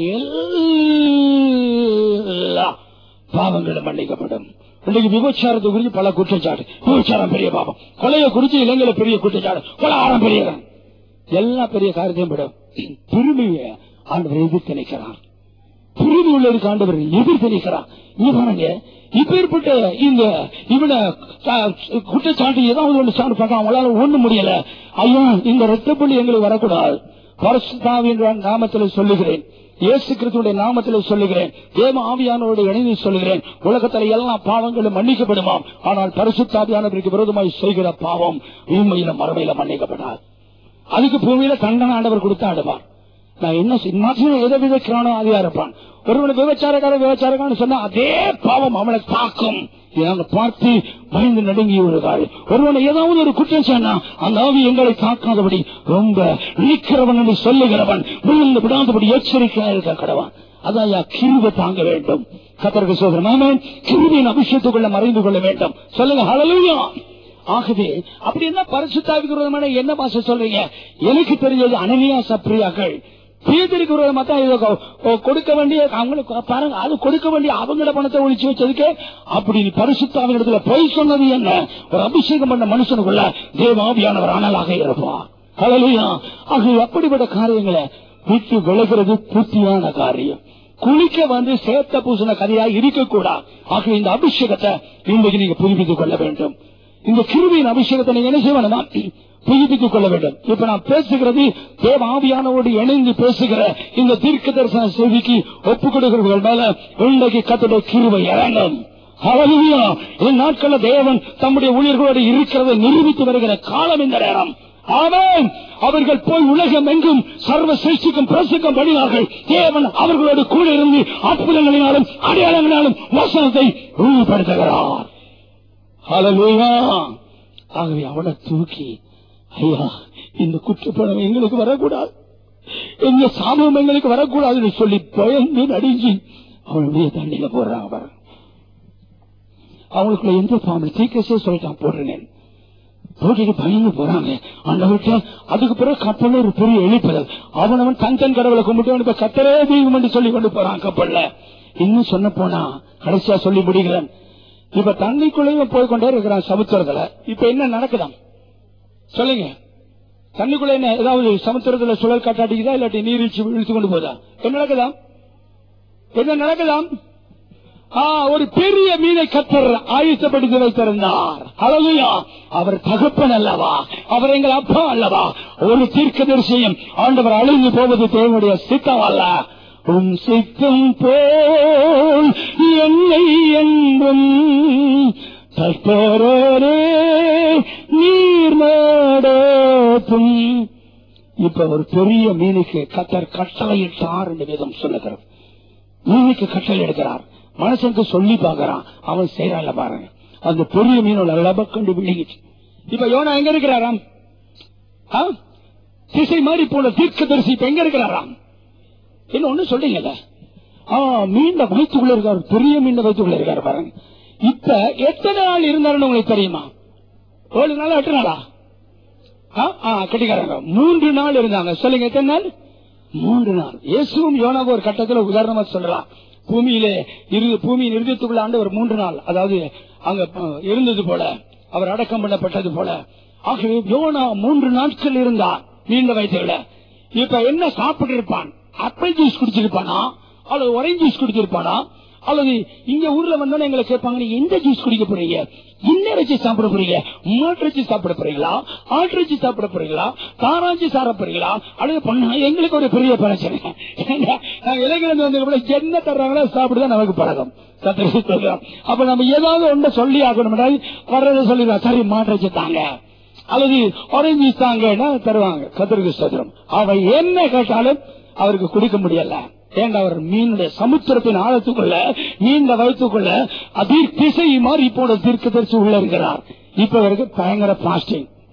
எல்லா பாவங்களும் மன்னிக்கப்படும் இன்னைக்கு விபச்சாரத்தை குறித்து பல குற்றச்சாட்டு விபச்சாரம் பெரிய பாவம் கொலையை குறித்து இலங்கையில பெரிய குற்றச்சாட்டு கொலகாரம் பெரிய எல்லா பெரிய காரியத்தையும் விடும் திரும்பிய ஆண்டவர் எதிர்த்து நிற்கிறார் புரிந்து உள்ளதுக்கு ஆண்டவர் எதிர்த்து நிற்கிறார் இங்க பாருங்க இப்பேற்பட்ட இந்த இவனை அஹ், குற்றச்சாட்டு ஏதாவது ஒன்று சான்று பார்க்க அவங்களால ஒண்ணு முடியல ஐயா இந்த ரத்தப்பள்ளி எங்களுக்கு வரக்கூடாது பரசுத்தாவின் நாமத்தில் சொல்லுகிறேன் இயேசு கிறிஸ்துடைய நாமத்தில் சொல்லுகிறேன் தேவ ஆவியானோடு இணைந்து சொல்லுகிறேன் உலகத்தில் எல்லா பாவங்களும் மன்னிக்கப்படுமாம் ஆனால் பரிசுத்தாவியானவருக்கு விரோதமாய் செய்கிற பாவம் உண்மையில மறுமையில மன்னிக்கப்படாது அதுக்கு பூமியில தண்டனை ஆண்டவர் கொடுத்து ஆடுவார் நான் என்ன செய்- மனுஷன் எதை விதைக்கிறானோ அதிகா இருப்பான் ஒருவனுக்கு விபச்சாரக்கார விபச்சாரக்காரன்னு சொன்னா அதே பாவம் அவனை தாக்கும் இதை நாங்க பார்த்து பயந்து நடுங்கி ஒரு கால் ஒருவனை ஏதாவது ஒரு குற்றம் சொன்னா அந்த ஆவி எங்களை தாக்காதபடி ரொம்ப நீக்கிறவன் என்று சொல்லுகிறவன் விழுந்து விடாதபடி எச்சரிக்கையா இருக்க கடவான் அதான் யா கிருபை தாங்க வேண்டும் கத்தருக்கு சோதரன் ஆமென் கிருபியின் அபிஷேகத்துக்குள்ள மறைந்து கொள்ள வேண்டும் சொல்லுங்க ஹalleluya ஆகவே அப்படி என்ன பரிசுத்தாவிக்கு விரோதமான என்ன பாச சொல்றீங்க எனக்கு தெரிஞ்சது அனனியா சப்ரியாக்கள் பேதருக்கு விரோதமா தான் இதை கொ- கொ- கொடுக்க வேண்டிய அவங்களுக்கு பாருங்க அது கொடுக்க வேண்டிய அவங்கள பணத்தை ஒழிச்சு வச்சதுக்கு அப்படி நீ பரிசுத்தாவின் இடத்துல பொய் சொன்னது என்ன ஒரு அபிஷேகம் பண்ண மனுஷனுக்குள்ள தேவாவியானவர் அனலாக இருப்பார் ஹalleluya ஆகவே அப்படிப்பட்ட காரியங்களை விட்டு விலகிறது புத்தியான காரியம் குளிக்க வந்து சேத்த பூசின கதையா இருக்கக்கூடாது ஆகவே இந்த அபிஷேகத்தை இன்றைக்கு நீங்க புதுப்பித்துக் கொள்ள வேண்டும் இந்த கிருவியின் அபிஷேகத்தை நீங்க என்ன செய்யணுமா புதுப்பித்துக் கொள்ள வேண்டும் இப்ப நான் பேசுகிறது தேவ ஆவியானோடு இணைந்து பேசுகிற இந்த தீர்க்க தரிசன செய்திக்கு ஒப்புக் கொடுக்கிறவர்கள் மேல இன்றைக்கு கத்துடைய கிருவை இறங்கும் ஹalleluya. இந்த நாட்கள தேவன் தம்முடைய ஊழியர்களோடு இருக்கிறதை நிரூபித்து வருகிற காலம் இந்த நேரம் ஆமென் அவர்கள் போய் உலகம் எங்கும் சர்வ சிருஷ்டிக்கும் பிரசிக்கும் பண்ணினார்கள் தேவன் அவர்களோடு கூட இருந்து அற்புதங்களினாலும் அடையாளங்களினாலும் வசனத்தை உறுதிப்படுத்துகிறார் ஹalleluya. ஆகவே அவனை தூக்கி ஐயா இந்த குற்றப்பணம் எங்களுக்கு வரக்கூடாது எங்க சாபம் எங்களுக்கு வரக்கூடாதுன்னு சொல்லி பயந்து நடுங்கி அவனுடைய தண்ணியில போடுறான் அவர் அவங்களுக்குள்ள எந்த பாம்பு தீக்கசே சொல்லிட்டான் போடுறேன் போட்டிட்டு பயந்து போறாங்க ஆண்டவர்கிட்ட அதுக்கு பிறகு கப்பல்ல ஒரு பெரிய எழுப்புதல் அவன் அவன் தன் தன் கடவுளை கும்பிட்டு இப்ப கத்தரே தெய்வம் என்று சொல்லி கொண்டு போறான் கப்பல்ல இன்னும் சொன்ன போனா கடைசியா சொல்லி முடிகிறேன் இப்ப தண்ணிக்குள்ளேயும் போய் கொண்டே இருக்கிறான் சமுத்திரத்துல இப்ப என்ன நடக்குதாம் சொல்லுங்க தண்ணிக்குள்ள என்ன ஏதாவது சமுத்திரத்துல சுழல் காட்டாட்டிக்குதா இல்லாட்டி நீர்வீழ்ச்சி இழுத்து கொண்டு போதா என்ன நடக்குதாம் என்ன நடக்குதாம் ஆ, ஒரு பெரிய மீனை கத்தர் ஆயுத்தப்படுத்தி வைத்திருந்தார் அழகுயா அவர் தகப்பன் அல்லவா அவர் எங்கள் அப்பா அல்லவா ஒரு தீர்க்கதரிசியும் ஆண்டவர் அழிந்து போவது தேவனுடைய சித்தம் அல்ல உன் சித்தம் போல் என்னை என்றும் தற்போரே நீர் நடத்தும் இப்ப ஒரு பெரிய மீனுக்கு கத்தர் கட்டளையிட்டார் என்று வேதம் சொல்லுகிறது மீனுக்கு கட்டளை எடுக்கிறார் மனுஷனுக்கு சொல்லி பார்க்கறான் அவன் செய்யறான்ல பாருங்க அந்த பெரிய மீனோட லபக்கண்டு விழுங்கிச்சு இப்ப யோனா எங்க இருக்கிறாராம் ஆ? திசை மாறி போன தீர்க்கதரிசி இப்ப எங்க இருக்கிறாராம் என்ன ஒண்ணு சொல்றீங்கல்ல ஆ மீண்ட வயிற்றுக்குள்ள இருக்காரு பெரிய மீண்ட வயிற்றுக்குள்ள இருக்காரு பாருங்க இப்ப எத்தனை நாள் இருந்தாருன்னு உங்களுக்கு தெரியுமா ஏழு நாளா எட்டு நாளா ஆ, ஆ, கட்டிக்காரங்க மூன்று நாள் இருந்தாங்க சொல்லுங்க எத்தனை நாள் மூன்று நாள் இயேசுவும் யோனாவும் ஒரு கட்டத்துல உதாரணமா சொல்லலாம் பூமியிலே இரு பூமியின் இறுதியத்துக்குள்ள ஆண்டு ஒரு மூன்று நாள் அதாவது அங்க அஹ், இருந்தது போல அவர் அடக்கம் பண்ணப்பட்டது போல ஆகவே யோனா மூன்று நாட்கள் இருந்தார் நீண்ட வயதுல இப்ப என்ன சாப்பிட்டு இருப்பான் ஆப்பிள் ஜூஸ் குடிச்சிருப்பானா அல்லது ஒரேஞ்ச் ஜூஸ் குடிச்சிருப்பானா அல்லது இங்க ஊர்ல வந்தோன்னு எங்களை கேட்பாங்க நீங்க எந்த ஜூஸ் குடிக்க போறீங்க என்ன வச்சு சாப்பிட போறீங்க மாட்டிறைச்சி சாப்பிட போறீங்களா ஆட்டிறைச்சி சாப்பிட போறீங்களா தாராஞ்சி சாப்பிட போறீங்களா அல்லது பண்ணா எங்களுக்கு ஒரு பெரிய பிரச்சனை நாங்க இளைஞர்கள் வந்து என்ன தர்றாங்களோ சாப்பிடுதான் நமக்கு பழக்கம் கத்திரிக்கை சொல்றோம். அப்ப நம்ம ஏதாவது ஒண்ணு சொல்லி ஆகணும் வர்றதை சொல்லிடுவோம் சரி மாட்டிறைச்சி தாங்க அல்லது ஆரஞ்சு தாங்கன்னா தருவாங்க கத்திரிக்கை சதுரம் அவன் என்ன கேட்டாலும் அவருக்கு குடிக்க முடியல ஏண்டா அவர் மீனுடைய சமுத்திரத்தின் ஆழத்துக்குள்ள மீண்ட வயிற்றுக்குள்ள அதீர் திசை மாறி போன தீர்க்க தரிசி உள்ள இருக்கிறார் இப்ப அவருக்கு பயங்கர பாஸ்டிங்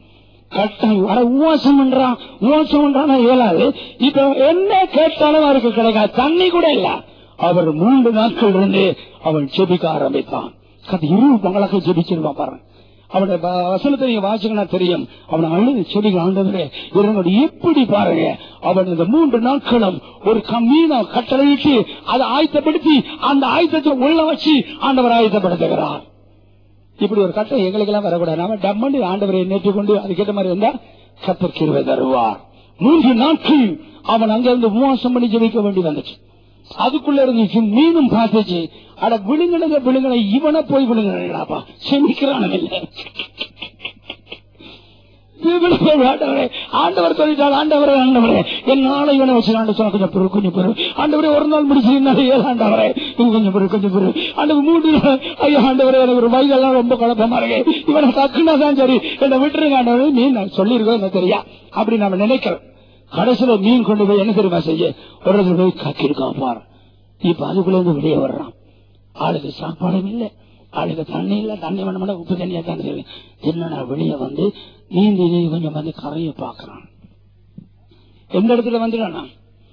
கட்டாயம் அட உவாசம் பண்றான் உவாசம் பண்றான் இயலாது இப்ப என்ன கேட்டாலும் அவருக்கு கிடைக்காது தண்ணி கூட இல்ல அவர் மூன்று நாட்கள் இருந்து அவன் செபிக்க ஆரம்பித்தான் கதை இருபது பங்களாக ஜெபிச்சிருவான் பாருங்க அவனுடைய வ- வசனத்தை நீங்க வாசிக்கனா தெரியும் அவன் அழுது செடிக ஆண்டவரே இவனோட எப்படி பாருங்க அவன் இந்த மூன்று நாட்களும் ஒரு கம்மீன கட்டளையிட்டு அதை ஆயத்தப்படுத்தி அந்த ஆயத்தத்தை உள்ள வச்சு ஆண்டவர் ஆயத்தப்படுத்துகிறார் இப்படி ஒரு கட்டம் எங்களுக்கு எல்லாம் வரக்கூடாது நாம டம்மண்டி ஆண்டவரை நேற்று கொண்டு அதுக்கேற்ற மாதிரி இருந்தா கத்தர் கிருவை தருவார் மூன்று நாட்கள் அவன் அங்கிருந்து உபவாசம் பண்ணி ஜெபிக்க வேண்டி வந்துச்சு அதுக்குள்ள இருந்துச்சு மீனும் பார்த்துச்சு அட விழுங்கினத விழுங்கின இவனை போய் விழுங்கினாப்பா செமிக்கிறான ஆண்டவரே ஆண்டவர் சொல்லிட்டார் ஆண்டவரே ஆண்டவரே என்னால இவனை வச்சு ஆண்டு சொன்ன கொஞ்சம் பெரு கொஞ்சம் பெரு ஆண்டவரே ஒரு நாள் முடிச்சு என்னால ஏழு ஆண்டவரே இது கொஞ்சம் பெரு கொஞ்சம் பெரு ஆண்டவர் மூன்று நாள் ஐயா ஆண்டவரே எனக்கு ஒரு வயதெல்லாம் ரொம்ப குழப்பமா இருக்கு இவனை தக்குனா தான் சரி என்னை விட்டுருங்க ஆண்டவரே நீ நான் சொல்லியிருக்கோம் என்ன தெரியா அப்படி நாம நினைக்கிறோம் கடைசியில மீன் கொண்டு போய் என்ன தெரியுமா செய்ய ஒரு இடத்துல போய் கக்கிருக்கான் பாரு இப்ப அதுக்குள்ள இருந்து வெளியே வர்றான் ஆளுக்கு சாப்பாடும் இல்ல ஆளுக்கு தண்ணி இல்ல தண்ணி வேணும்னா உப்பு தண்ணியா தான் தெரியும் என்னன்னா வெளியே வந்து நீந்தி நீந்தி கொஞ்சம் வந்து கரையை பாக்குறான் எந்த இடத்துல வந்துடானா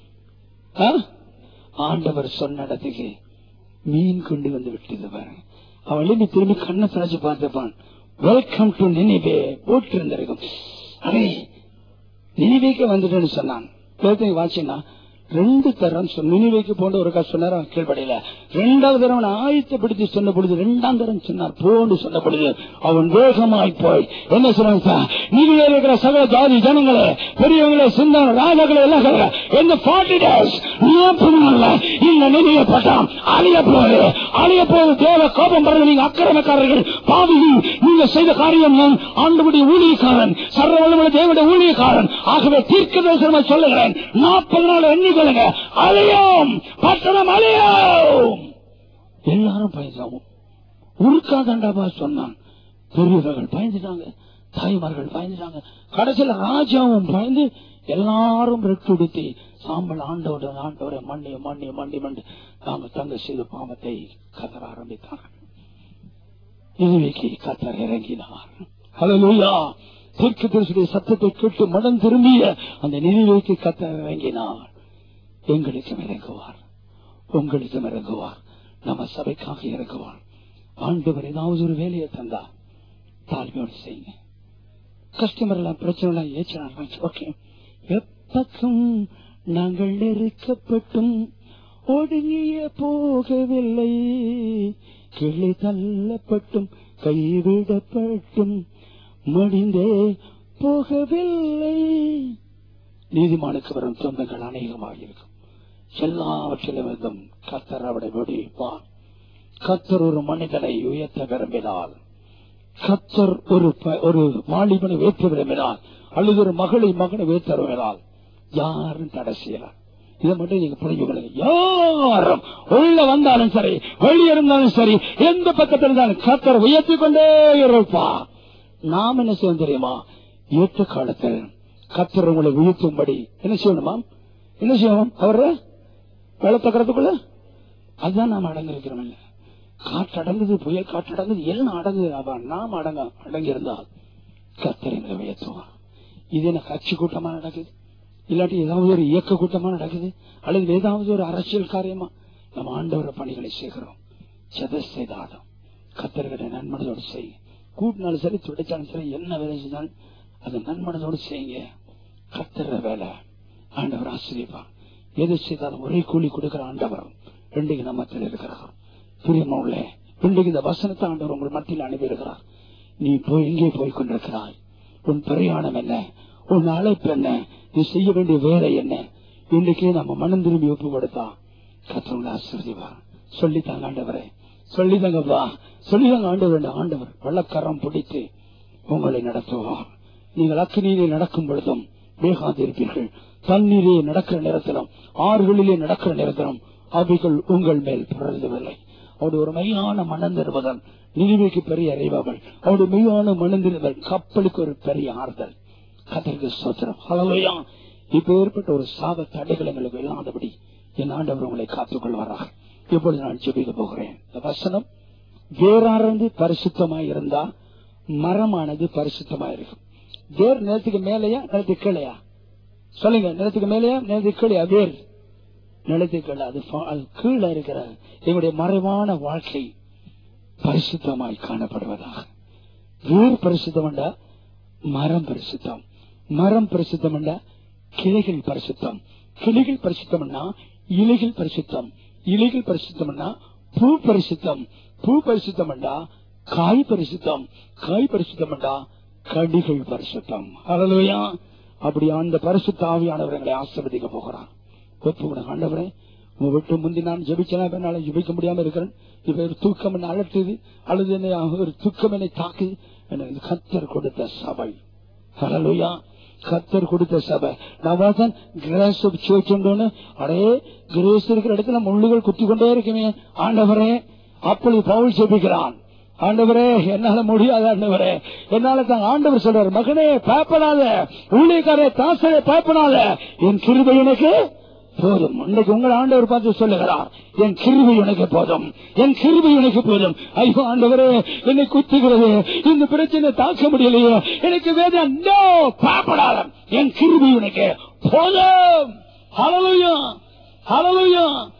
ஆ? ஆண்டவர் சொன்ன இடத்துக்கு மீன் கொண்டு வந்து விட்டது பாருங்க அவன் எழுதி திரும்பி கண்ணை திறச்சு பார்த்துப்பான் வெல்கம் டு நினைவே போட்டு இருந்திருக்கும் அடே நினைவேக்கு வந்துட்டேன்னு சொன்னான் பேர்த்தை வாச்சினா ரெண்டு தரம் சொன்ன- நினைவேக்கு போன்ற ஒரு சொன்னார் அவன் கீழ்படையில ரெண்டாவது தரம் அவனை ஆயத்தப்படுத்தி சொன்ன பொழுது ரெண்டாம் தரம் சொன்னார் போன்னு சொன்ன பொழுது அவன் வேகமாய் போய் என்ன சொன்னாங்க நீங்களே இருக்கிற சகல ஜாதி ஜனங்களே பெரியவங்களே சிந்தன ராஜாக்களே எல்லாம் எந்த ஃபார்ட்டி டேஸ் நியமனமல்ல இந்த நினைவை பட்டாம் அழிய போது அழிய போது தேவ கோபம் படுறது நீங்க அக்கிரமக்காரர்கள் பாவிகள் நீங்க செய்த காரியம் நான் ஆண்டுபடி ஊழியக்காரன் சர்வவல்லமுள்ள தேவனுடைய ஊழியக்காரன் ஆகவே தீர்க்க தரிசனமா சொல்லுகிறேன் நாற்பது நாள் எண்ணிக்கொள்ளுங்க அழியும் பட்டணம் அழியும் எல்லாரும் பயந்தாவும் உருக்காதண்டாபா சொன்னான் பெரியவர்கள் பயந்துட்டாங்க தாய்மார்கள் பயந்துட்டாங்க கடைசியில ராஜாவும் பயந்து எல்லாரும் ரெட்டுடுத்தி சாம்பல் ஆண்டோட ஆண்டவரை மண்ணி மண்ணி மண்டி மண்டி நாம தங்க செய்த பாவத்தை கதற ஆரம்பித்தார்கள் இதுவைக்கு கத்தர் இறங்கினார் ஹalleluya தீர்க்க தரிசனுடைய சத்தத்தை கேட்டு மனம் திரும்பிய அந்த நினைவைக்கு கத்தர் இறங்கினார் எங்களுக்கும் இறங்குவார் உங்களுக்கும் இறங்குவார் நம்ம சபைக்காக இறங்குவார் ஆண்டவர் ஏதாவது ஒரு வேலையை தந்தா தாழ்மையோடு செய்யுங்க கஸ்டமர் எல்லாம் பிரச்சனை எல்லாம் ஏற்றினாங்க ஓகே எப்பக்கம் நாங்கள் நெருக்கப்பட்டும் ஒடுங்கிய போகவில்லை கிளி தள்ளப்பட்டும் கைவிடப்பட்டும் மடிந்தே போகவில்லை நீதிமானுக்கு வரும் சொந்தங்கள் அநேகமாக இருக்கும் எல்லாவற்றிலும் இருந்தும் கத்தர் அவனை முடிப்பார் கத்தர் ஒரு மனிதனை உயர்த்த விரும்பினால் கத்தர் ஒரு ப- ஒரு வாலிபனை உயர்த்த விரும்பினால் அல்லது ஒரு மகளை மகனை உயர்த்த விரும்பினால் யாரும் தடை செய்யலாம் இதை மட்டும் நீங்க புரிஞ்சுக்கொள்ளுங்க யாரும் உள்ள வந்தாலும் சரி வெளியே இருந்தாலும் சரி எந்த பக்கத்தில் இருந்தாலும் கத்தர் உயர்த்தி கொண்டே இருப்பா நாம் என்ன செய்யணும் தெரியுமா ஏற்ற காலத்தில் கத்தர் உங்களை உயர்த்தும்படி என்ன செய்யணுமா என்ன செய்யணும் அவர வெள்ளத்தக்கிறதுக்குள்ள அதுதான் நாம் அடங்கிருக்கிறோம் இல்ல காற்று அடங்குது புயல் காற்று அடங்குது எல்லாம் அடங்குது அவன் நாம் அடங்க அடங்கி இருந்தால் கத்தர் எங்களை உயர்த்துவான் இது என்ன கட்சி கூட்டமா நடக்குது இல்லாட்டி ஏதாவது ஒரு இயக்க கூட்டமா நடக்குது அல்லது ஏதாவது ஒரு அரசியல் காரியமா நம்ம ஆண்டவர பணிகளை செய்கிறோம் செத செய்தாலும் கத்தர்கிட்ட நன்மனதோடு செய்யுங்க கூட்டினாலும் சரி துடைச்சாலும் சரி என்ன வேலை செஞ்சாலும் அதை நன்மனதோடு செய்யுங்க கத்தர்ற வேலை ஆண்டவர் ஆசிரியப்பான் எது செய்தாலும் ஒரே கூலி கொடுக்கிற ஆண்டவர் ரெண்டுக்கு நம்மத்தில் இருக்கிறார் பிரியமுள்ள இன்றைக்கு இந்த வசனத்தை ஆண்டவர் உங்கள் மத்தியில் அனுப்பியிருக்கிறார் நீ போய் எங்கே போய் கொண்டிருக்கிறாய் உன் பிரயாணம் என்ன உன் அழைப்பு என்ன நீ செய்ய வேண்டிய வேலை என்ன இன்றைக்கே நம்ம மனம் திரும்பி ஒப்பு கொடுத்தா கத்தவங்களை ஆசிரியவா சொல்லித்தாங்க ஆண்டவரே சொல்லிதாங்கப்பா சொல்லிதாங்க ஆண்டவர் ஆண்டவர் வெள்ளக்கரம் பிடித்து உங்களை நடத்துவார் நீங்கள் அக்கினியிலே நடக்கும் பொழுதும் வேகாதிருப்பீர்கள் தண்ணீரே நடக்கிற நேரத்திலும் ஆறுகளிலே நடக்கிற நேரத்திலும் அவைகள் உங்கள் மேல் பிறந்தவில்லை அவருடைய ஒரு மெய்யான மனந்திருவதன் நினைவுக்கு பெரிய அறிவார்கள் அவருடைய மெய்யான மனந்திருவல் கப்பலுக்கு ஒரு பெரிய ஆறுதல் கதற்கு சோத்திரம் ஹலோயா இப்ப ஏற்பட்ட ஒரு சாப தடைகள் எங்களுக்கு இல்லாதபடி என் ஆண்டவர் உங்களை காத்துக் கொள்வாராக இப்பொழுது நான் ஜெபிக்க போகிறேன் இந்த வசனம் வேறாரந்து பரிசுத்தமாய் இருந்தா மரமானது பரிசுத்தமாய் இருக்கும் வேர் நிலத்துக்கு மேலையா நிலத்துக்கு கீழையா சொல்லுங்க நிலத்துக்கு மேலையா நிலத்துக்கு கீழையா வேர் நிலத்துக்கு கீழே அது ஃபா- அது கீழே இருக்கிற எங்களுடைய மறைவான வாழ்க்கை பரிசுத்தமாய் காணப்படுவதாக வேர் பரிசுத்தம் மரம் பரிசுத்தம் மரம் பரிசுத்தம் கிளைகள் பரிசுத்தம் கிளைகள் பரிசுத்தம்னா இலைகள் பரிசுத்தம் இலைகள் பரிசுத்தம்னா பூ பரிசுத்தம் பூ பரிசுத்தம்டா காய் பரிசுத்தம் காய் பரிசுத்தம்டா கடிகள் பரிசுத்தம் ஹalleluya அப்படி அந்த பரிசுத்த ஆவியானவர்களை ஆசீர்வதிக்க போகிறான் ஒப்புவிட ஆண்டவரே உங்க விட்டு முந்தி நான் ஜெபிக்கலாம் என்னால ஜெபிக்க முடியாம இருக்கிறேன் இப்ப ஒரு தூக்கம் என்ன அலட்டுது அல்லது என்னை ஒரு தூக்கம் என்னை தாக்குது எனக்கு கத்தர் கொடுத்த சபை ஹalleluya கத்தர் கொடுத்த சபை நான் கிரேஸ் சோச்சுண்டோன்னு அடே கிரேஸ் இருக்கிற இடத்துல முள்ளுகள் குத்தி கொண்டே இருக்குமே ஆண்டவரே அப்படி பவுல் ஜெபிக்கிறான் ஆண்டவரே என்னால முடியாது ஆண்டவரே என்னால தான் ஆண்டவர் சொல்றாரு மகனே பயப்படாத ஊழியக்காரே தாசரே பயப்படாத என் கிருபை எனக்கு போதும் இன்னைக்கு உங்கள் ஆண்டவர் பார்த்து சொல்லுகிறார் என் கிருபை எனக்கு போதும் என் கிருபை எனக்கு போதும் ஐயோ ஆண்டவரே என்னை குத்துகிறது இந்த பிரச்சனை தாக்க முடியலையே எனக்கு வேதம் நோ பாப்படாத என் கிருபை எனக்கு போதும் ஹalleluya ஹalleluya